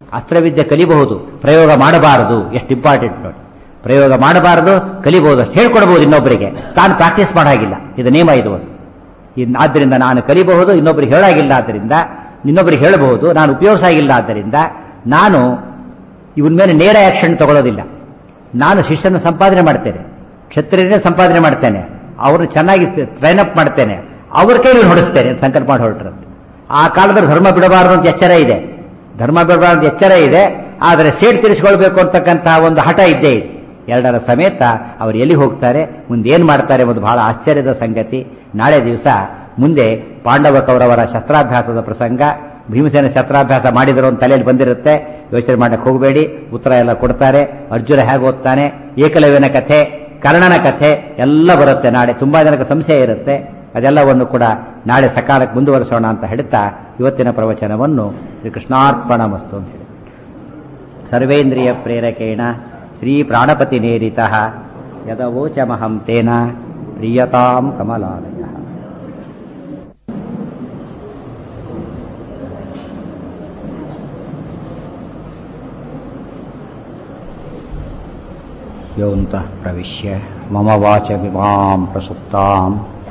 ಅಸ್ತ್ರವಿದ್ಯೆ ಕಲಿಬಹುದು ಪ್ರಯೋಗ ಮಾಡಬಾರದು ಎಷ್ಟು ಇಂಪಾರ್ಟೆಂಟ್ ನೋಡಿ ಪ್ರಯೋಗ ಮಾಡಬಾರದು ಕಲಿಬಹುದು ಹೇಳ್ಕೊಡ್ಬಹುದು ಇನ್ನೊಬ್ಬರಿಗೆ ತಾನು ಪ್ರಾಕ್ಟೀಸ್ ಮಾಡಾಗಿಲ್ಲ ಇದು ನಿಯಮ ಇದು ಒಂದು. ಇನ್- ಆದ್ದರಿಂದ ನಾನು ಕಲಿಬಹುದು ಇನ್ನೊಬ್ಬರಿಗೆ ಹೇಳಾಗಿಲ್ಲ ಆದ್ದರಿಂದ ಇನ್ನೊಬ್ಬರಿಗೆ ಹೇಳಬಹುದು ನಾನು ಉಪಯೋಗಿಸಾಗಿಲ್ಲ ಆದ್ದರಿಂದ ನಾನು ಇವನ ಮೇಲೆ ನೇರ ಆಕ್ಷನ್ ತಗೊಳ್ಳೋದಿಲ್ಲ ನಾನು ಶಿಷ್ಯನ ಸಂಪಾದನೆ ಮಾಡ್ತೇನೆ ಕ್ಷತ್ರಿಯರನ್ನೇ ಸಂಪಾದನೆ ಮಾಡ್ತೇನೆ ಅವ್ರನ್ನ ಚೆನ್ನಾಗಿ ಟ್ರೈನ್ ಅಪ್ ಮಾಡ್ತೇನೆ ಅವ್ರ ಕೈಲಿ ಹೊಡಿಸ್ತೇನೆ ಅಂತ ಸಂಕಲ್ಪ ಮಾಡಿ ಹೊರಟ್ರಂತೆ ಆ ಕಾಲದಲ್ಲಿ ಧರ್ಮ ಬಿಡಬಾರದು ಅಂತ ಎಚ್ಚರ ಇದೆ ಧರ್ಮ ಬಿಡಬಾರದು ಅಂತ ಎಚ್ಚರ ಇದೆ ಆದರೆ ಸೇಡ್ ತಿರ್ಸ್ಕೊಳ್ಬೇಕು ಅಂತಕ್ಕಂತಹ ಒಂದು ಹಠ ಇದ್ದೇ ಇದೆ ಎರಡರ ಸಮೇತ ಅವರು ಎಲ್ಲಿ ಹೋಗ್ತಾರೆ ಮುಂದೆ ಏನು ಮಾಡ್ತಾರೆ ಎಂಬುದು ಬಹಳ ಆಶ್ಚರ್ಯದ ಸಂಗತಿ ನಾಳೆ ದಿವಸ ಮುಂದೆ ಪಾಂಡವ ಕೌರವರ ಶಸ್ತ್ರಾಭ್ಯಾಸದ ಪ್ರಸಂಗ ಭೀಮಸೇನ ಶಸ್ತ್ರಾಭ್ಯಾಸ ಮಾಡಿದ್ರು ಅಂತ ತಲೆಯಲ್ಲಿ ಬಂದಿರುತ್ತೆ ಯೋಚನೆ ಮಾಡಕ್ಕೆ ಹೋಗಬೇಡಿ ಉತ್ತರ ಎಲ್ಲ ಕೊಡ್ತಾರೆ ಅರ್ಜುನ ಹೇಗೆ ಓದ್ತಾನೆ ಏಕಲವ್ಯನ ಕಥೆ ಕರ್ಣನ ಕಥೆ ಎಲ್ಲ ಬರುತ್ತೆ ನಾಳೆ ತುಂಬಾ ಜನಕ್ಕೆ ಸಂಶಯ ಇರುತ್ತೆ ಅದೆಲ್ಲವನ್ನು ಕೂಡ ನಾಳೆ ಸಕಾಲಕ್ಕೆ ಮುಂದುವರಿಸೋಣ ಅಂತ ಹೇಳ್ತಾ ಇವತ್ತಿನ ಪ್ರವಚನವನ್ನು ಶ್ರೀ ಕೃಷ್ಣಾರ್ಪಣ ಮಸ್ತು ಅಂತ ಹೇಳಿ ಸರ್ವೇಂದ್ರಿಯ ಪ್ರೇರಕೇಣ ಶ್ರೀ ಪ್ರಾಣಪತಿ ನೇರಿತ ಯದವೋಚಮಹಂ ತೇನ ಪ್ರಿಯತಾಂ ಕಮಲಾಲಯ ಯೋಂತಃ ಪ್ರವಿಶ್ಯ ಮಮ ವಾಚಮಿಮಾಂ ಪ್ರಸುಪ್ತಾಂ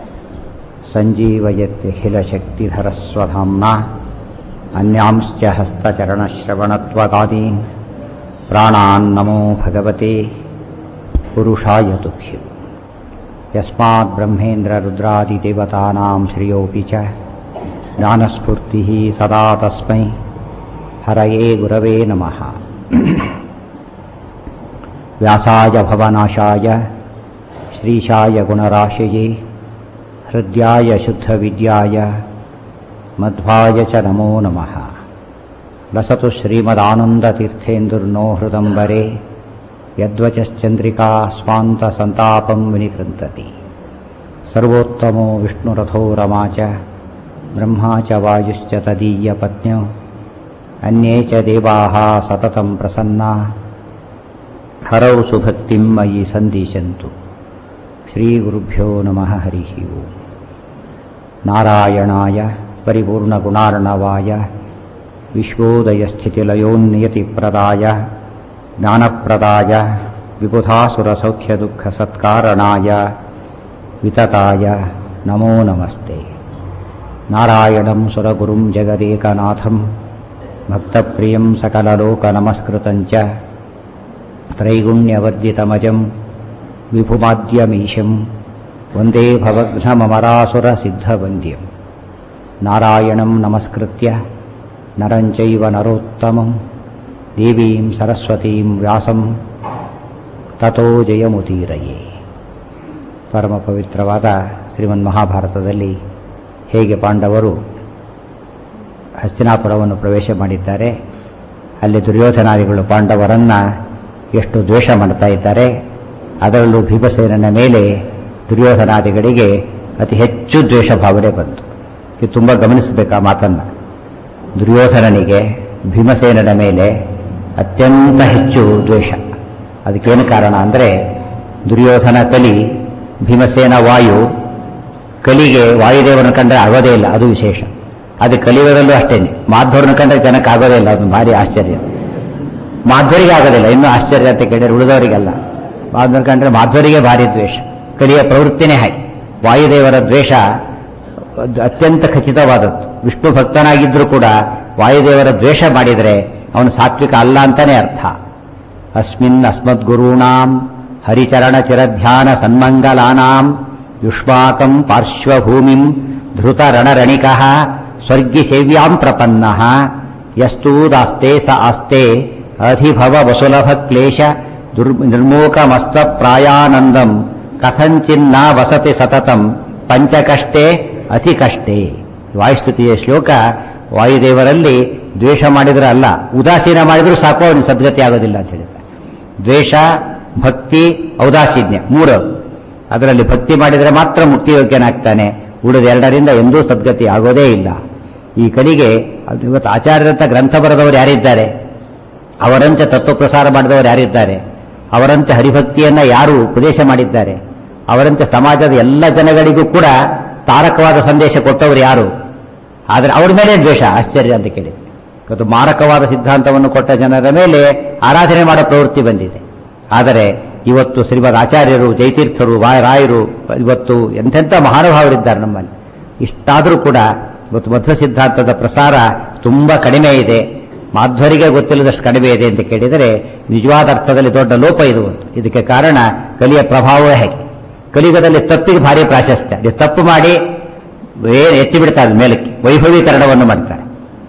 सञ्जीवयत्यखिलशक्तिधरस्वधाम्ना अन्यांश्च हस्तचरणश्रवणत्वदादीन् प्राणान्नमो भगवते पुरुषाय तुभ्यम् यस्मात् ब्रह्मेन्द्ररुद्रादिदेवतानां श्रियोऽपि च ज्ञानस्फूर्तिः सदा तस्मै हरये गुरवे नमः व्यासाय भवनाशाय श्रीशाय गुणराशये हृद्याय शुद्धविद्याय मध्वाय च नमो नमः लसतु श्रीमदानन्दतीर्थेन्दुर्नो हृदम्बरे यद्वचश्चन्द्रिका स्वान्तसन्तापं विनिकृन्तति सर्वोत्तमो विष्णुरथो रमा च ब्रह्मा च वायुश्च तदीयपत्न्यौ अन्ये च देवाः सततं प्रसन्ना हरौ सुभक्तिं मयि सन्दिशन्तु श्रीगुरुभ्यो नमः हरिः ओम् नारायणाय परिपूर्णगुणार्णवाय विश्वोदयस्थितिलयोन्नियतिप्रदाय ज्ञानप्रदाय विबुधासुरसौख्यदुःखसत्कारणाय वितताय नमो नमस्ते नारायणं सुरगुरुं जगदेकनाथं भक्तप्रियं सकललोकनमस्कृतं च त्रैगुण्यवर्जितमजं विभुमाद्यमीशं वन्दे भवघ्नममरासुरसिद्धवन्द्यं नारायणं नमस्कृत्य नरं चैव नरोत्तमं देवीं सरस्वतीं व्यासं ತಥೋ ಜಯಮುತೀರಯೇ ಪರಮ ಪವಿತ್ರವಾದ ಶ್ರೀಮನ್ ಮಹಾಭಾರತದಲ್ಲಿ ಹೇಗೆ ಪಾಂಡವರು ಹಸ್ತಿನಾಪುರವನ್ನು ಪ್ರವೇಶ ಮಾಡಿದ್ದಾರೆ ಅಲ್ಲಿ ದುರ್ಯೋಧನಾದಿಗಳು ಪಾಂಡವರನ್ನು ಎಷ್ಟು ದ್ವೇಷ ಮಾಡ್ತಾ ಇದ್ದಾರೆ ಅದರಲ್ಲೂ ಭೀಮಸೇನನ ಮೇಲೆ ದುರ್ಯೋಧನಾದಿಗಳಿಗೆ ಅತಿ ಹೆಚ್ಚು ದ್ವೇಷ ಭಾವನೆ ಬಂತು ಇದು ತುಂಬ ಗಮನಿಸಬೇಕು ಆ ಮಾತನ್ನು ದುರ್ಯೋಧನನಿಗೆ ಭೀಮಸೇನನ ಮೇಲೆ ಅತ್ಯಂತ ಹೆಚ್ಚು ದ್ವೇಷ ಅದಕ್ಕೇನು ಕಾರಣ ಅಂದರೆ ದುರ್ಯೋಧನ ಕಲಿ ಭೀಮಸೇನ ವಾಯು ಕಲಿಗೆ ವಾಯುದೇವನ ಕಂಡ್ರೆ ಆಗೋದೇ ಇಲ್ಲ ಅದು ವಿಶೇಷ ಅದು ಕಲಿಯುಗದಲ್ಲೂ ಅಷ್ಟೇನೆ ಮಾಧ್ವರನ ಕಂಡ್ರೆ ಜನಕ್ಕೆ ಆಗೋದೇ ಇಲ್ಲ ಅದು ಭಾರಿ ಆಶ್ಚರ್ಯ ಮಾಧ್ವರಿಗೆ ಆಗೋದಿಲ್ಲ ಇನ್ನೂ ಆಶ್ಚರ್ಯ ಅಂತ ಕೇಳಿದ್ರೆ ಉಳಿದವರಿಗೆಲ್ಲ ಮಾಧ್ವರ ಕಂಡ್ರೆ ಮಾಧ್ವರಿಗೆ ಭಾರಿ ದ್ವೇಷ ಕಲಿಯ ಪ್ರವೃತ್ತಿನೇ ಹಾಗೆ ವಾಯುದೇವರ ದ್ವೇಷ ಅದು ಅತ್ಯಂತ ಖಚಿತವಾದದ್ದು ವಿಷ್ಣು ಭಕ್ತನಾಗಿದ್ರೂ ಕೂಡ ವಾಯುದೇವರ ದ್ವೇಷ ಮಾಡಿದರೆ ಅವನು ಸಾತ್ವಿಕ ಅಲ್ಲ ಅಂತಾನೆ ಅರ್ಥ ಅಸ್ಮಿನ್ ಅಸ್ಮದ್ಗುರುಣಾಂ ಹರಿಚರಣ ಚಿರಧ್ಯಾನ ಸನ್ಮಂಗಲಾನಾಂ ಯುಷ್ಮಾಕಂ ಪಾರ್ಶ್ವಭೂಮಿಂ ಧೃತ ರಣರಣಿಕ ಸ್ವರ್ಗಿ ಸೇವ್ಯಾಂ ಪ್ರಪನ್ನ ಯಸ್ತೂದಾಸ್ತೆ ಸ ಆಸ್ತೆ ಅಧಿಭವ ವಸುಲಭ ಕ್ಲೇಶ ದುರ್ ನಿರ್ಮೂಕಮಸ್ತ ಪ್ರಾಯಾನಂದಂ ಕಥಂಚಿನ್ನ ವಸತಿ ಸತತಂ ಪಂಚಕಷ್ಟೇ ಅತಿ ಕಷ್ಟೇ ವಾಯುಸ್ತುತಿಯ ಶ್ಲೋಕ ವಾಯುದೇವರಲ್ಲಿ ದ್ವೇಷ ಮಾಡಿದ್ರೆ ಅಲ್ಲ ಉದಾಸೀನ ಮಾಡಿದ್ರು ಸಾಕು ಅವನಿಗೆ ಸದ್ಗತಿ ಆಗೋದಿಲ್ಲ ಅಂತ ಹೇಳಿದ್ದಾರೆ ದ್ವೇಷ ಭಕ್ತಿ ಔದಾಸೀನ್ಯ ಮೂರು ಅದರಲ್ಲಿ ಭಕ್ತಿ ಮಾಡಿದರೆ ಮಾತ್ರ ಮುಕ್ತಿಯೋಗ್ಯನಾಗ್ತಾನೆ ಉಳಿದ ಎರಡರಿಂದ ಎಂದೂ ಸದ್ಗತಿ ಆಗೋದೇ ಇಲ್ಲ ಈ ಕಲಿಗೆ ಅದು ಇವತ್ತು ಆಚಾರ್ಯರಂತ ಗ್ರಂಥ ಬರೆದವರು ಯಾರಿದ್ದಾರೆ ಅವರಂತೆ ತತ್ವಪ್ರಸಾರ ಮಾಡಿದವರು ಯಾರಿದ್ದಾರೆ ಅವರಂತೆ ಹರಿಭಕ್ತಿಯನ್ನ ಯಾರು ಉಪದೇಶ ಮಾಡಿದ್ದಾರೆ ಅವರಂತೆ ಸಮಾಜದ ಎಲ್ಲ ಜನಗಳಿಗೂ ಕೂಡ ತಾರಕವಾದ ಸಂದೇಶ ಕೊಟ್ಟವರು ಯಾರು ಆದರೆ ಅವ್ರ ಮೇಲೆ ದ್ವೇಷ ಆಶ್ಚರ್ಯ ಅಂತ ಕೇಳಿ ಇವತ್ತು ಮಾರಕವಾದ ಸಿದ್ಧಾಂತವನ್ನು ಕೊಟ್ಟ ಜನರ ಮೇಲೆ ಆರಾಧನೆ ಮಾಡೋ ಪ್ರವೃತ್ತಿ ಬಂದಿದೆ ಆದರೆ ಇವತ್ತು ಶ್ರೀಮದ್ ಆಚಾರ್ಯರು ಜಯತೀರ್ಥರು ರಾಯರು ಇವತ್ತು ಎಂತೆಂಥ ಮಹಾನುಭಾವರಿದ್ದಾರೆ ನಮ್ಮಲ್ಲಿ ಇಷ್ಟಾದರೂ ಕೂಡ ಇವತ್ತು ಮಧ್ವ ಸಿದ್ಧಾಂತದ ಪ್ರಸಾರ ತುಂಬಾ ಕಡಿಮೆ ಇದೆ ಮಾಧ್ವರಿಗೆ ಗೊತ್ತಿಲ್ಲದಷ್ಟು ಕಡಿಮೆ ಇದೆ ಅಂತ ಕೇಳಿದರೆ ನಿಜವಾದ ಅರ್ಥದಲ್ಲಿ ದೊಡ್ಡ ಲೋಪ ಇದು ಒಂದು ಇದಕ್ಕೆ ಕಾರಣ ಕಲಿಯ ಪ್ರಭಾವವೇ ಹೇಗೆ ಕಲಿಯುಗದಲ್ಲಿ ತಪ್ಪಿಗೆ ಭಾರಿ ಪ್ರಾಶಸ್ತ್ಯ ನೀವು ತಪ್ಪು ಮಾಡಿ ಏನು ಎತ್ತಿ ಬಿಡ್ತಾರೆ ಮೇಲಕ್ಕೆ ವೈಭವೀಕರಣವನ್ನು ಮಾಡ್ತಾರೆ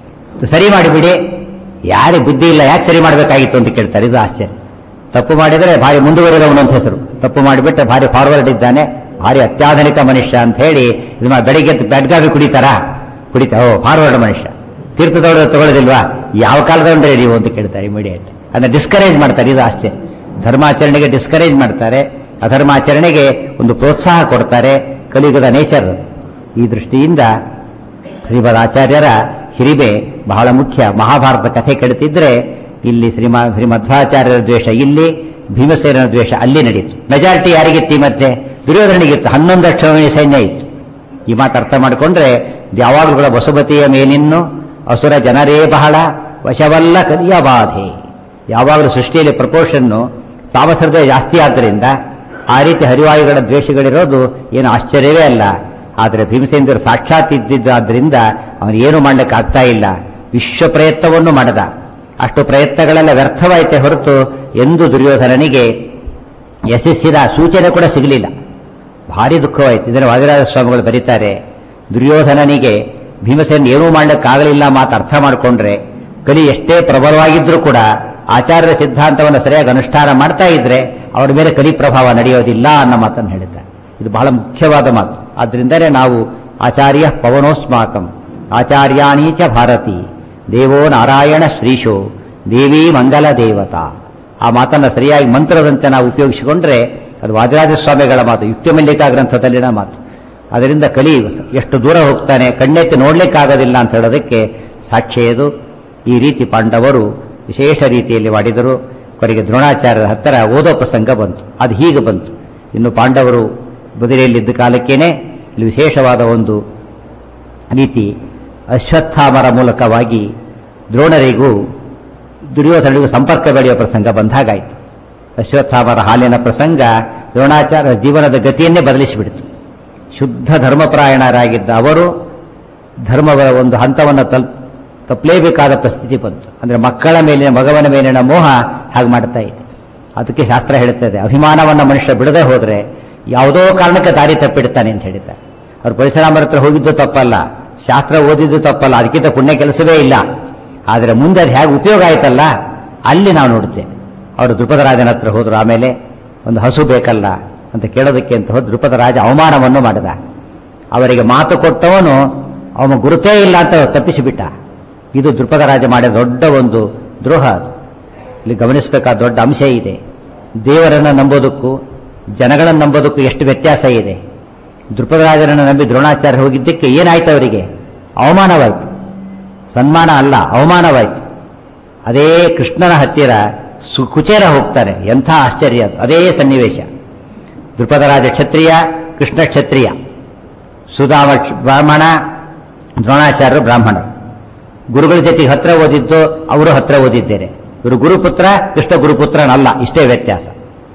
ಸರಿ ಮಾಡಿಬಿಡಿ ಯಾರಿಗೆ ಬುದ್ಧಿ ಇಲ್ಲ ಯಾಕೆ ಸರಿ ಮಾಡಬೇಕಾಗಿತ್ತು ಅಂತ ಕೇಳ್ತಾರೆ ಇದು ಆಶ್ಚರ್ಯ ತಪ್ಪು ಮಾಡಿದರೆ ಭಾರಿ ಮುಂದುವರೆದವನು ಅಂತ ಹೆಸರು ತಪ್ಪು ಮಾಡಿಬಿಟ್ರೆ ಭಾರಿ ಫಾರ್ವರ್ಡ್ ಇದ್ದಾನೆ ಭಾರಿ ಅತ್ಯಾಧುನಿಕ ಮನುಷ್ಯ ಅಂತ ಹೇಳಿ ಇದು ಮಾ- ಬೆಳಿಗ್ಗೆ ಎದ್ದು ಬೆಡ್ಗಾವಿ ಕುಡಿತಾರಾ ಕುಡಿತಾ ಓ ಫಾರ್ವರ್ಡ್ ಮನುಷ್ಯ ತೀರ್ಥದೊಳಗೆ ತಗೊಳ್ಳೋದಿಲ್ವಾ ಯಾವ ಕಾಲದವನ್ರಿ ನೀವು ಅಂತ ಕೇಳ್ತಾರೆ ಇಮಿಡಿಯೇಟ್ ಅದನ್ನ ಡಿಸ್ಕರೇಜ್ ಮಾಡ್ತಾರೆ ಇದು ಆಶ್ಚರ್ಯ ಧರ್ಮಾಚರಣೆಗೆ ಡಿಸ್ಕರೇಜ್ ಮಾಡ್ತಾರೆ ಅಧರ್ಮಾಚರಣೆಗೆ ಒಂದು ಪ್ರೋತ್ಸಾಹ ಕೊಡ್ತಾರೆ ಕಲಿಯುಗದ ನೇಚರ್ ಈ ದೃಷ್ಟಿಯಿಂದ ಶ್ರೀಮದ್ ಆಚಾರ್ಯರ ಹಿರಿಮೆ ಬಹಳ ಮುಖ್ಯ ಮಹಾಭಾರತ ಕಥೆ ಕೆಡುತ್ತಿದ್ರೆ ಇಲ್ಲಿ ಶ್ರೀಮ ಶ್ರೀಮಧ್ವಾಚಾರ್ಯರ ದ್ವೇಷ ಇಲ್ಲಿ ಭೀಮಸೇನರ ದ್ವೇಷ ಅಲ್ಲಿ ನಡೀತು ಮೆಜಾರಿಟಿ ಯಾರಿಗಿತ್ತು ಈ ಮತ್ತೆ ದುರ್ಯೋಧನಿಗಿತ್ತು ಹನ್ನೊಂದು ಲಕ್ಷ ಸೈನ್ಯ ಇತ್ತು ಈ ಮಾತು ಅರ್ಥ ಮಾಡಿಕೊಂಡ್ರೆ ಯಾವಾಗಲೂ ಕೂಡ ವಸುಮತಿಯ ಮೇಲಿನ್ನು ಅಸುರ ಜನರೇ ಬಹಳ ವಶವಲ್ಲ ಕಲಿಯ ಬಾಧೆ ಯಾವಾಗಲೂ ಸೃಷ್ಟಿಯಲ್ಲಿ ಪ್ರಪೋರ್ಷನ್ನು ತಾಮಸರದೇ ಜಾಸ್ತಿ ಆದ್ದರಿಂದ ಆ ರೀತಿ ಹರಿವಾಯುಗಳ ದ್ವೇಷಗಳಿರೋದು ಏನು ಆಶ್ಚರ್ಯವೇ ಅಲ್ಲ ಆದರೆ ಭೀಮಸೇಂದ್ರ ಸಾಕ್ಷಾತ್ ಇದ್ದಿದ್ದಾದ್ರಿಂದ ಅವನು ಏನು ಮಾಡಲಿಕ್ಕೆ ಆಗ್ತಾ ಇಲ್ಲ ವಿಶ್ವ ಪ್ರಯತ್ನವನ್ನು ಮಾಡದ ಅಷ್ಟು ಪ್ರಯತ್ನಗಳೆಲ್ಲ ವ್ಯರ್ಥವಾಯಿತೆ ಹೊರತು ಎಂದು ದುರ್ಯೋಧನನಿಗೆ ಯಶಸ್ಸಿನ ಸೂಚನೆ ಕೂಡ ಸಿಗಲಿಲ್ಲ ಭಾರಿ ದುಃಖವಾಯಿತು ಇದನ್ನು ವಾದಿರಾಜ ಸ್ವಾಮಿಗಳು ಬರೀತಾರೆ ದುರ್ಯೋಧನನಿಗೆ ಭೀಮಸೇನ ಏನೂ ಮಾಡಲಿಕ್ಕಾಗಲಿಲ್ಲ ಮಾತು ಅರ್ಥ ಮಾಡಿಕೊಂಡ್ರೆ ಕಲಿ ಎಷ್ಟೇ ಪ್ರಬಲವಾಗಿದ್ರೂ ಕೂಡ ಆಚಾರ್ಯರ ಸಿದ್ಧಾಂತವನ್ನು ಸರಿಯಾಗಿ ಅನುಷ್ಠಾನ ಮಾಡ್ತಾ ಇದ್ರೆ ಅವರ ಮೇಲೆ ಕಲಿ ಪ್ರಭಾವ ನಡೆಯೋದಿಲ್ಲ ಅನ್ನೋ ಮಾತನ್ನು ಹೇಳಿದ್ದಾರೆ ಇದು ಬಹಳ ಮುಖ್ಯವಾದ ಮಾತು ಆದ್ರಿಂದಲೇ ನಾವು ಆಚಾರ್ಯ ಪವನೋಸ್ಮಾಕಂ ಆಚಾರ್ಯಾಣಿ ಚ ಭಾರತಿ ದೇವೋ ನಾರಾಯಣ ಶ್ರೀಶೋ ದೇವಿ ಮಂಗಲ ದೇವತಾ ಆ ಮಾತನ್ನು ಸರಿಯಾಗಿ ಮಂತ್ರದಂತೆ ನಾವು ಉಪಯೋಗಿಸಿಕೊಂಡ್ರೆ ಅದು ವಾದಿರಾಜ ಸ್ವಾಮಿಗಳ ಮಾತು ಯುಕ್ತಿಮಲ್ಲಿಕಾ ಗ್ರಂಥದಲ್ಲಿನ ಮಾತು ಅದರಿಂದ ಕಲಿ ಎಷ್ಟು ದೂರ ಹೋಗ್ತಾನೆ ಕಣ್ಣೆತ್ತಿ ನೋಡ್ಲಿಕ್ಕಾಗೋದಿಲ್ಲ ಅಂತ ಹೇಳೋದಕ್ಕೆ ಸಾಕ್ಷ್ಯ ಇದು ಈ ರೀತಿ ಪಾಂಡವರು ವಿಶೇಷ ರೀತಿಯಲ್ಲಿ ಮಾಡಿದರು ಕೊನೆಗೆ ದ್ರೋಣಾಚಾರ್ಯರ ಹತ್ತಿರ ಓದೋ ಪ್ರಸಂಗ ಬಂತು ಅದು ಹೀಗೆ ಬಂತು ಇನ್ನು ಪಾಂಡವರು ಬದಿರೆಯಲ್ಲಿದ್ದ ಕಾಲಕ್ಕೇನೆ ಇಲ್ಲಿ ವಿಶೇಷವಾದ ಒಂದು ರೀತಿ ಅಶ್ವತ್ಥಾಮರ ಮೂಲಕವಾಗಿ ದ್ರೋಣರಿಗೂ ದುರ್ಯೋಧನಿಗೂ ಸಂಪರ್ಕ ಬೆಳೆಯುವ ಪ್ರಸಂಗ ಬಂದಾಗಾಯಿತು ಅಶ್ವತ್ಥಾಮರ ಹಾಲಿನ ಪ್ರಸಂಗ ದ್ರೋಣಾಚಾರ್ಯ ಜೀವನದ ಗತಿಯನ್ನೇ ಬದಲಿಸಿಬಿಡ್ತು ಶುದ್ಧ ಧರ್ಮಪರಾಯಣರಾಗಿದ್ದ ಅವರು ಧರ್ಮದ ಒಂದು ಹಂತವನ್ನು ತಲ್ ತಪ್ಪಲೇಬೇಕಾದ ಪರಿಸ್ಥಿತಿ ಬಂತು ಅಂದ್ರೆ ಮಕ್ಕಳ ಮೇಲಿನ ಮಗವನ ಮೇಲಿನ ಮೋಹ ಹಾಗೆ ಮಾಡ್ತಾ ಇದೆ ಅದಕ್ಕೆ ಶಾಸ್ತ್ರ ಹೇಳುತ್ತದೆ ಅಭಿಮಾನವನ್ನ ಮನುಷ್ಯ ಬಿಡದೆ ಹೋದ್ರೆ ಯಾವುದೋ ಕಾರಣಕ್ಕೆ ದಾರಿ ತಪ್ಪಿಡ್ತಾನೆ ಅಂತ ಹೇಳಿದ್ದಾರೆ ಅವ್ರು ಪರಶುರಾಮರ ಹತ್ರ ಹೋಗಿದ್ದು ತಪ್ಪಲ್ಲ ಶಾಸ್ತ್ರ ಓದಿದ್ದು ತಪ್ಪಲ್ಲ ಅದಕ್ಕಿಂತ ಪುಣ್ಯ ಕೆಲಸವೇ ಇಲ್ಲ ಆದರೆ ಮುಂದೆ ಅದು ಹೇಗೆ ಉಪಯೋಗ ಆಯ್ತಲ್ಲ ಅಲ್ಲಿ ನಾವು ನೋಡುತ್ತೇವೆ ಅವರು ದೃಪದರಾಜನ ಹತ್ರ ಹೋದ್ರು ಆಮೇಲೆ ಒಂದು ಹಸು ಬೇಕಲ್ಲ ಅಂತ ಕೇಳೋದಕ್ಕೆ ಅಂತ ಹೋದ್ ದೃಪದರಾಜ ಅವಮಾನವನ್ನು ಮಾಡಿದ ಅವರಿಗೆ ಮಾತು ಕೊಟ್ಟವನು ಅವನ ಗುರುತೇ ಇಲ್ಲ ಅಂತ ತಪ್ಪಿಸಿಬಿಟ್ಟ ಇದು ದೃಪದರಾಜ ಮಾಡಿದ ದೊಡ್ಡ ಒಂದು ದ್ರೋಹ ಅದು ಇಲ್ಲಿ ಗಮನಿಸಬೇಕಾದ ದೊಡ್ಡ ಅಂಶ ಇದೆ ದೇವರನ್ನು ನಂಬೋದಕ್ಕೂ ಜನಗಳನ್ನು ನಂಬೋದಕ್ಕೂ ಎಷ್ಟು ವ್ಯತ್ಯಾಸ ಇದೆ ದೃಪದರಾಜನನ್ನು ನಂಬಿ ದ್ರೋಣಾಚಾರ್ಯ ಹೋಗಿದ್ದಕ್ಕೆ ಏನಾಯ್ತು ಅವರಿಗೆ ಅವಮಾನವಾಯಿತು ಸನ್ಮಾನ ಅಲ್ಲ ಅವಮಾನವಾಯಿತು ಅದೇ ಕೃಷ್ಣನ ಹತ್ತಿರ ಸು ಕುಚೇರ ಹೋಗ್ತಾನೆ ಎಂಥ ಆಶ್ಚರ್ಯ ಅದು ಅದೇ ಸನ್ನಿವೇಶ ದೃಪದರಾಜ ಕ್ಷತ್ರಿಯ ಕೃಷ್ಣ ಕ್ಷತ್ರಿಯ ಸುಧಾಮ ಕ್ಷ- ಬ್ರಾಹ್ಮಣ ದ್ರೋಣಾಚಾರ್ಯರು ಬ್ರಾಹ್ಮಣರು ಗುರುಗಳ ಜೊತೆಗೆ ಹತ್ರ ಓದಿದ್ದು ಅವರು ಹತ್ರ ಓದಿದ್ದೇನೆ ಇವರು ಗುರುಪುತ್ರ ಕೃಷ್ಣ ಗುರುಪುತ್ರನಲ್ಲ ಇಷ್ಟೇ ವ್ಯತ್ಯಾಸ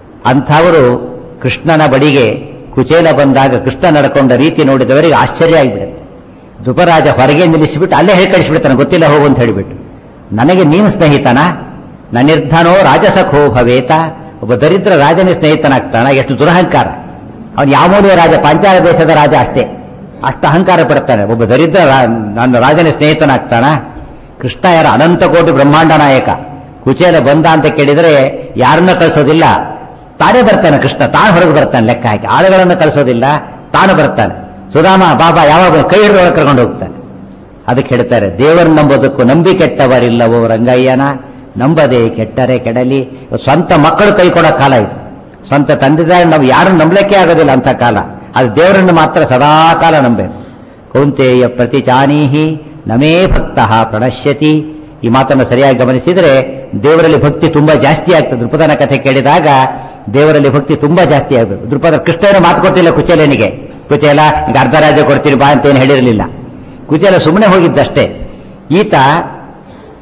ಅಂಥವರು ಕೃಷ್ಣನ ಬಳಿಗೆ ಕುಚೇಲ ಬಂದಾಗ ಕೃಷ್ಣ ನಡ್ಕೊಂಡ ರೀತಿ ನೋಡಿದವರಿಗೆ ಆಶ್ಚರ್ಯ ಆಗಿಬಿಡುತ್ತೆ ದುಪರಾಜ ಹೊರಗೆ ನಿಲ್ಲಿಸಿಬಿಟ್ಟು ಅಲ್ಲೇ ಹೇಳಿ ಕಳಿಸ್ಬಿಡ್ತಾನೆ ಗೊತ್ತಿಲ್ಲ ಹೋಗು ಅಂತ ಹೇಳಿಬಿಟ್ಟು ನನಗೆ ನೀನು ಸ್ನೇಹಿತನ ನನಿರ್ಧನೋ ರಾಜಸಖೋ ಭವೇತ ಒಬ್ಬ ದರಿದ್ರ ರಾಜನೇ ಸ್ನೇಹಿತನಾಗ್ತಾನ ಎಷ್ಟು ದುರಹಂಕಾರ ಅವನು ಯಾವೂನೇ ರಾಜ ಪಾಂಚಾಲ ದೇಶದ ರಾಜ ಅಷ್ಟೇ ಅಷ್ಟು ಅಹಂಕಾರ ಪಡ್ತಾನೆ ಒಬ್ಬ ದರಿದ್ರ ರಾ- ನನ್ನ ರಾಜನೇ ಸ್ನೇಹಿತನಾಗ್ತಾನ ಕೃಷ್ಣ ಯಾರ ಅನಂತ ಕೋಟಿ ಬ್ರಹ್ಮಾಂಡ ನಾಯಕ ಕುಚೇಲ ಬಂದ ಅಂತ ಕೇಳಿದರೆ ಯಾರನ್ನ ಕಳಿಸೋದಿಲ್ಲ ತಾನೇ ಬರ್ತಾನೆ ಕೃಷ್ಣ ತಾನು ಹೊರಗೆ ಬರ್ತಾನೆ ಲೆಕ್ಕ ಹಾಕಿ ಆಳುಗಳನ್ನು ಕಳಿಸೋದಿಲ್ಲ ತಾನು ಬರ್ತಾನೆ ಸುಧಾಮ ಬಾಬಾ ಯಾವಾಗ ಕೈ ಹಿಡಿದೊಳಗೆ ಕರ್ಕೊಂಡು ಹೋಗ್ತಾನೆ ಅದಕ್ಕೆ ಹೇಳ್ತಾರೆ ದೇವರು ನಂಬೋದಕ್ಕೂ ನಂಬಿ ಕೆಟ್ಟವರಿಲ್ಲವೋ ರಂಗಯ್ಯನ ನಂಬದೆ ಕೆಟ್ಟರೆ ಕೆಡಲಿ ಸ್ವಂತ ಮಕ್ಕಳು ಕೈ ಕೊಡೋ ಕಾಲ ಇದು ಸ್ವಂತ ತಂದೆದಾರ ನಾವು ಯಾರನ್ನು ನಂಬಲಿಕ್ಕೆ ಆಗೋದಿಲ್ಲ ಅಂತ ಕಾಲ ಅದು ದೇವರನ್ನು ಮಾತ್ರ ಸದಾ ಕಾಲ ನಂಬೇಕು ಕೌಂತೆಯ ಪ್ರತಿಚಾನೀಹಿ ನಮೇ ಭಕ್ತ ಪ್ರಣಶ್ಯತಿ ಈ ಮಾತನ್ನು ಸರಿಯಾಗಿ ಗಮನಿಸಿದರೆ ದೇವರಲ್ಲಿ ಭಕ್ತಿ ತುಂಬಾ ಜಾಸ್ತಿ ಆಗ್ತದೆ ದೃಪದನ ಕಥೆ ಕೇಳಿದಾಗ ದೇವರಲ್ಲಿ ಭಕ್ತಿ ತುಂಬಾ ಜಾಸ್ತಿ ಆಗಬೇಕು ದೃಪದ ಕೃಷ್ಣನ ಮಾತು ಕೊಟ್ಟಿಲ್ಲ ಕುಚೇಲನಿಗೆ ಕುಚೇಲ ಈಗ ಅರ್ಧ ರಾಜ್ಯ ಕೊಡ್ತೀನಿ ಬಾ ಅಂತ ಏನು ಹೇಳಿರಲಿಲ್ಲ ಕುಚೇಲ ಸುಮ್ಮನೆ ಹೋಗಿದ್ದಷ್ಟೇ ಈತ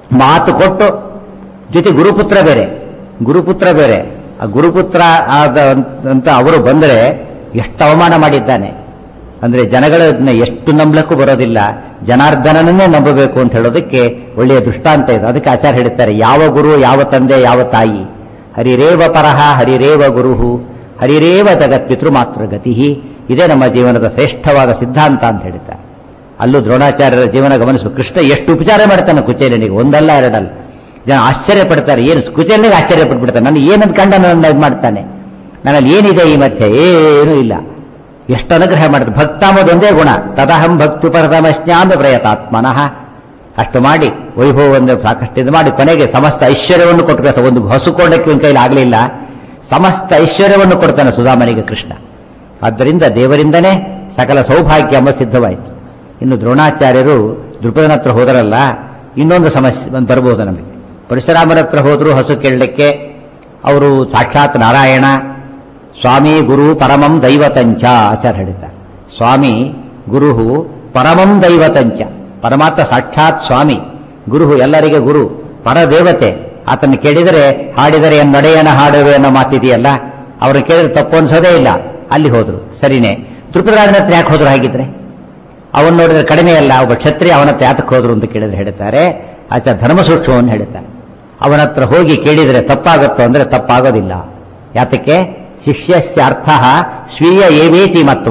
ಮಾತು ಕೊಟ್ಟು ಜೊತೆ ಗುರುಪುತ್ರ ಬೇರೆ ಗುರುಪುತ್ರ ಬೇರೆ ಆ ಗುರುಪುತ್ರ ಆದ ಅಂತ ಅವರು ಬಂದರೆ ಎಷ್ಟು ಅವಮಾನ ಮಾಡಿದ್ದಾನೆ ಅಂದ್ರೆ ಜನಗಳನ್ನ ಎಷ್ಟು ನಂಬಲಕ್ಕೂ ಬರೋದಿಲ್ಲ ಜನಾರ್ದನನ್ನೇ ನಂಬಬೇಕು ಅಂತ ಹೇಳೋದಕ್ಕೆ ಒಳ್ಳೆಯ ದೃಷ್ಟಾಂತ ಇದೆ ಅದಕ್ಕೆ ಆಚಾರ್ಯ ಹೇಳ್ತಾರೆ ಯಾವ ಗುರು ಯಾವ ತಂದೆ ಯಾವ ತಾಯಿ ಹರಿರೇವ ಪರಹ ಹರಿರೇವ ಗುರುಹು ಹರಿರೇವ ಜಗತ್ ಪಿತೃಮಾತೃಗತಿ ಇದೇ ನಮ್ಮ ಜೀವನದ ಶ್ರೇಷ್ಠವಾದ ಸಿದ್ಧಾಂತ ಅಂತ ಹೇಳ್ತಾರೆ ಅಲ್ಲೂ ದ್ರೋಣಾಚಾರ್ಯರ ಜೀವನ ಗಮನಿಸಬೇಕು ಕೃಷ್ಣ ಎಷ್ಟು ಉಪಚಾರ ಮಾಡ್ತಾನೆ ಕುಚೇಲನಿಗೆ ಒಂದಲ್ಲ ಎರಡಲ್ಲ ಜನ ಆಶ್ಚರ್ಯ ಪಡ್ತಾರೆ ಏನು ಕುಚೇಲನಿಗೆ ಆಶ್ಚರ್ಯ ಪಟ್ಬಿಡ್ತಾನೆ ನಾನು ಏನಂತ ಕಂಡ ನನ್ನ ಇದು ಮಾಡ್ತಾನೆ ನನ್ನಲ್ಲಿ ಏನಿದೆ ಈ ಮಧ್ಯೆ ಏನೂ ಇಲ್ಲ ಎಷ್ಟು ಅನುಗ್ರಹ ಮಾಡುತ್ತೆ ಭಕ್ತ ಒಂದೇ ಗುಣ ತದಹಂ ಭಕ್ತು ಪರತಮಶ್ಞಾಮಿ ಪ್ರಯತಾತ್ಮನಃ ಅಷ್ಟು ಮಾಡಿ ವೈಭವವನ್ನು ಸಾಕಷ್ಟು ಇದು ಮಾಡಿ ಕೊನೆಗೆ ಸಮಸ್ತ ಐಶ್ವರ್ಯವನ್ನು ಕೊಟ್ಟು ಒಂದು ಹಸುಕೊಂಡಕ್ಕೆ ಒಂದು ಕೈಲಿ ಆಗಲಿಲ್ಲ ಸಮಸ್ತ ಐಶ್ವರ್ಯವನ್ನು ಕೊಡ್ತಾನೆ ಸುಧಾಮನಿಗೆ ಕೃಷ್ಣ ಆದ್ದರಿಂದ ದೇವರಿಂದನೇ ಸಕಲ ಸೌಭಾಗ್ಯ ಎಂಬ ಸಿದ್ಧವಾಯಿತು ಇನ್ನು ದ್ರೋಣಾಚಾರ್ಯರು ದೃಪದನ ಹತ್ರ ಹೋದರಲ್ಲ ಇನ್ನೊಂದು ಸಮಸ್ಯೆ ಒಂದು ಬರ್ಬೋದು ನಮಗೆ ಪರಶುರಾಮರ ಹತ್ರ ಹೋದ್ರು ಹಸು ಕೇಳಲಿಕ್ಕೆ ಅವರು ಸಾಕ್ಷಾತ್ ನಾರಾಯಣ ಸ್ವಾಮಿ ಗುರು ಪರಮಂ ದೈವತಂಚ ಆಚಾರ್ಯ ಹೇಳಿದ್ದಾರೆ ಸ್ವಾಮಿ ಗುರು ಪರಮಂ ದೈವತಂಚ ಪರಮಾತ್ಮ ಸಾಕ್ಷಾತ್ ಸ್ವಾಮಿ ಗುರು ಎಲ್ಲರಿಗೆ ಗುರು ಪರದೇವತೆ ಆತನ ಕೇಳಿದರೆ ಹಾಡಿದರೆ ನಡೆಯನ ಹಾಡುವೆ ಅನ್ನೋ ಮಾತಿದೆಯಲ್ಲ ಅವ್ರನ್ನ ಕೇಳಿದ್ರೆ ತಪ್ಪು ಅನ್ಸೋದೇ ಇಲ್ಲ ಅಲ್ಲಿ ಹೋದ್ರು ಸರಿನೇ ತ್ರಿಪುರಾಜನ ಹತ್ರ ಯಾಕೆ ಹೋದ್ರು ಹಾಗಿದ್ರೆ ಅವನ್ ನೋಡಿದ್ರೆ ಕಡಿಮೆ ಅಲ್ಲ ಒಬ್ಬ ಕ್ಷತ್ರಿಯ ಅವನ ಹತ್ರ ಯಾತಕ್ಕೆ ಹೋದ್ರು ಅಂತ ಕೇಳಿದ್ರೆ ಹೇಳ್ತಾರೆ ಆತ ಧರ್ಮ ಸೂಕ್ಷ್ಮವನ್ನು ಹೇಳ್ತಾರೆ ಅವನ ಹತ್ರ ಹೋಗಿ ಕೇಳಿದರೆ ತಪ್ಪಾಗುತ್ತೋ ಅಂದ್ರೆ ತಪ್ಪಾಗೋದಿಲ್ಲ ಯಾತಕ್ಕೆ ಶಿಷ್ಯಸ್ಯ ಅರ್ಥ ಸ್ವೀಯ ಏವೇತಿ ಮತ್ವ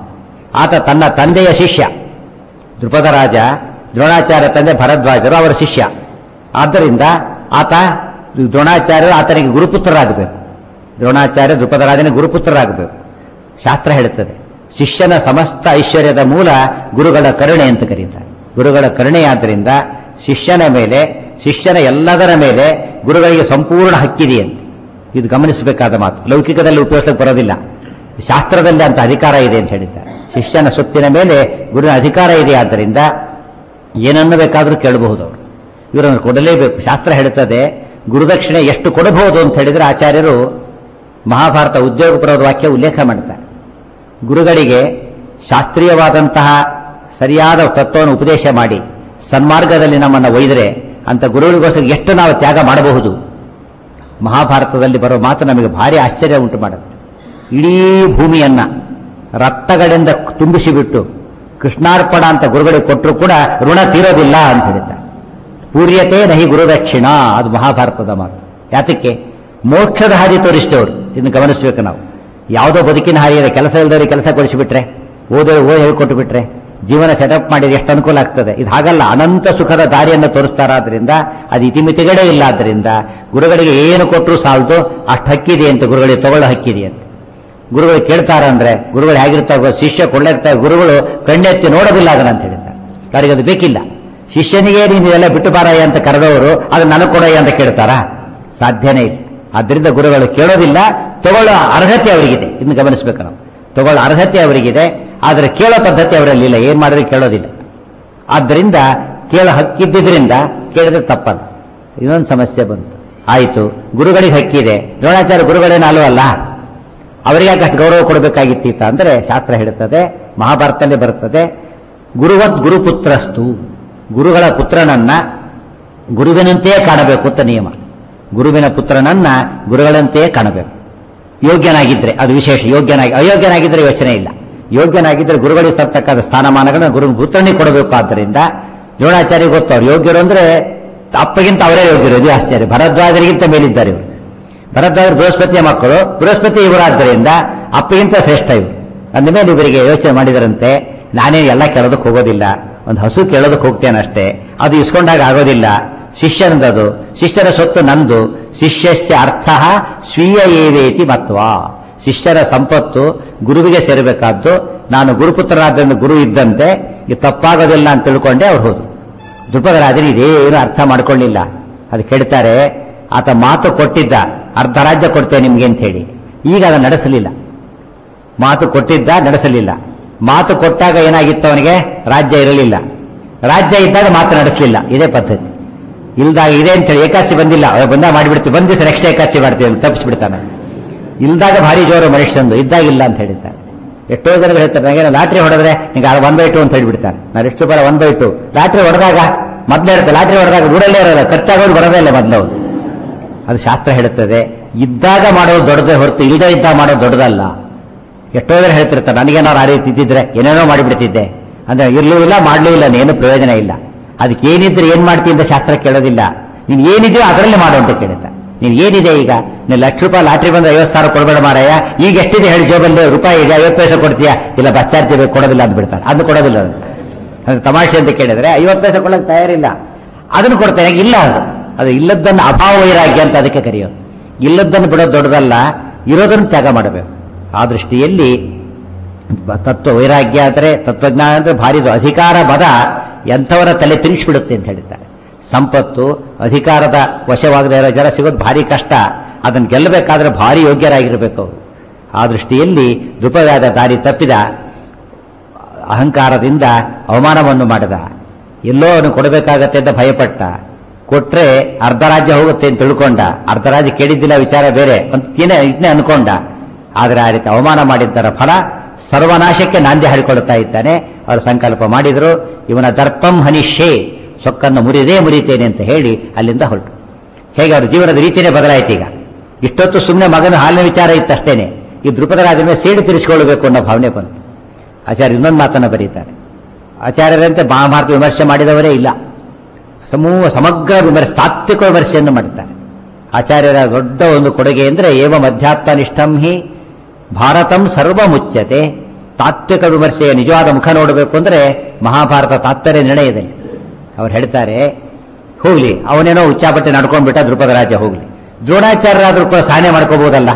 ಆತ ತನ್ನ ತಂದೆಯ ಶಿಷ್ಯ ದೃಪದ ರಾಜ ದ್ರೋಣಾಚಾರ್ಯ ತಂದೆ ಭರದ್ವಾಜರು ಅವರ ಶಿಷ್ಯ ಆದ್ದರಿಂದ ಆತ ದ್ರೋಣಾಚಾರ್ಯರು ಆತನಿಗೆ ಗುರುಪುತ್ರರಾಗಬೇಕು ದ್ರೋಣಾಚಾರ್ಯ ದೃಪದ ರಾಜನಿಗೆ ಗುರುಪುತ್ರರಾಗಬೇಕು ಶಾಸ್ತ್ರ ಹೇಳುತ್ತದೆ ಶಿಷ್ಯನ ಸಮಸ್ತ ಐಶ್ವರ್ಯದ ಮೂಲ ಗುರುಗಳ ಕರುಣೆ ಅಂತ ಕರೀತಾರೆ ಗುರುಗಳ ಕರುಣೆಯಾದ್ದರಿಂದ ಶಿಷ್ಯನ ಮೇಲೆ ಶಿಷ್ಯನ ಎಲ್ಲದರ ಮೇಲೆ ಗುರುಗಳಿಗೆ ಸಂಪೂರ್ಣ ಹಕ್ಕಿದೆಯಂತೆ ಇದು ಗಮನಿಸಬೇಕಾದ ಮಾತು ಲೌಕಿಕದಲ್ಲಿ ಉಪಯೋಗಿಸಕ್ಕೆ ಬರೋದಿಲ್ಲ ಶಾಸ್ತ್ರದಲ್ಲಿ ಅಂತ ಅಧಿಕಾರ ಇದೆ ಅಂತ ಹೇಳಿದ್ದಾರೆ ಶಿಷ್ಯನ ಸೊತ್ತಿನ ಮೇಲೆ ಗುರುವಿನ ಅಧಿಕಾರ ಇದೆ ಆದ್ದರಿಂದ ಏನನ್ನು ಬೇಕಾದರೂ ಕೇಳಬಹುದು ಅವರು ಇವರನ್ನು ಕೊಡಲೇಬೇಕು ಶಾಸ್ತ್ರ ಹೇಳುತ್ತದೆ ಗುರುದಕ್ಷಿಣೆ ಎಷ್ಟು ಕೊಡಬಹುದು ಅಂತ ಹೇಳಿದ್ರೆ ಆಚಾರ್ಯರು ಮಹಾಭಾರತ ಉದ್ಯೋಗಪುರದ ವಾಕ್ಯ ಉಲ್ಲೇಖ ಮಾಡ್ತಾರೆ ಗುರುಗಳಿಗೆ ಶಾಸ್ತ್ರೀಯವಾದಂತಹ ಸರಿಯಾದ ತತ್ವವನ್ನು ಉಪದೇಶ ಮಾಡಿ ಸನ್ಮಾರ್ಗದಲ್ಲಿ ನಮ್ಮನ್ನು ಒಯ್ದರೆ ಅಂತ ಗುರುಗಳಿಗೋಸ್ಕರ ಎಷ್ಟು ನಾವು ತ್ಯಾಗ ಮಾಡಬಹುದು ಮಹಾಭಾರತದಲ್ಲಿ ಬರೋ ಮಾತು ನಮಗೆ ಭಾರಿ ಆಶ್ಚರ್ಯ ಉಂಟು ಮಾಡುತ್ತೆ ಇಡೀ ಭೂಮಿಯನ್ನ ರಕ್ತಗಳಿಂದ ತುಂಬಿಸಿಬಿಟ್ಟು ಕೃಷ್ಣಾರ್ಪಣ ಅಂತ ಗುರುಗಳಿಗೆ ಕೊಟ್ಟರು ಕೂಡ ಋಣ ತೀರೋದಿಲ್ಲ ಅಂತ ಹೇಳಿದ್ದಾರೆ ಪೂರ್ಯತೆ ನಹಿ ಗುರುದಕ್ಷಿಣ ಅದು ಮಹಾಭಾರತದ ಮಾತು ಯಾತಕ್ಕೆ ಮೋಕ್ಷದ ಹಾದಿ ತೋರಿಸಿದವರು ಇದನ್ನು ಗಮನಿಸಬೇಕು ನಾವು ಯಾವುದೋ ಬದುಕಿನ ಹಾದಿಯ ಕೆಲಸ ಇಲ್ಲದವರಿಗೆ ಕೆಲಸ ಕೊಡಿಸಿಬಿಟ್ರೆ ಓದೋ ಓ ಹೇಳ್ಕೊಟ್ಟು ಬಿಟ್ರೆ ಜೀವನ ಸೆಟಪ್ ಮಾಡಿದ್ರೆ ಎಷ್ಟು ಅನುಕೂಲ ಆಗ್ತದೆ ಇದು ಹಾಗಲ್ಲ ಅನಂತ ಸುಖದ ದಾರಿಯನ್ನು ತೋರಿಸ್ತಾರಾದ್ರಿಂದ ಅದು ಇತಿಮಿತಿಗಳೇ ಇಲ್ಲ ಆದ್ರಿಂದ ಗುರುಗಳಿಗೆ ಏನು ಕೊಟ್ಟರು ಸಾಲದು ಅಷ್ಟು ಹಕ್ಕಿದೆ ಅಂತ ಗುರುಗಳಿಗೆ ತಗೊಳ್ಳೋ ಹಕ್ಕಿದೆ ಅಂತ ಗುರುಗಳು ಕೇಳ್ತಾರ ಅಂದ್ರೆ ಗುರುಗಳು ಹೇಗಿರ್ತಾವ ಶಿಷ್ಯ ಕೊಳ್ಳಿರ್ತಾರೆ ಗುರುಗಳು ಕಣ್ಣೆತ್ತಿ ನೋಡೋದಿಲ್ಲ ಅದನ್ನ ಅಂತ ಹೇಳಿದ್ದಾರೆ ಅವರಿಗೆ ಅದು ಬೇಕಿಲ್ಲ ಶಿಷ್ಯನಿಗೆ ನೀನು ಇದೆಲ್ಲ ಬಿಟ್ಟು ಬಾರಯ್ಯ ಅಂತ ಕರೆದವರು ಅದು ನನಗೆ ಕೊಡಯ್ಯ ಅಂತ ಕೇಳ್ತಾರಾ ಸಾಧ್ಯನೇ ಇಲ್ಲ ಆದ್ದರಿಂದ ಗುರುಗಳು ಕೇಳೋದಿಲ್ಲ ತಗೊಳ್ಳೋ ಅರ್ಹತೆ ಅವರಿಗಿದೆ ಇನ್ನು ಗಮನಿಸಬೇಕು ನಾವು ತಗೊಳ್ಳೋ ಅರ್ಹತೆ ಅವರಿಗಿದೆ ಆದರೆ ಕೇಳೋ ಪದ್ಧತಿ ಅವರಲ್ಲಿ ಇಲ್ಲ ಏನ್ ಮಾಡಿದ್ರೆ ಕೇಳೋದಿಲ್ಲ ಆದ್ದರಿಂದ ಕೇಳೋ ಹಕ್ಕಿದ್ದರಿಂದ ಕೇಳಿದ್ರೆ ತಪ್ಪಲ್ಲ ಇನ್ನೊಂದು ಸಮಸ್ಯೆ ಬಂತು ಆಯಿತು ಗುರುಗಳಿಗೆ ಹಕ್ಕಿದೆ ದ್ರೋಣಾಚಾರ್ಯ ಗುರುಗಳೇನು ಅಲ್ವಲ್ಲ ಅವರಿಗೆ ಅಷ್ಟು ಗೌರವ ಕೊಡಬೇಕಾಗಿತ್ತೀತ ಅಂದ್ರೆ ಶಾಸ್ತ್ರ ಹೇಳುತ್ತದೆ ಮಹಾಭಾರತದಲ್ಲಿ ಬರುತ್ತದೆ ಗುರುವತ್ ಗುರುಪುತ್ರಸ್ತು ಗುರುಗಳ ಪುತ್ರನನ್ನ ಗುರುವಿನಂತೆಯೇ ಕಾಣಬೇಕು ಅಂತ ನಿಯಮ ಗುರುವಿನ ಪುತ್ರನನ್ನ ಗುರುಗಳಂತೆಯೇ ಕಾಣಬೇಕು ಯೋಗ್ಯನಾಗಿದ್ರೆ ಅದು ವಿಶೇಷ ಯೋಗ್ಯನಾಗಿ ಅಯೋಗ್ಯನಾಗಿದ್ರೆ ಯೋಚನೆ ಇಲ್ಲ ಯೋಗ್ಯನಾಗಿದ್ರೆ ಗುರುಗಳಿಗೆ ಸರ್ತಕ್ಕಂಥ ಸ್ಥಾನಮಾನಗಳನ್ನ ಗುರು ಪುತ್ರನಿಗೆ ಕೊಡಬೇಕು ಆದ್ದರಿಂದ ದ್ರೋಣಾಚಾರ್ಯ ಗೊತ್ತು ಅವ್ರು ಯೋಗ್ಯರು ಅಂದ್ರೆ ಅಪ್ಪಗಿಂತ ಅವರೇ ಯೋಗ್ಯರು ಇದು ಆಶ್ಚರ್ಯ ಭರದ್ವಾಜರಿಗಿಂತ ಮೇಲಿದ್ದಾರೆ ಇವರು ಭರದ್ವಾಜರು ಬೃಹಸ್ಪತಿಯ ಮಕ್ಕಳು ಬೃಹಸ್ಪತಿ ಇವರಾದ್ದರಿಂದ ಅಪ್ಪಗಿಂತ ಶ್ರೇಷ್ಠ ಇವರು ಅಂದ ಮೇಲೆ ಇವರಿಗೆ ಯೋಚನೆ ಮಾಡಿದರಂತೆ ನಾನೇ ಎಲ್ಲ ಕೇಳೋದಕ್ಕೆ ಹೋಗೋದಿಲ್ಲ ಒಂದು ಹಸು ಕೇಳೋದಕ್ಕೆ ಹೋಗ್ತೇನೆ ಅಷ್ಟೇ ಅದು ಇಸ್ಕೊಂಡಾಗ ಆಗೋದಿಲ್ಲ ಶಿಷ್ಯನದದು ಶಿಷ್ಯರ ಸೊತ್ತು ನಂದು ಶಿಷ್ಯಸ್ಯ ಅರ್ಥ ಸ್ವೀಯ ಏವೇತಿ ಮತ್ವ ಶಿಷ್ಯರ ಸಂಪತ್ತು ಗುರುವಿಗೆ ಸೇರಬೇಕಾದ್ದು ನಾನು ಗುರುಪುತ್ರರಾದ್ದರಿಂದ ಗುರು ಇದ್ದಂತೆ ಇದು ತಪ್ಪಾಗೋದಿಲ್ಲ ಅಂತ ತಿಳ್ಕೊಂಡೆ ಅವ್ರು ಹೋದ್ರು ದೃಪದ ರಾಜರು ಇದೇನು ಅರ್ಥ ಮಾಡ್ಕೊಳ್ಳಿಲ್ಲ ಅದು ಕೇಳ್ತಾರೆ ಆತ ಮಾತು ಕೊಟ್ಟಿದ್ದ ಅರ್ಧ ರಾಜ್ಯ ಕೊಡ್ತೇನೆ ನಿಮ್ಗೆ ಅಂತ ಹೇಳಿ ಈಗ ಅದನ್ನು ನಡೆಸಲಿಲ್ಲ ಮಾತು ಕೊಟ್ಟಿದ್ದ ನಡೆಸಲಿಲ್ಲ ಮಾತು ಕೊಟ್ಟಾಗ ಏನಾಗಿತ್ತು ಅವನಿಗೆ ರಾಜ್ಯ ಇರಲಿಲ್ಲ ರಾಜ್ಯ ಇದ್ದಾಗ ಮಾತು ನಡೆಸಲಿಲ್ಲ ಇದೇ ಪದ್ಧತಿ ಇಲ್ದಾಗ ಇದೆ ಅಂತ ಹೇಳಿ ಏಕಾಸಿ ಬಂದಿಲ್ಲ ಬಂದ ಮಾಡಿಬಿಡ್ತೀವಿ ಬಂದ ದಿವಸ ನೆಕ್ಸ್ಟ್ ಏಕಾಸಿ ಮಾಡ್ತೀವಿ ಅಂತ ತಪ್ಪಿಸ್ಬಿಡ್ತಾನೆ ಇಲ್ದಾಗ ಭಾರಿ ಜೋರು ಮನುಷ್ಯಂದು ಇದ್ದಾಗಿಲ್ಲ ಅಂತ ಹೇಳಿದ್ದಾರೆ ಎಷ್ಟೋ ಜನರು ಹೇಳ್ತಾರೆ ನನಗೇನೋ ಲಾಟ್ರಿ ಹೊಡೆದ್ರೆ ನಿಂಗೆ ಒಂದು ಬೈ ಟು ಅಂತ ಹೇಳ್ಬಿಡ್ತಾರೆ ನಾನು ಎಷ್ಟು ಬರ ಒನ್ ಬೈ ಟು ಲಾಟ್ರಿ ಹೊಡೆದಾಗ ಮೊದಲೇ ಇರುತ್ತೆ ಲಾಟ್ರಿ ಹೊಡೆದಾಗ ಊರಲ್ಲೇ ಇರೋಲ್ಲ ಖರ್ಚಾಗೋದು ಬರೋದೇ ಇಲ್ಲ ಮೊದಲವ್ರು ಅದು ಶಾಸ್ತ್ರ ಹೇಳುತ್ತದೆ ಇದ್ದಾಗ ಮಾಡೋದು ದೊಡ್ಡದೇ ಹೊರತು ಇಲ್ಲದೆ ಇದ್ದಾಗ ಮಾಡೋದು ದೊಡ್ಡದಲ್ಲ ಎಷ್ಟೋ ಜನ ಹೇಳ್ತಿರ್ತಾರೆ ನನಗೇನಾದ್ರು ಆ ರೀತಿ ಇದ್ದಿದ್ರೆ ಏನೇನೋ ಮಾಡಿಬಿಡ್ತಿದ್ದೆ ಅಂದ್ರೆ ಇರ್ಲೂ ಇಲ್ಲ ಮಾಡ್ಲೂ ಇಲ್ಲ ಏನು ಪ್ರಯೋಜನ ಇಲ್ಲ ಅದಕ್ಕೆ ಏನಿದ್ರೆ ಏನ್ ಮಾಡ್ತಿ ಅಂತ ಶಾಸ್ತ್ರ ಕೇಳೋದಿಲ್ಲ ನೀನ್ ಏನಿದೆಯೋ ಅದರಲ್ಲೇ ಮಾಡು ಅಂತ ಕೇಳುತ್ತೆ ನೀನ್ ಏನಿದೆ ಈಗ ನೀನ್ ಲಕ್ಷ ರೂಪಾಯಿ ಲಾಟ್ರಿ ಬಂದ್ರೆ ಐವತ್ತು ಸಾವಿರ ಕೊಡಬೇಡ ಮಾರಾಯ ಈಗ ಎಷ್ಟಿದೆ ಹೇಳಿ ಜೋಬಲ್ಲಿ ರೂಪಾಯಿ ಇದೆ ಐವತ್ತು ಪೈಸೆ ಕೊಡ್ತೀಯಾ ಇಲ್ಲ ಬಸ್ ಚಾರ್ಜ್ ಬೇಕು ಕೊಡೋದಿಲ್ಲ ಅಂತ ಬಿಡ್ತಾರೆ ಅದು ಕೊಡೋದಿಲ್ಲ ಅದು ಅದು ತಮಾಷೆ ಅಂತ ಕೇಳಿದ್ರೆ ಐವತ್ತು ಪೈಸೆ ಕೊಡಕ್ಕೆ ತಯಾರಿಲ್ಲ ಅದನ್ನು ಕೊಡ್ತೇನೆ ಇಲ್ಲ ಅದು ಅದು ಇಲ್ಲದ್ದನ್ನು ಅಭಾವ ವೈರಾಗ್ಯ ಅಂತ ಅದಕ್ಕೆ ಕರೆಯೋದು ಇಲ್ಲದ್ದನ್ನು ಬಿಡೋದು ದೊಡ್ಡದಲ್ಲ ಇರೋದನ್ನು ತ್ಯಾಗ ಮಾಡಬೇಕು ಆ ದೃಷ್ಟಿಯಲ್ಲಿ ಬ- ತತ್ವ ವೈರಾಗ್ಯ ಅಂದರೆ ತತ್ವಜ್ಞಾನ ಅಂದ್ರೆ ಭಾರಿದು ಅಧಿಕಾರ ಪದ ಎಂಥವರ ತಲೆ ತಿರುಗಿಸ್ಬಿಡುತ್ತೆ ಅಂತ ಹೇಳ್ತಾರೆ ಸಂಪತ್ತು ಅಧಿಕಾರದ ವಶವಾಗದೇ ಇರೋ ಜನ ಸಿಗೋದು ಭಾರಿ ಕಷ್ಟ ಅದನ್ನು ಗೆಲ್ಲಬೇಕಾದ್ರೆ ಭಾರಿ ಯೋಗ್ಯರಾಗಿರಬೇಕು ಅವರು ಆ ದೃಷ್ಟಿಯಲ್ಲಿ ದ್ರುಪದಾದ ದಾರಿ ತಪ್ಪಿದ ಅಹಂಕಾರದಿಂದ ಅವಮಾನವನ್ನು ಮಾಡಿದ ಎಲ್ಲೋ ಅವನು ಕೊಡಬೇಕಾಗತ್ತೆ ಅಂತ ಭಯಪಟ್ಟ ಕೊಟ್ರೆ ಅರ್ಧ ರಾಜ್ಯ ಹೋಗುತ್ತೆ ಅಂತ ತಿಳ್ಕೊಂಡ ಅರ್ಧ ರಾಜ್ಯ ಕೇಳಿದ್ದಿಲ್ಲ ವಿಚಾರ ಬೇರೆ ಅಂತ ಏನೇ ಇದನ್ನೇ ಅನ್ಕೊಂಡ ಆದರೆ ಆ ರೀತಿ ಅವಮಾನ ಮಾಡಿದ್ದರ ಫಲ ಸರ್ವನಾಶಕ್ಕೆ ನಾಂದಿ ಹಾಡಿಕೊಳ್ಳುತ್ತಾ ಇದ್ದಾನೆ ಅವರು ಸಂಕಲ್ಪ ಮಾಡಿದರು ಇವನ ದರ್ಪಂ ಹನಿಷೇ ಸೊಕ್ಕನ್ನು ಮುರಿದೇ ಮುರಿತೇನೆ ಅಂತ ಹೇಳಿ ಅಲ್ಲಿಂದ ಹೊರಟು ಹೇಗೆ ಅವ್ರ ಜೀವನದ ರೀತಿಯೇ ಬದಲಾಯಿತು ಈಗ ಇಷ್ಟೊತ್ತು ಸುಮ್ಮನೆ ಮಗನ ಹಾಲಿನ ವಿಚಾರ ಇತ್ತಷ್ಟೇನೆ ಈ ದೃಪದರಾದ ಮೇಲೆ ಸೇಡು ತಿರ್ಸ್ಕೊಳ್ಬೇಕು ಅನ್ನೋ ಭಾವನೆ ಬಂತು ಆಚಾರ್ಯ ಇನ್ನೊಂದು ಮಾತನ್ನ ಬರೀತಾರೆ ಆಚಾರ್ಯರಂತೆ ಮಹಾಭಾರತ ವಿಮರ್ಶೆ ಮಾಡಿದವರೇ ಇಲ್ಲ ಸಮೂಹ ಸಮಗ್ರ ವಿಮರ್ಶೆ ತಾತ್ವಿಕ ವಿಮರ್ಶೆಯನ್ನು ಮಾಡುತ್ತಾರೆ ಆಚಾರ್ಯರ ದೊಡ್ಡ ಒಂದು ಕೊಡುಗೆ ಅಂದರೆ ಏವ ಮಧ್ಯಾತ್ಮನಿಷ್ಠಂ ಹಿ ಭಾರತಂ ಸರ್ವ ಮುಚ್ಚತೆ ತಾತ್ವಿಕ ವಿಮರ್ಶೆಯ ನಿಜವಾದ ಮುಖ ನೋಡಬೇಕು ಅಂದರೆ ಮಹಾಭಾರತ ತಾತ್ಪರ್ಯ ನಿರ್ಣಯದಲ್ಲಿ ಅವ್ರು ಹೇಳ್ತಾರೆ ಹೋಗ್ಲಿ ಅವನೇನೋ ಉಚ್ಚಾಪಟ್ಟೆ ನಡ್ಕೊಂಡ್ಬಿಟ್ಟ ದೃಪದ ರಾಜ್ಯ ಹೋಗ್ಲಿ ದ್ರೋಣಾಚಾರ್ಯರಾದ್ರೂ ಕೂಡ ಸಹನೆ ಮಾಡ್ಕೋಬಹುದಲ್ಲ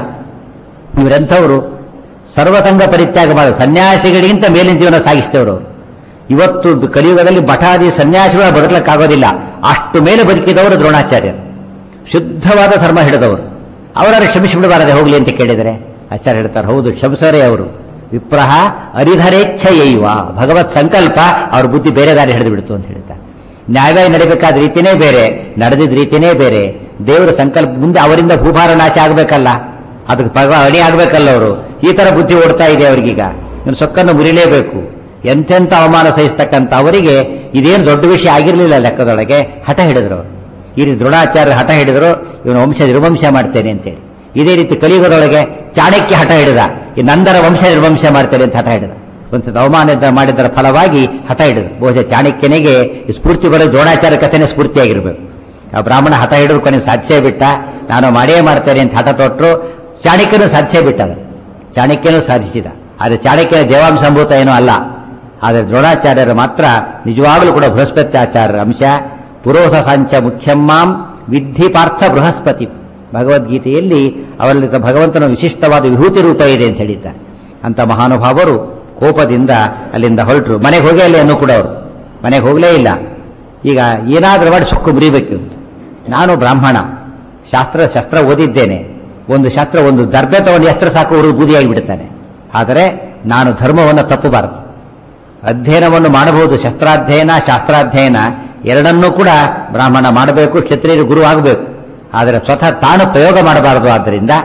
ಇವರೆಂಥವರು ಸರ್ವಸಂಗ ಪರಿತ್ಯಾಗ ಮಾಡ ಸನ್ಯಾಸಿಗಳಿಗಿಂತ ಮೇಲಿನ ಜೀವನ ಸಾಗಿಸ್ತೇವರು ಅವರು ಇವತ್ತು ಕಲಿಯುಗದಲ್ಲಿ ಮಠಾದಿ ಸನ್ಯಾಸಿಗಳ ಬದುಕಲಿಕ್ಕಾಗೋದಿಲ್ಲ ಅಷ್ಟು ಮೇಲೆ ಬದುಕಿದವರು ದ್ರೋಣಾಚಾರ್ಯರು ಶುದ್ಧವಾದ ಧರ್ಮ ಹಿಡಿದವರು ಅವರನ್ನು ಕ್ಷಮಿಸಿಬಿಡಬಾರದೆ ಹೋಗ್ಲಿ ಅಂತ ಕೇಳಿದರೆ ಆಚಾರ್ಯ ಹೇಳ್ತಾರೆ ಹೌದು ಕ್ಷಮಿಸೋರೇ ಅವರು ವಿಪ್ರಹ ಅರಿಧರೇಚ್ಛಯೈವ ಭಗವತ್ ಸಂಕಲ್ಪ ಅವ್ರ ಬುದ್ಧಿ ಬೇರೆ ದಾರಿ ಹಿಡಿದು ಬಿಡ್ತು ಅಂತ ಹೇಳ್ತಾರೆ ನ್ಯಾಯವಾಗಿ ನಡಿಬೇಕಾದ ರೀತಿನೇ ಬೇರೆ ನಡೆದಿದ್ದ ರೀತಿನೇ ಬೇರೆ ದೇವರ ಸಂಕಲ್ಪ ಮುಂದೆ ಅವರಿಂದ ಭೂಭಾರ ನಾಶ ಆಗಬೇಕಲ್ಲ ಅದಕ್ಕೆ ಪಗ ಅಣಿ ಆಗ್ಬೇಕಲ್ಲ ಅವರು ಈ ತರ ಬುದ್ಧಿ ಓಡ್ತಾ ಇದೆ ಅವರಿಗೀಗ ಇನ್ನು ಸೊಕ್ಕನ್ನು ಮುರಿಲೇಬೇಕು ಎಂತೆಂಥ ಅವಮಾನ ಸಹಿಸ್ತಕ್ಕಂಥ ಅವರಿಗೆ ಇದೇನು ದೊಡ್ಡ ವಿಷಯ ಆಗಿರಲಿಲ್ಲ ಲೆಕ್ಕದೊಳಗೆ ಹಠ ಹಿಡಿದ್ರು ಅವರು. ಈ ರೀತಿ ದೃಢಾಚಾರ್ಯ ಹಠ ಹಿಡಿದ್ರು ಇವನು ವಂಶ ನಿರ್ವಂಶ ಮಾಡ್ತೇನೆ ಅಂತೇಳಿ ಇದೇ ರೀತಿ ಕಲಿಯುಗದೊಳಗೆ ಚಾಣಕ್ಯ ಹಠ ಹಿಡಿದ ಈ ನಂದರ ವಂಶ ನಿರ್ವಂಶ ಮಾಡ್ತೇನೆ ಅಂತ ಹಠ ಹಿಡಿದ ಒಂದ್ಸತಿ ಅವಮಾನ ಮಾಡಿದ್ದರ ಫಲವಾಗಿ ಹಠ ಹಿಡಿದು ಬಹುಶಃ ಚಾಣಕ್ಯನಿಗೆ ಈ ಸ್ಫೂರ್ತಿ ಬರೋ ದ್ರೋಣಾಚಾರ್ಯ ಕಥೆನೇ ಸ್ಫೂರ್ತಿಯಾಗಿರ್ಬೇಕು ಆ ಬ್ರಾಹ್ಮಣ ಹಠ ಹಿಡಿದು ಕೊನೆ ಸಾಧಿಸೇ ಬಿಟ್ಟ ನಾನು ಮಾಡೇ ಮಾಡ್ತೇನೆ ಅಂತ ಹಠ ತೊಟ್ಟರು ಚಾಣಕ್ಯನು ಸಾಧಿಸೇ ಬಿಟ್ಟ ಅದನ್ನು. ಚಾಣಕ್ಯನು ಸಾಧಿಸಿದ ಆದರೆ ಚಾಣಕ್ಯನ ದೇವಾಂಶಂಭೂತ ಏನೂ ಅಲ್ಲ ಆದರೆ ದ್ರೋಣಾಚಾರ್ಯರು ಮಾತ್ರ ನಿಜವಾಗಲೂ ಕೂಡ ಬೃಹಸ್ಪತ್ಯಾಚಾರ್ಯರ ಅಂಶ ಪುರೋಹ ಸಾಂಚ ಮುಖ್ಯಮ್ಮಾಂ ವಿದ್ಧಿ ಪಾರ್ಥ ಬೃಹಸ್ಪತಿ ಭಗವದ್ಗೀತೆಯಲ್ಲಿ ಅವರಲ್ಲಿ ಭಗವಂತನ ವಿಶಿಷ್ಟವಾದ ವಿಭೂತಿ ರೂಪ ಇದೆ ಅಂತ ಹೇಳಿದ್ದಾರೆ ಅಂತ ಮಹಾನುಭಾವರು ಕೋಪದಿಂದ ಅಲ್ಲಿಂದ ಹೊರಟರು ಮನೆಗೆ ಹೋಗೇ ಇಲ್ಲ ಅನ್ನೂ ಕೂಡ ಅವರು ಮನೆಗೆ ಹೋಗಲೇ ಇಲ್ಲ ಈಗ ಏನಾದರೂ ಮಾಡಿ ಸೊಕ್ಕು ಮುರಿಬೇಕು ನಾನು ಬ್ರಾಹ್ಮಣ ಶಾಸ್ತ್ರ ಶಸ್ತ್ರ ಓದಿದ್ದೇನೆ ಒಂದು ಶಾಸ್ತ್ರ ಒಂದು ದರ್ಬೆ ತಗೊಂಡು ಎಸ್ತ್ರ ಸಾಕು ಅವರು ಬೂದಿಯಾಗಿ ಬಿಡ್ತಾನೆ ಆದರೆ ನಾನು ಧರ್ಮವನ್ನು ತಪ್ಪಬಾರದು ಅಧ್ಯಯನವನ್ನು ಮಾಡಬಹುದು ಶಸ್ತ್ರಾಧ್ಯಯನ ಶಾಸ್ತ್ರಾಧ್ಯಯನ ಎರಡನ್ನೂ ಕೂಡ ಬ್ರಾಹ್ಮಣ ಮಾಡಬೇಕು ಕ್ಷತ್ರಿಯರು ಗುರು ಆಗಬೇಕು ಆದರೆ ಸ್ವತಃ ತಾನು ಪ್ರಯೋಗ ಮಾಡಬಾರದು ಆದ್ದರಿಂದ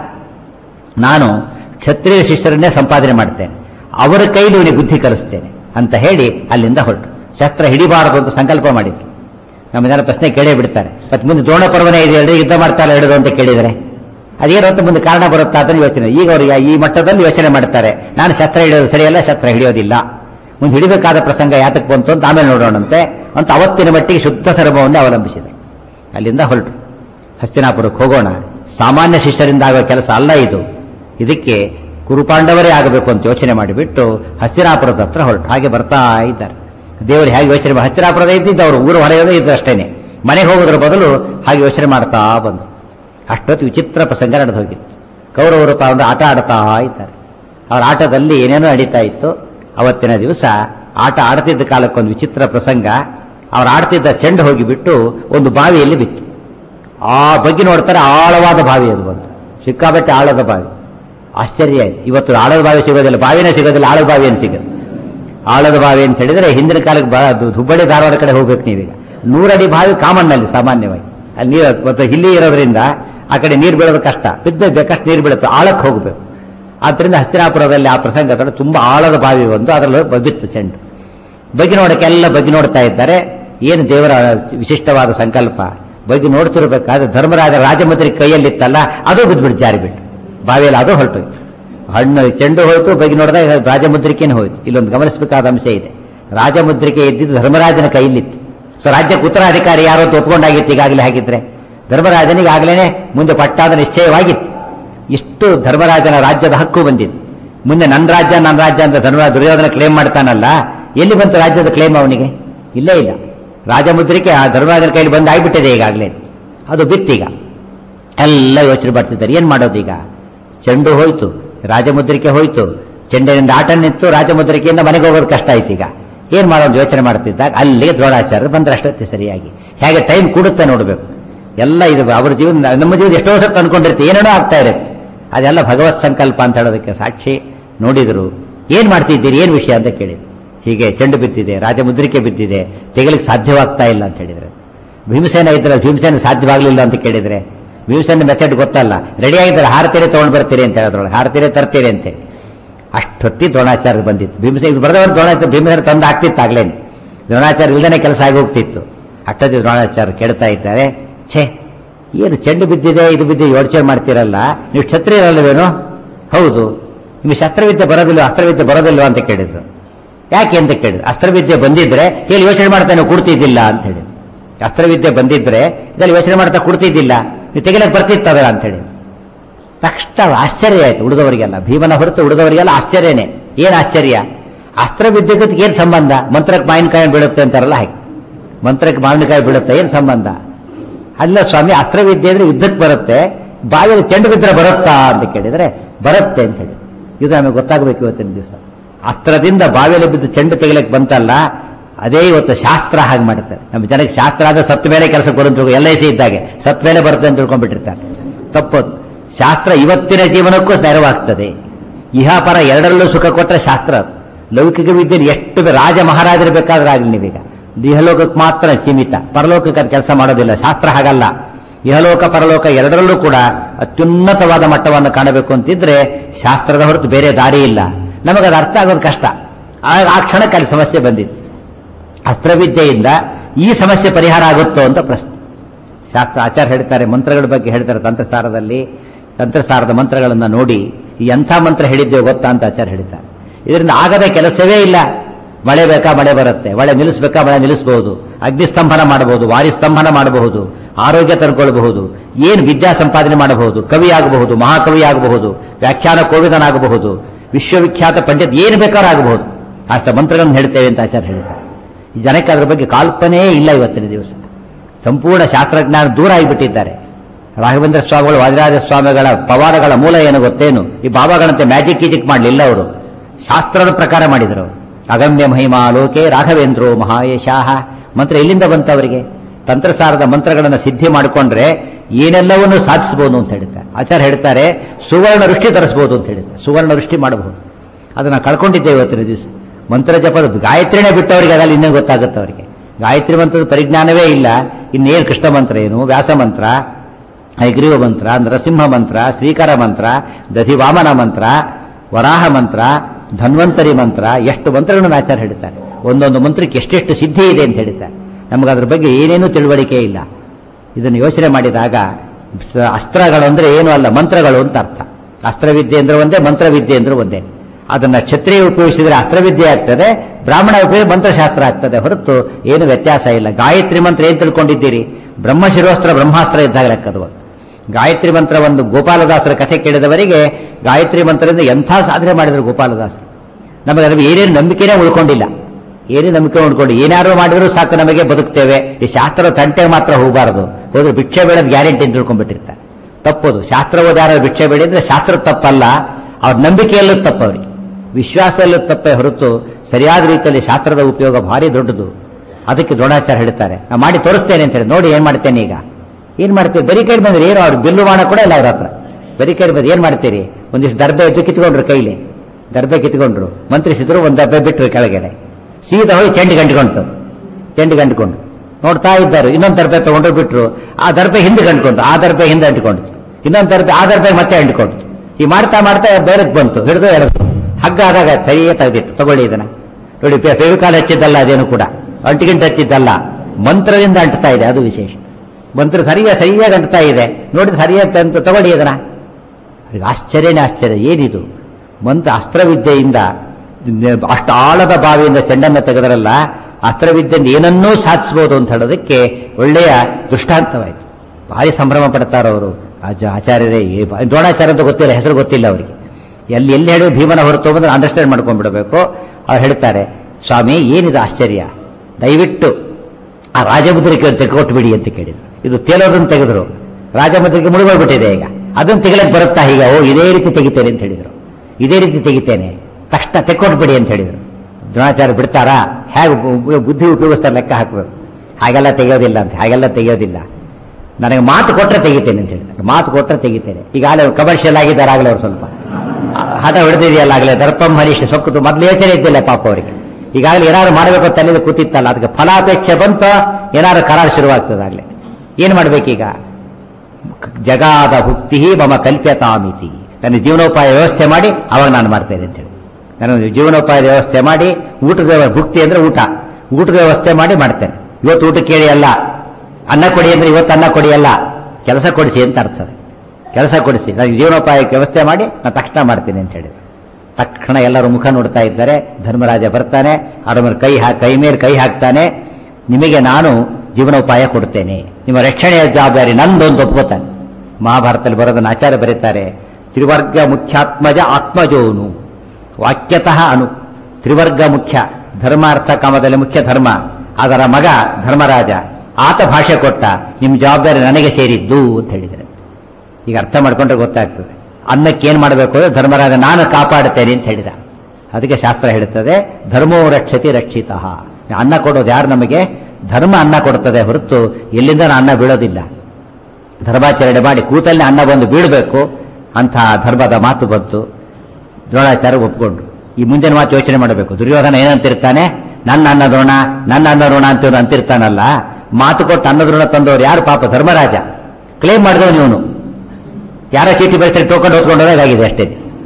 ನಾನು ಕ್ಷತ್ರಿಯ ಶಿಷ್ಯರನ್ನೇ ಸಂಪಾದನೆ ಮಾಡ್ತೇನೆ ಅವರ ಕೈಲಿ ಇವನಿಗೆ ಬುದ್ಧಿ ಕಲಿಸ್ತೇನೆ ಅಂತ ಹೇಳಿ ಅಲ್ಲಿಂದ ಹೊರಟು ಶಸ್ತ್ರ ಹಿಡಿಬಾರದು ಅಂತ ಸಂಕಲ್ಪ ಮಾಡಿದ್ರು ನಮ್ಮ ಜನ ಪ್ರಶ್ನೆ ಕೇಳೇ ಬಿಡ್ತಾರೆ ಮತ್ತೆ ಮುಂದೆ ದ್ರೋಣ ಪರ್ವನೇ ಇದೆ ಹೇಳಿ ಯುದ್ಧ ಮಾಡ್ತಾರೆ ಹಿಡಿದು ಅಂತ ಕೇಳಿದರೆ ಅದೇನು ಅಂತ ಮುಂದೆ ಕಾರಣ ಬರುತ್ತಾ ಅಂತ ಯೋಚನೆ ಈಗ ಅವರು ಈ ಮಟ್ಟದಲ್ಲಿ ಯೋಚನೆ ಮಾಡ್ತಾರೆ ನಾನು ಶಸ್ತ್ರ ಹಿಡಿಯೋದು ಸರಿಯಲ್ಲ ಶಸ್ತ್ರ ಹಿಡಿಯೋದಿಲ್ಲ ಮುಂದೆ ಹಿಡಿಬೇಕಾದ ಪ್ರಸಂಗ ಯಾತಕ್ಕೆ ಬಂತು ಅಂತ ಆಮೇಲೆ ನೋಡೋಣಂತೆ ಅಂತ ಅವತ್ತಿನ ಮಟ್ಟಿಗೆ ಶುದ್ಧ ಧರ್ಮವನ್ನೇ ಅವಲಂಬಿಸಿದೆ ಅಲ್ಲಿಂದ ಹೊರಟು ಹಸ್ತಿನಾಪುರಕ್ಕೆ ಹೋಗೋಣ ಸಾಮಾನ್ಯ ಶಿಷ್ಯರಿಂದ ಆಗುವ ಕೆಲಸ ಅಲ್ಲ ಇದು ಇದಕ್ಕೆ ಕುರುಪಾಂಡವರೇ ಆಗಬೇಕು ಅಂತ ಯೋಚನೆ ಮಾಡಿಬಿಟ್ಟು ಹಸ್ತಿನಾಪುರದ ಹತ್ರ ಹೊರಟು ಹಾಗೆ ಬರ್ತಾ ಇದ್ದಾರೆ ದೇವರು ಹೇಗೆ ಯೋಚನೆ ಮಾಡಿ ಹಸ್ತಿನಾಪುರದ ಇದ್ದಿದ್ದವರು ಊರು ಹೊರೆಯೋದೇ ಇದ್ದು ಅಷ್ಟೇನೆ ಮನೆಗೆ ಹೋಗೋದ್ರ ಬದಲು ಹಾಗೆ ಯೋಚನೆ ಮಾಡ್ತಾ ಬಂದರು ಅಷ್ಟೊತ್ತು ವಿಚಿತ್ರ ಪ್ರಸಂಗ ನಡೆದು ಹೋಗಿತ್ತು ಕೌರವರು ತಾವು ಆಟ ಆಡ್ತಾ ಇದ್ದಾರೆ ಅವರ ಆಟದಲ್ಲಿ ಏನೇನೋ ನಡೀತಾ ಇತ್ತು ಅವತ್ತಿನ ದಿವಸ ಆಟ ಆಡ್ತಿದ್ದ ಕಾಲಕ್ಕೊಂದು ವಿಚಿತ್ರ ಪ್ರಸಂಗ ಅವ್ರು ಆಡ್ತಿದ್ದ ಚೆಂಡು ಹೋಗಿಬಿಟ್ಟು ಒಂದು ಬಾವಿಯಲ್ಲಿ ಬಿತ್ತು ಆ ಬಗ್ಗೆ ನೋಡ್ತಾರೆ ಆಳವಾದ ಬಾವಿ ಅದು ಬಂದು ಸಿಕ್ಕಾಬಟ್ಟೆ ಆಳದ ಬಾವಿ ಆಶ್ಚರ್ಯ ಆಯ್ತು ಇವತ್ತು ಆಳದ ಬಾವಿ ಸಿಗೋದಿಲ್ಲ ಬಾವಿನೇ ಸಿಗೋದಿಲ್ಲ ಆಳದ ಬಾವಿ ಏನು ಸಿಗೋದು ಆಳದ ಬಾವಿ ಅಂತ ಹೇಳಿದ್ರೆ ಹಿಂದಿನ ಕಾಲಕ್ಕೆ ಬಾ ಅದು ಹುಬ್ಬಳ್ಳಿ ಧಾರವಾಡ ಕಡೆ ಹೋಗ್ಬೇಕು ನೀವೀಗ ನೂರಡಿ ಬಾವಿ ಕಾಮನ್ನಲ್ಲಿ ಸಾಮಾನ್ಯವಾಗಿ ಅಲ್ಲಿ ನೀರು ಮತ್ತು ಇಲ್ಲಿ ಇರೋದ್ರಿಂದ ಆ ಕಡೆ ನೀರು ಬೀಳೋದು ಕಷ್ಟ ಬಿದ್ದ ಬೇಕಷ್ಟು ನೀರು ಬೀಳುತ್ತೆ ಆಳಕ್ಕೆ ಹೋಗಬೇಕು ಆದ್ದರಿಂದ ಹಸ್ತಿನಾಪುರದಲ್ಲಿ ಆ ಪ್ರಸಂಗದಲ್ಲಿ ತುಂಬಾ ಆಳದ ಬಾವಿ ಒಂದು ಅದರಲ್ಲಿ ಬಿತ್ತು ಚೆಂಡು ಬಗ್ಗಿ ನೋಡಕ್ಕೆಲ್ಲ ಬಗ್ಗಿ ನೋಡ್ತಾ ಇದ್ದಾರೆ ಏನು ದೇವರ ವಿಶಿಷ್ಟವಾದ ಸಂಕಲ್ಪ ಬಗ್ಗೆ ನೋಡ್ತಿರ್ಬೇಕಾದ್ರೆ ಧರ್ಮರಾಜ ರಾಜಮಂತ್ರಿ ಕೈಯಲ್ಲಿತ್ತಲ್ಲ ಅದು ಬಿದ್ದುಬಿಟ್ಟು ಜಾರಿ ಬಿಟ್ಟು ಬಾವಿಯಲ್ಲಿ ಅದು ಹೊರಟೋಯ್ತು ಹಣ್ಣು ಚೆಂಡು ಹೋಯ್ತು ಬಗ್ಗೆ ನೋಡಿದಾಗ ರಾಜಮುದ್ರಿಕೆನೇ ಹೋಯ್ತು ಇಲ್ಲೊಂದು ಗಮನಿಸಬೇಕಾದ ಅಂಶ ಇದೆ ರಾಜಮುದ್ರಿಕೆ ಇದ್ದಿದ್ದು ಧರ್ಮರಾಜನ ಕೈಯಲ್ಲಿತ್ತು ಸೊ ರಾಜ್ಯಕ್ಕೆ ಉತ್ತರಾಧಿಕಾರಿ ಯಾರೋ ಅಂತ ಒಪ್ಕೊಂಡಾಗಿತ್ತು ಈಗಾಗಲೇ ಹಾಗಿದ್ರೆ ಧರ್ಮರಾಜನಿಗೆ ಆಗ್ಲೇನೆ ಮುಂದೆ ಪಟ್ಟಾದ ನಿಶ್ಚಯವಾಗಿತ್ತು ಇಷ್ಟು ಧರ್ಮರಾಜನ ರಾಜ್ಯದ ಹಕ್ಕು ಬಂದಿತ್ತು ಮುಂದೆ ನನ್ನ ರಾಜ್ಯ ನನ್ನ ರಾಜ್ಯ ಅಂತ ಧರ್ಮರಾಜ ದುರ್ಯೋಧನ ಕ್ಲೇಮ್ ಮಾಡ್ತಾನಲ್ಲ ಎಲ್ಲಿ ಬಂತು ರಾಜ್ಯದ ಕ್ಲೇಮ್ ಅವನಿಗೆ ಇಲ್ಲೇ ಇಲ್ಲ ರಾಜಮುದ್ರಿಕೆ ಆ ಧರ್ಮರಾಜನ ಕೈಲಿ ಬಂದು ಆಗ್ಬಿಟ್ಟಿದೆ ಈಗಾಗಲೇ ಅದು ಬಿತ್ತೀಗ ಎಲ್ಲ ಯೋಚನೆ ಮಾಡ್ತಿದ್ದಾರೆ ಏನ್ ಮಾಡೋದು ಈಗ ಚೆಂಡು ಹೋಯ್ತು ರಾಜಮುದ್ರಿಕೆ ಹೋಯ್ತು ಚೆಂಡಿನಿಂದ ಆಟ ನಿಂತು ರಾಜಮುದ್ರಿಕೆಯಿಂದ ಮನೆಗೆ ಹೋಗೋದು ಕಷ್ಟ ಆಯ್ತು ಈಗ ಏನ್ ಮಾಡೋದು ಯೋಚನೆ ಮಾಡ್ತಿದ್ದಾಗ ಅಲ್ಲಿಗೆ ದ್ರೋಣಾಚಾರ್ಯರು ಬಂದ್ರೆ ಅಷ್ಟೊತ್ತಿ ಸರಿಯಾಗಿ ಹೇಗೆ ಟೈಮ್ ಕೂಡುತ್ತೆ ನೋಡ್ಬೇಕು ಎಲ್ಲ ಇದು ಅವ್ರ ಜೀವನ ನಮ್ಮ ಜೀವನ ಎಷ್ಟೋ ವರ್ಷ ಅನ್ಕೊಂಡಿರುತ್ತೆ ಏನೇನೋ ಆಗ್ತಾ ಇರುತ್ತೆ ಅದೆಲ್ಲ ಭಗವತ್ ಸಂಕಲ್ಪ ಅಂತ ಹೇಳೋದಕ್ಕೆ ಸಾಕ್ಷಿ ನೋಡಿದ್ರು ಏನ್ ಮಾಡ್ತಿದ್ದೀರಿ ಏನ್ ವಿಷಯ ಅಂತ ಕೇಳಿದ್ರು ಹೀಗೆ ಚೆಂಡು ಬಿದ್ದಿದೆ ರಾಜಮುದ್ರಿಕೆ ಬಿದ್ದಿದೆ ತೆಗಲಿಕ್ಕೆ ಸಾಧ್ಯವಾಗ್ತಾ ಇಲ್ಲ ಅಂತ ಹೇಳಿದ್ರೆ ಭೀಮಸೇನ ಇದ್ರೆ ಭೀಮಸೇನ ಸಾಧ್ಯವಾಗ್ಲಿಲ್ಲ ಅಂತ ಕೇಳಿದ್ರೆ ಭೀಮಸೇನ ಮೆಥಡ್ ಗೊತ್ತಲ್ಲ ರೆಡಿ ಆಗಿದ್ದಾರೆ ಹಾರತೀರೆ ತಗೊಂಡ್ ಬರ್ತೀರಿ ಅಂತ ಹೇಳಿದ್ರೊಳಗೆ ಹಾರತೀರೆ ತರ್ತೀರಿ ಅಂತೇಳಿ ಅಷ್ಟೊತ್ತಿ ದ್ರೋಣಾಚಾರ್ಯ ಬಂದಿತ್ತು ಭೀಮಸೇನ ಬರೆದವರು ದ್ರೋಣಾಚಾರ್ಯ ಭೀಮಸೇನ ತಂದು ಆಗ್ತಿತ್ತು ಆಗ್ಲೇನೆ ದ್ರೋಣಾಚಾರ್ಯ ಇಲ್ದೇನೆ ಕೆಲಸ ಆಗಿ ಹೋಗ್ತಿತ್ತು ಅಷ್ಟೊತ್ತಿ ದ್ರೋಣಾಚಾರ್ಯ ಕೇಳ್ತಾ ಇದ್ದಾರೆ ಛೇ ಏನು ಚೆಂಡು ಬಿದ್ದಿದೆ ಇದು ಬಿದ್ದಿದೆ ಯೋಚನೆ ಮಾಡ್ತೀರಲ್ಲ ನೀವು ಕ್ಷತ್ರಿಯರಲ್ಲವೇನು ಹೌದು ನಿಮಗೆ ಶಸ್ತ್ರವಿದ್ಯೆ ಬರೋದಿಲ್ಲ ಅಸ್ತ್ರವಿದ್ಯೆ ಬರೋದಿಲ್ವ ಅಂತ ಕೇಳಿದ್ರು ಯಾಕೆ ಅಂತ ಕೇಳಿದ್ರು ಅಸ್ತ್ರವಿದ್ಯೆ ಬಂದಿದ್ರೆ ಇಲ್ಲಿ ಯೋಚನೆ ಮಾಡ್ತಾ ನೀವು ಕೊಡ್ತಿದ್ದಿಲ್ಲ ಅಂತ ಹೇಳಿದ್ರು ಅಸ್ತ್ರವಿದ್ಯೆ ಬಂದಿದ್ರೆ ಇದ್ರಲ್ಲಿ ಯೋಚನೆ ಮಾಡ್ತಾ ಕೊಡ್ತಿದ್ದಿಲ್ಲ ನೀವು ತೆಗಿಲಕ್ಕೆ ಬರ್ತಿತ್ತದ ಅಂತ ಹೇಳಿ ತಕ್ಷಣ ಆಶ್ಚರ್ಯ ಆಯ್ತು ಉಳಿದವರಿಗೆಲ್ಲ ಭೀಮನ ಹೊರತು ಉಳಿದವರಿಗೆಲ್ಲ ಆಶ್ಚರ್ಯನೇ ಏನ್ ಆಶ್ಚರ್ಯ ಅಸ್ತ್ರವಿದ್ಯೆಗೆ ಏನ್ ಸಂಬಂಧ ಮಂತ್ರಕ್ಕೆ ಮಾವಿನಕಾಯಿ ಬೀಳುತ್ತೆ ಅಂತಾರಲ್ಲ ಹಾಗೆ ಮಂತ್ರಕ್ಕೆ ಮಾವಿನಕಾಯಿ ಬೀಳುತ್ತೆ ಏನ್ ಸಂಬಂಧ ಅಲ್ಲ ಸ್ವಾಮಿ ಅಸ್ತ್ರವಿದ್ಯೆ ಅಂದ್ರೆ ಯುದ್ಧಕ್ಕೆ ಬರುತ್ತೆ ಬಾವಿಯಲ್ಲಿ ಚೆಂಡು ಬಿದ್ದರೆ ಬರುತ್ತಾ ಅಂತ ಕೇಳಿದ್ರೆ ಬರುತ್ತೆ ಅಂತ ಹೇಳಿ ಇದು ನಮಗೆ ಗೊತ್ತಾಗಬೇಕು ಇವತ್ತಿನ ದಿವಸ ಅಸ್ತ್ರದಿಂದ ಬಾವಿಯಲ್ಲಿ ಬಿದ್ದು ಚೆಂಡು ತೆಗಿಲಕ್ಕೆ ಬಂತಲ್ಲ ಅದೇ ಇವತ್ತು ಶಾಸ್ತ್ರ ಹಾಗೆ ಮಾಡುತ್ತೆ ನಮ್ಮ ಜನಕ್ಕೆ ಶಾಸ್ತ್ರ ಆದ್ರೆ ಸತ್ತ ಮೇಲೆ ಕೆಲಸ ಕೊಡು ಎಲ್ ಐ ಸಿ ಇದ್ದಾಗೆ ಸತ್ತ ಮೇಲೆ ಬರುತ್ತೆ ಅಂತ ತಿಳ್ಕೊಂಡ್ಬಿಟ್ಟಿರ್ತಾರೆ ತಪ್ಪದು ಶಾಸ್ತ್ರ ಇವತ್ತಿನ ಜೀವನಕ್ಕೂ ನೆರವಾಗ್ತದೆ ಇಹಾಪರ ಎರಡರಲ್ಲೂ ಸುಖ ಕೊಟ್ಟರೆ ಶಾಸ್ತ್ರ ಅದು. ಲೌಕಿಕ ವಿದ್ಯೆ ಎಷ್ಟು ಬೇ- ರಾಜ ಮಹಾರಾಜರು ಬೇಕಾದ್ರೆ ಆಗಲಿ ನೀವೀಗ ಇಹಲೋಕಕ್ಕೆ ಮಾತ್ರ ಸೀಮಿತ ಪರಲೋಕಕ್ಕೆ ಅದು ಕೆಲಸ ಮಾಡೋದಿಲ್ಲ ಶಾಸ್ತ್ರ ಹಾಗಲ್ಲ ಇಹಲೋಕ ಪರಲೋಕ ಎರಡರಲ್ಲೂ ಕೂಡ ಅತ್ಯುನ್ನತವಾದ ಮಟ್ಟವನ್ನು ಕಾಣಬೇಕು ಅಂತಿದ್ರೆ ಶಾಸ್ತ್ರದ ಹೊರತು ಬೇರೆ ದಾರಿ ಇಲ್ಲ ನಮಗದು ಅರ್ಥ ಆಗೋದು ಕಷ್ಟ ಆ ಆ ಕ್ಷಣಕ್ಕೆ ಅಲ್ಲಿ ಸಮಸ್ಯೆ ಬಂದಿತ್ತು ಅಸ್ತ್ರವಿದ್ಯೆಯಿಂದ ಈ ಸಮಸ್ಯೆ ಪರಿಹಾರ ಆಗುತ್ತೋ ಅಂತ ಪ್ರಶ್ನೆ ಶಾಸ್ತ್ರ ಆಚಾರ್ಯ ಹೇಳ್ತಾರೆ ಮಂತ್ರಗಳ ಬಗ್ಗೆ ಹೇಳ್ತಾರೆ ತಂತ್ರಸಾರದಲ್ಲಿ ತಂತ್ರಸಾರದ ಮಂತ್ರಗಳನ್ನು ನೋಡಿ ಈ ಎಂಥ ಮಂತ್ರ ಹೇಳಿದ್ದೇವೆ ಗೊತ್ತಾ ಅಂತ ಆಚಾರ್ಯ ಹೇಳ್ತಾರೆ ಇದರಿಂದ ಆಗದ ಕೆಲಸವೇ ಇಲ್ಲ ಮಳೆ ಬೇಕಾ ಮಳೆ ಬರುತ್ತೆ ಮಳೆ ನಿಲ್ಲಿಸ್ಬೇಕಾ ಮಳೆ ನಿಲ್ಲಿಸಬಹುದು ಅಗ್ನಿಸ್ತಂಭನ ಮಾಡಬಹುದು ವಾರಿಸ್ತಂಭನ ಮಾಡಬಹುದು ಆರೋಗ್ಯ ತಂದ್ಕೊಳ್ಬಹುದು ಏನು ವಿದ್ಯಾ ಸಂಪಾದನೆ ಮಾಡಬಹುದು ಕವಿ ಆಗಬಹುದು ಮಹಾಕವಿ ಆಗಬಹುದು ವ್ಯಾಖ್ಯಾನ ಕೋವಿದನಾಗಬಹುದು ವಿಶ್ವವಿಖ್ಯಾತ ಪಂಡಿತ್ ಏನು ಬೇಕಾದ್ರೂ ಆಗಬಹುದು ಅಷ್ಟ ಮಂತ್ರಗಳನ್ನು ಹೇಳ್ತೇವೆ ಅಂತ ಆಚಾರ್ಯ ಹೇಳ್ತಾರೆ ಈ ಜನಕ್ಕೆ ಅದರ ಬಗ್ಗೆ ಕಲ್ಪನೆಯೇ ಇಲ್ಲ ಇವತ್ತಿನ ದಿವಸ ಸಂಪೂರ್ಣ ಶಾಸ್ತ್ರಜ್ಞಾನ ದೂರ ಆಗಿಬಿಟ್ಟಿದ್ದಾರೆ ರಾಘವೇಂದ್ರ ಸ್ವಾಮಿಗಳು ವಾದಿರಾಜ ಸ್ವಾಮಿಗಳ ಪವಾಡಗಳ ಮೂಲ ಏನು ಗೊತ್ತೇನು ಈ ಬಾಬಾಗಳಂತೆ ಮ್ಯಾಜಿಕ್ ಗೀಜಿಕ್ ಮಾಡಲಿಲ್ಲ ಅವರು ಶಾಸ್ತ್ರದ ಪ್ರಕಾರ ಮಾಡಿದರು ಅಗಮ್ಯ ಮಹಿಮಾ ಲೋಕೆ ರಾಘವೇಂದ್ರೋ ಮಹಾಯಶಾಹ ಮಂತ್ರ ಎಲ್ಲಿಂದ ಬಂತ ಅವರಿಗೆ ತಂತ್ರಸಾರದ ಮಂತ್ರಗಳನ್ನು ಸಿದ್ಧಿ ಮಾಡಿಕೊಂಡ್ರೆ ಏನೆಲ್ಲವನ್ನು ಸಾಧಿಸಬಹುದು ಅಂತ ಹೇಳ್ತಾರೆ ಆಚಾರ್ಯ ಹೇಳ್ತಾರೆ ಸುವರ್ಣ ವೃಷ್ಟಿ ತರಿಸಬಹುದು ಅಂತ ಹೇಳಿದ್ದಾರೆ ಸುವರ್ಣ ವೃಷ್ಟಿ ಮಾಡಬಹುದು ಅದನ್ನ ಕಳ್ಕೊಂಡಿದ್ದೇವೆ ಇವತ್ತಿನ ದಿವಸ ಮಂತ್ರ ಜಪದ ಗಾಯತ್ರಿನೇ ಬಿಟ್ಟವರಿಗೆ ಅದಲ್ಲ ಇನ್ನೂ ಗೊತ್ತಾಗುತ್ತೆ ಅವರಿಗೆ ಗಾಯತ್ರಿ ಮಂತ್ರದ ಪರಿಜ್ಞಾನವೇ ಇಲ್ಲ ಇನ್ನೇನು ಕೃಷ್ಣ ಮಂತ್ರ ಏನು ವ್ಯಾಸ ಮಂತ್ರ ಹೈಗ್ರೀವ ಮಂತ್ರ ನರಸಿಂಹ ಮಂತ್ರ ಶ್ರೀಕರ ಮಂತ್ರ ದಧಿವಾಮನ ಮಂತ್ರ ವರಾಹ ಮಂತ್ರ ಧನ್ವಂತರಿ ಮಂತ್ರ ಎಷ್ಟು ಮಂತ್ರಗಳನ್ನು ಆಚಾರ್ಯ ಹೇಳ್ತಾರೆ ಒಂದೊಂದು ಮಂತ್ರಕ್ಕೆ ಎಷ್ಟೆಷ್ಟು ಸಿದ್ಧಿ ಇದೆ ಅಂತ ಹೇಳ್ತಾರೆ ನಮಗೆ ಅದ್ರ ಬಗ್ಗೆ ಏನೇನೂ ತಿಳುವಳಿಕೆ ಇಲ್ಲ ಇದನ್ನು ಯೋಚನೆ ಮಾಡಿದಾಗ ಸ- ಅಸ್ತ್ರಗಳು ಅಂದ್ರೆ ಏನು ಅಲ್ಲ ಮಂತ್ರಗಳು ಅಂತ ಅರ್ಥ ಅಸ್ತ್ರವಿದ್ಯೆ ಅಂದ್ರೆ ಒಂದೇ ಮಂತ್ರವಿದ್ಯೆ ಅಂದ್ರೆ ಒಂದೇ ಅದನ್ನ ಕ್ಷತ್ರಿಯ ಉಪಯೋಗಿಸಿದ್ರೆ ಅಸ್ತ್ರವಿದ್ಯೆ ಆಗ್ತದೆ ಬ್ರಾಹ್ಮಣ ಉಪಯೋಗ ಮಂತ್ರಶಾಸ್ತ್ರ ಆಗ್ತದೆ ಹೊರತು ಏನು ವ್ಯತ್ಯಾಸ ಇಲ್ಲ ಗಾಯತ್ರಿ ಮಂತ್ರ ಏನ್ ತಿಳ್ಕೊಂಡಿದ್ದೀರಿ ಬ್ರಹ್ಮಶಿರೋಸ್ತ್ರ ಬ್ರಹ್ಮಾಸ್ತ್ರ ಇದ್ದಾಗ ಲೆಕ್ಕದು ಗಾಯತ್ರಿ ಮಂತ್ರ ಒಂದು ಗೋಪಾಲದಾಸರ ಕಥೆ ಕೇಳಿದವರಿಗೆ ಗಾಯತ್ರಿ ಮಂತ್ರದಿಂದ ಎಂಥ ಸಾಧನೆ ಮಾಡಿದ್ರು ಗೋಪಾಲದಾಸರು ನಮಗೆ ಅದ್ರ ಏನೇನು ನಂಬಿಕೆನೇ ಉಳ್ಕೊಂಡಿಲ್ಲ ಏನೇ ನಂಬಿಕೆ ಉಳ್ಕೊಂಡು ಏನಾರು ಮಾಡಿದ್ರು ಸಾಕು ನಮಗೆ ಬದುಕ್ತೇವೆ ಈ ಶಾಸ್ತ್ರ ತಂಟೆ ಮಾತ್ರ ಹೋಗಬಾರದು ಹೋದ್ರೆ ಭಿಕ್ಷೆ ಬೇಡದ ಗ್ಯಾರಂಟಿ ಅಂತ ತಿಳ್ಕೊಂಡ್ಬಿಟ್ಟಿರ್ತಾರೆ ತಪ್ಪದು ಶಾಸ್ತ್ರ ಓದಾರ ಭಿಕ್ಷೆ ಬೇಡಿದ್ರೆ ಶಾಸ್ತ್ರ ತಪ್ಪಲ್ಲ ಅವ್ರ ನಂಬಿಕೆಯಲ್ಲೂ ತಪ್ಪು ಅವ್ರಿಗೆ ವಿಶ್ವಾಸದಲ್ಲೂ ತಪ್ಪೇ ಹೊರತು ಸರಿಯಾದ ರೀತಿಯಲ್ಲಿ ಶಾಸ್ತ್ರದ ಉಪಯೋಗ ಭಾರಿ ದೊಡ್ಡದು ಅದಕ್ಕೆ ದ್ರೋಣಾಚಾರ್ಯ ಹೇಳ್ತಾರೆ ನಾ ಮಾಡಿ ತೋರಿಸ್ತೇನೆ ಅಂತ ಹೇಳಿ ನೋಡಿ ಏನ್ ಮಾಡ್ತೇನೆ ಈಗ ಏನ್ ಮಾಡ್ತೀರಿ ಬರೀ ಕೈ ಬಂದ್ರೆ ಏನು ಅವ್ರು ಬಿಲ್ಲು ಮಾಡ ಕೂಡ ಇಲ್ಲ ಅವ್ರ ಹತ್ರ ಬರೀ ಕೈ ಬಂದ್ರೆ ಏನ್ ಮಾಡ್ತೀರಿ ಒಂದಿಷ್ಟು ದರ್ಬೆ ಎದ್ದು ಕಿತ್ಕೊಂಡ್ರು ಕೈಲಿ ದರ್ಬೆ ಕಿತ್ಕೊಂಡ್ರು ಮಂತ್ರಿಸಿದ್ರು ಒಂದು ದರ್ಬೆ ಬಿಟ್ರು ಕೆಳಗಡೆ ಸೀದಾ ಹೋಗಿ ಚೆಂಡಿ ಗಂಟ್ಕೊಂತು ಚೆಂಡಿ ಗಂಟ್ಕೊಂಡು ನೋಡ್ತಾ ಇದ್ದಾರೆ ಇನ್ನೊಂದು ದರ್ಬೆ ತಗೊಂಡು ಬಿಟ್ರು ಆ ದರ್ಬೆ ಹಿಂದೆ ಗಂಟ್ಕೊಂಡು ಆ ದರ್ಬೆ ಹಿಂದೆ ಅಂಟಿಕೊಂಡು ಇನ್ನೊಂದು ದರ್ಬೆ ಆ ದರ್ಬೆ ಮತ್ತೆ ಅಂಟಿಕೊಂಡು ಈ ಮಾಡ್ತಾ ಮಾಡ್ತಾ ಬೇರೆಕ್ ಬಂತು ಹಿಡಿದು ಎಳೆದು ಹಗ್ಗ ಆದಾಗ ಸರಿಯೇ ತೆಗೆದಿಟ್ಟು ತಗೊಳ್ಳಿ ಇದನ್ನ ನೋಡಿ ಫೆವಿಕಾಲ್ ಹಚ್ಚಿದ್ದಲ್ಲ ಅದೇನು ಕೂಡ ಅಂಟಿಗಿಂಟ್ ಹಚ್ಚಿದ್ದಲ್ಲ ಮಂತ್ರದಿಂದ ಅಂಟ್ತಾ ಇದೆ ಅದು ವಿಶೇಷ ಮಂತ್ರ ಸರಿಯಾಗಿ ಸರಿಯಾಗಿ ಅಂಟ್ತಾ ಇದೆ ನೋಡಿದ್ರೆ ಸರಿಯಾಗಿ ತಂತು ತಗೊಳ್ಳಿ ಅದನ್ನ ಅವ್ರಿಗೆ ಆಶ್ಚರ್ಯನೇ ಆಶ್ಚರ್ಯ ಏನಿದು ಮಂತ್ರ ಅಸ್ತ್ರವಿದ್ಯೆಯಿಂದ ಅಷ್ಟು ಆಳದ ಬಾವಿಯಿಂದ ಚೆಂಡನ್ನು ತೆಗೆದರಲ್ಲ ಅಸ್ತ್ರವಿದ್ಯೆಯಿಂದ ಏನನ್ನೂ ಸಾಧಿಸಬಹುದು ಅಂತ ಹೇಳೋದಕ್ಕೆ ಒಳ್ಳೆಯ ದೃಷ್ಟಾಂತವಾಯಿತು ಭಾರಿ ಸಂಭ್ರಮ ಪಡ್ತಾರೆ ಅವರು ಅಜ್ಜ ಆಚಾರ್ಯರೇ ಏ ಬಾ- ದ್ರೋಣಾಚಾರ್ಯ ಅಂತ ಗೊತ್ತಿಲ್ಲ ಹೆಸರು ಗೊತ್ತಿಲ್ಲ ಅವರಿಗೆ ಎಲ್ಲಿ ಎಲ್ಲಿ ಹೇಳಿ ಭೀಮನ ಹೊರತು ಬಂದ್ರೆ ಅಂಡರ್ಸ್ಟ್ಯಾಂಡ್ ಮಾಡ್ಕೊಂಡ್ಬಿಡಬೇಕು ಅವ್ರು ಹೇಳ್ತಾರೆ ಸ್ವಾಮಿ ಏನಿದು ಆಶ್ಚರ್ಯ ದಯವಿಟ್ಟು ಆ ರಾಜಮುದ್ರಿಕೆ ತೆಗೆಕೊಟ್ಬಿಡಿ ಅಂತ ಕೇಳಿದ್ರು ಇದು ತೇಲೋದನ್ನು ತೆಗೆದ್ರು ರಾಜಮುದ್ರಿಕೆ ಮುಳುಗೋಗ್ಬಿಟ್ಟಿದೆ ಈಗ ಅದನ್ನು ತೆಗಿಲಕ್ಕೆ ಬರುತ್ತಾ ಈಗ ಓ ಇದೇ ರೀತಿ ತೆಗಿತೇನೆ ಅಂತ ಹೇಳಿದ್ರು ಇದೇ ರೀತಿ ತೆಗಿತೇನೆ ತಕ್ಷಣ ತೆಕ್ಕೊಟ್ಬಿಡಿ ಅಂತ ಹೇಳಿದ್ರು ದ್ರೋಣಾಚಾರ್ಯ ಬಿಡ್ತಾರಾ ಹೇಗೆ ಬು- ಬುದ್ಧಿ ಉಪಯೋಗಿಸ್ತಾರೆ ಲೆಕ್ಕ ಹಾಕಬೇಕು ಹಾಗೆಲ್ಲ ತೆಗೆಯೋದಿಲ್ಲ ಅಂತ ಹಾಗೆಲ್ಲ ತೆಗೆಯೋದಿಲ್ಲ ನನಗೆ ಮಾತು ಕೊಟ್ಟರೆ ತೆಗಿತೇನೆ ಅಂತ ಹೇಳಿದ್ರು ಮಾತು ಕೊಟ್ಟರೆ ತೆಗಿತೇನೆ ಈಗಾಗಲೇ ಕಮರ್ಷಿಯಲ್ ಆಗಿದ್ದಾರೆ ಆಗಲೇ ಅವ್ರು ಸ್ವಲ್ಪ ಆ, ಹಠ ಹಿಡಿದಿದೆಯಲ್ಲ ಆಗಲೇ ದರ್ಪಂ ಹರೀಶ್ ಸೊಕ್ಕದು ಮೊದಲು ಯೋಚನೆ ಇದ್ದಿಲ್ಲ ಪಾಪ ಅವರಿಗೆ ಈಗಾಗಲೇ ಏನಾದ್ರು ಮಾಡಬೇಕು ಅಂತ ತಲೆಯಲ್ಲಿ ಕೂತಿತ್ತಲ್ಲ ಅದಕ್ಕೆ ಫಲಾಪೇಕ್ಷೆ ಬಂತು ಏನಾದ್ರು ಕರಾರು ಶುರುವಾಗ್ತದಾಗಲೇ ಏನು ಮಾಡ್ಬೇಕೀಗ ಜಗಾದ ಭುಕ್ತಿ ಮಮ ಕಲ್ಪ್ಯತಾಮಿತಿ ನನ್ನ ಜೀವನೋಪಾಯ ವ್ಯವಸ್ಥೆ ಮಾಡಿ ಅವಾಗ ನಾನು ಮಾಡ್ತೇನೆ ಅಂತ ಹೇಳಿ ನಾನು ಜೀವನೋಪಾಯದ ವ್ಯವಸ್ಥೆ ಮಾಡಿ ಊಟದ ವ್ಯವ- ಭುಕ್ತಿ ಅಂದ್ರೆ ಊಟ ಊಟದ ವ್ಯವಸ್ಥೆ ಮಾಡಿ ಮಾಡ್ತೇನೆ ಇವತ್ತು ಊಟ ಕೇಳಿ ಅಲ್ಲ ಅನ್ನ ಕೊಡಿ ಅಂದ್ರೆ ಇವತ್ತು ಅನ್ನ ಕೊಡಿ ಅಲ್ಲ ಕೆಲಸ ಕೊಡಿಸಿ ಅಂತ ಅರ್ಥ ಅದು. ಕೆಲಸ ಕೊಡಿಸಿ ನಾನು ಜೀವನೋಪಾಯಕ್ಕೆ ವ್ಯವಸ್ಥೆ ಮಾಡಿ ನಾನು ತಕ್ಷಣ ಮಾಡ್ತೀನಿ ಅಂತ ಹೇಳಿದೆ ತಕ್ಷಣ ಎಲ್ಲರೂ ಮುಖ ನೋಡ್ತಾ ಇದ್ದಾರೆ ಧರ್ಮರಾಜ ಬರ್ತಾನೆ ಅವರ ಮೇಲೆ ಕೈ ಹಾ ಕೈ ಮೇಲೆ ಕೈ ಹಾಕ್ತಾನೆ ನಿಮಗೆ ನಾನು ಜೀವನೋಪಾಯ ಕೊಡ್ತೇನೆ ನಿಮ್ಮ ರಕ್ಷಣೆಯ ಜವಾಬ್ದಾರಿ ನಂದು ಅಂತ ಒಪ್ಕೋತಾನೆ ಮಹಾಭಾರತದಲ್ಲಿ ಬರೋದನ್ನು ಆಚಾರ್ಯ ಬರೀತಾರೆ ತ್ರಿವರ್ಗ ಮುಖ್ಯಾತ್ಮಜ ಆತ್ಮಜೋನು ವಾಕ್ಯತಃ ಅನು ತ್ರಿವರ್ಗ ಮುಖ್ಯ ಧರ್ಮಾರ್ಥ ಕಾಮದಲ್ಲಿ ಮುಖ್ಯ ಧರ್ಮ ಅದರ ಮಗ ಧರ್ಮರಾಜ ಆತ ಭಾಷೆ ಕೊಟ್ಟ ನಿಮ್ಮ ಜವಾಬ್ದಾರಿ ನನಗೆ ಸೇರಿದ್ದು ಅಂತ ಹೇಳಿದರೆ ಈಗ ಅರ್ಥ ಮಾಡ್ಕೊಂಡ್ರೆ ಗೊತ್ತಾಗ್ತದೆ ಅನ್ನಕ್ಕೆ ಏನ್ ಮಾಡಬೇಕು ಅಂದ್ರೆ ಧರ್ಮರಾಜ ನಾನು ಕಾಪಾಡುತ್ತೇನೆ ಅಂತ ಹೇಳಿದ ಅದಕ್ಕೆ ಶಾಸ್ತ್ರ ಹೇಳುತ್ತದೆ ಧರ್ಮೋ ರಕ್ಷತಿ ರಕ್ಷಿತ ಅನ್ನ ಕೊಡೋದು ಯಾರು ನಮಗೆ ಧರ್ಮ ಅನ್ನ ಕೊಡುತ್ತದೆ ಹೊರತು ಎಲ್ಲಿಂದ ಅನ್ನ ಬೀಳೋದಿಲ್ಲ ಧರ್ಮಾಚರಣೆ ಮಾಡಿ ಕೂತಲ್ಲಿ ಅನ್ನ ಬಂದು ಬೀಳಬೇಕು ಅಂತ ಧರ್ಮದ ಮಾತು ಬಂತು ದ್ರೋಣಾಚಾರ್ಯ ಒಪ್ಕೊಂಡ್ರು ಈ ಮುಂದಿನ ಮಾತು ಯೋಚನೆ ಮಾಡಬೇಕು ದುರ್ಯೋಧನ ಏನಂತಿರ್ತಾನೆ ನನ್ನ ಅನ್ನ ದ್ರೋಣ ನನ್ನ ಅನ್ನ ದ್ರೋಣ ಅಂತ ಇವ್ನು ಅಂತಿರ್ತಾನಲ್ಲ ಮಾತು ಕೊಟ್ಟು ಅನ್ನ ದ್ರೋಣ ತಂದವರು ಯಾರು ಪಾಪ ಧರ್ಮರಾಜ ಕ್ಲೇಮ್ ಮಾಡಿದವನು ಇವನು ಯಾರ ಚೀಟಿ ಬರೆಸಿ ಟೋಕನ್ ಹೊತ್ಕೊಂಡು ಹೋದಾಗಿದೆ ಅಷ್ಟೇ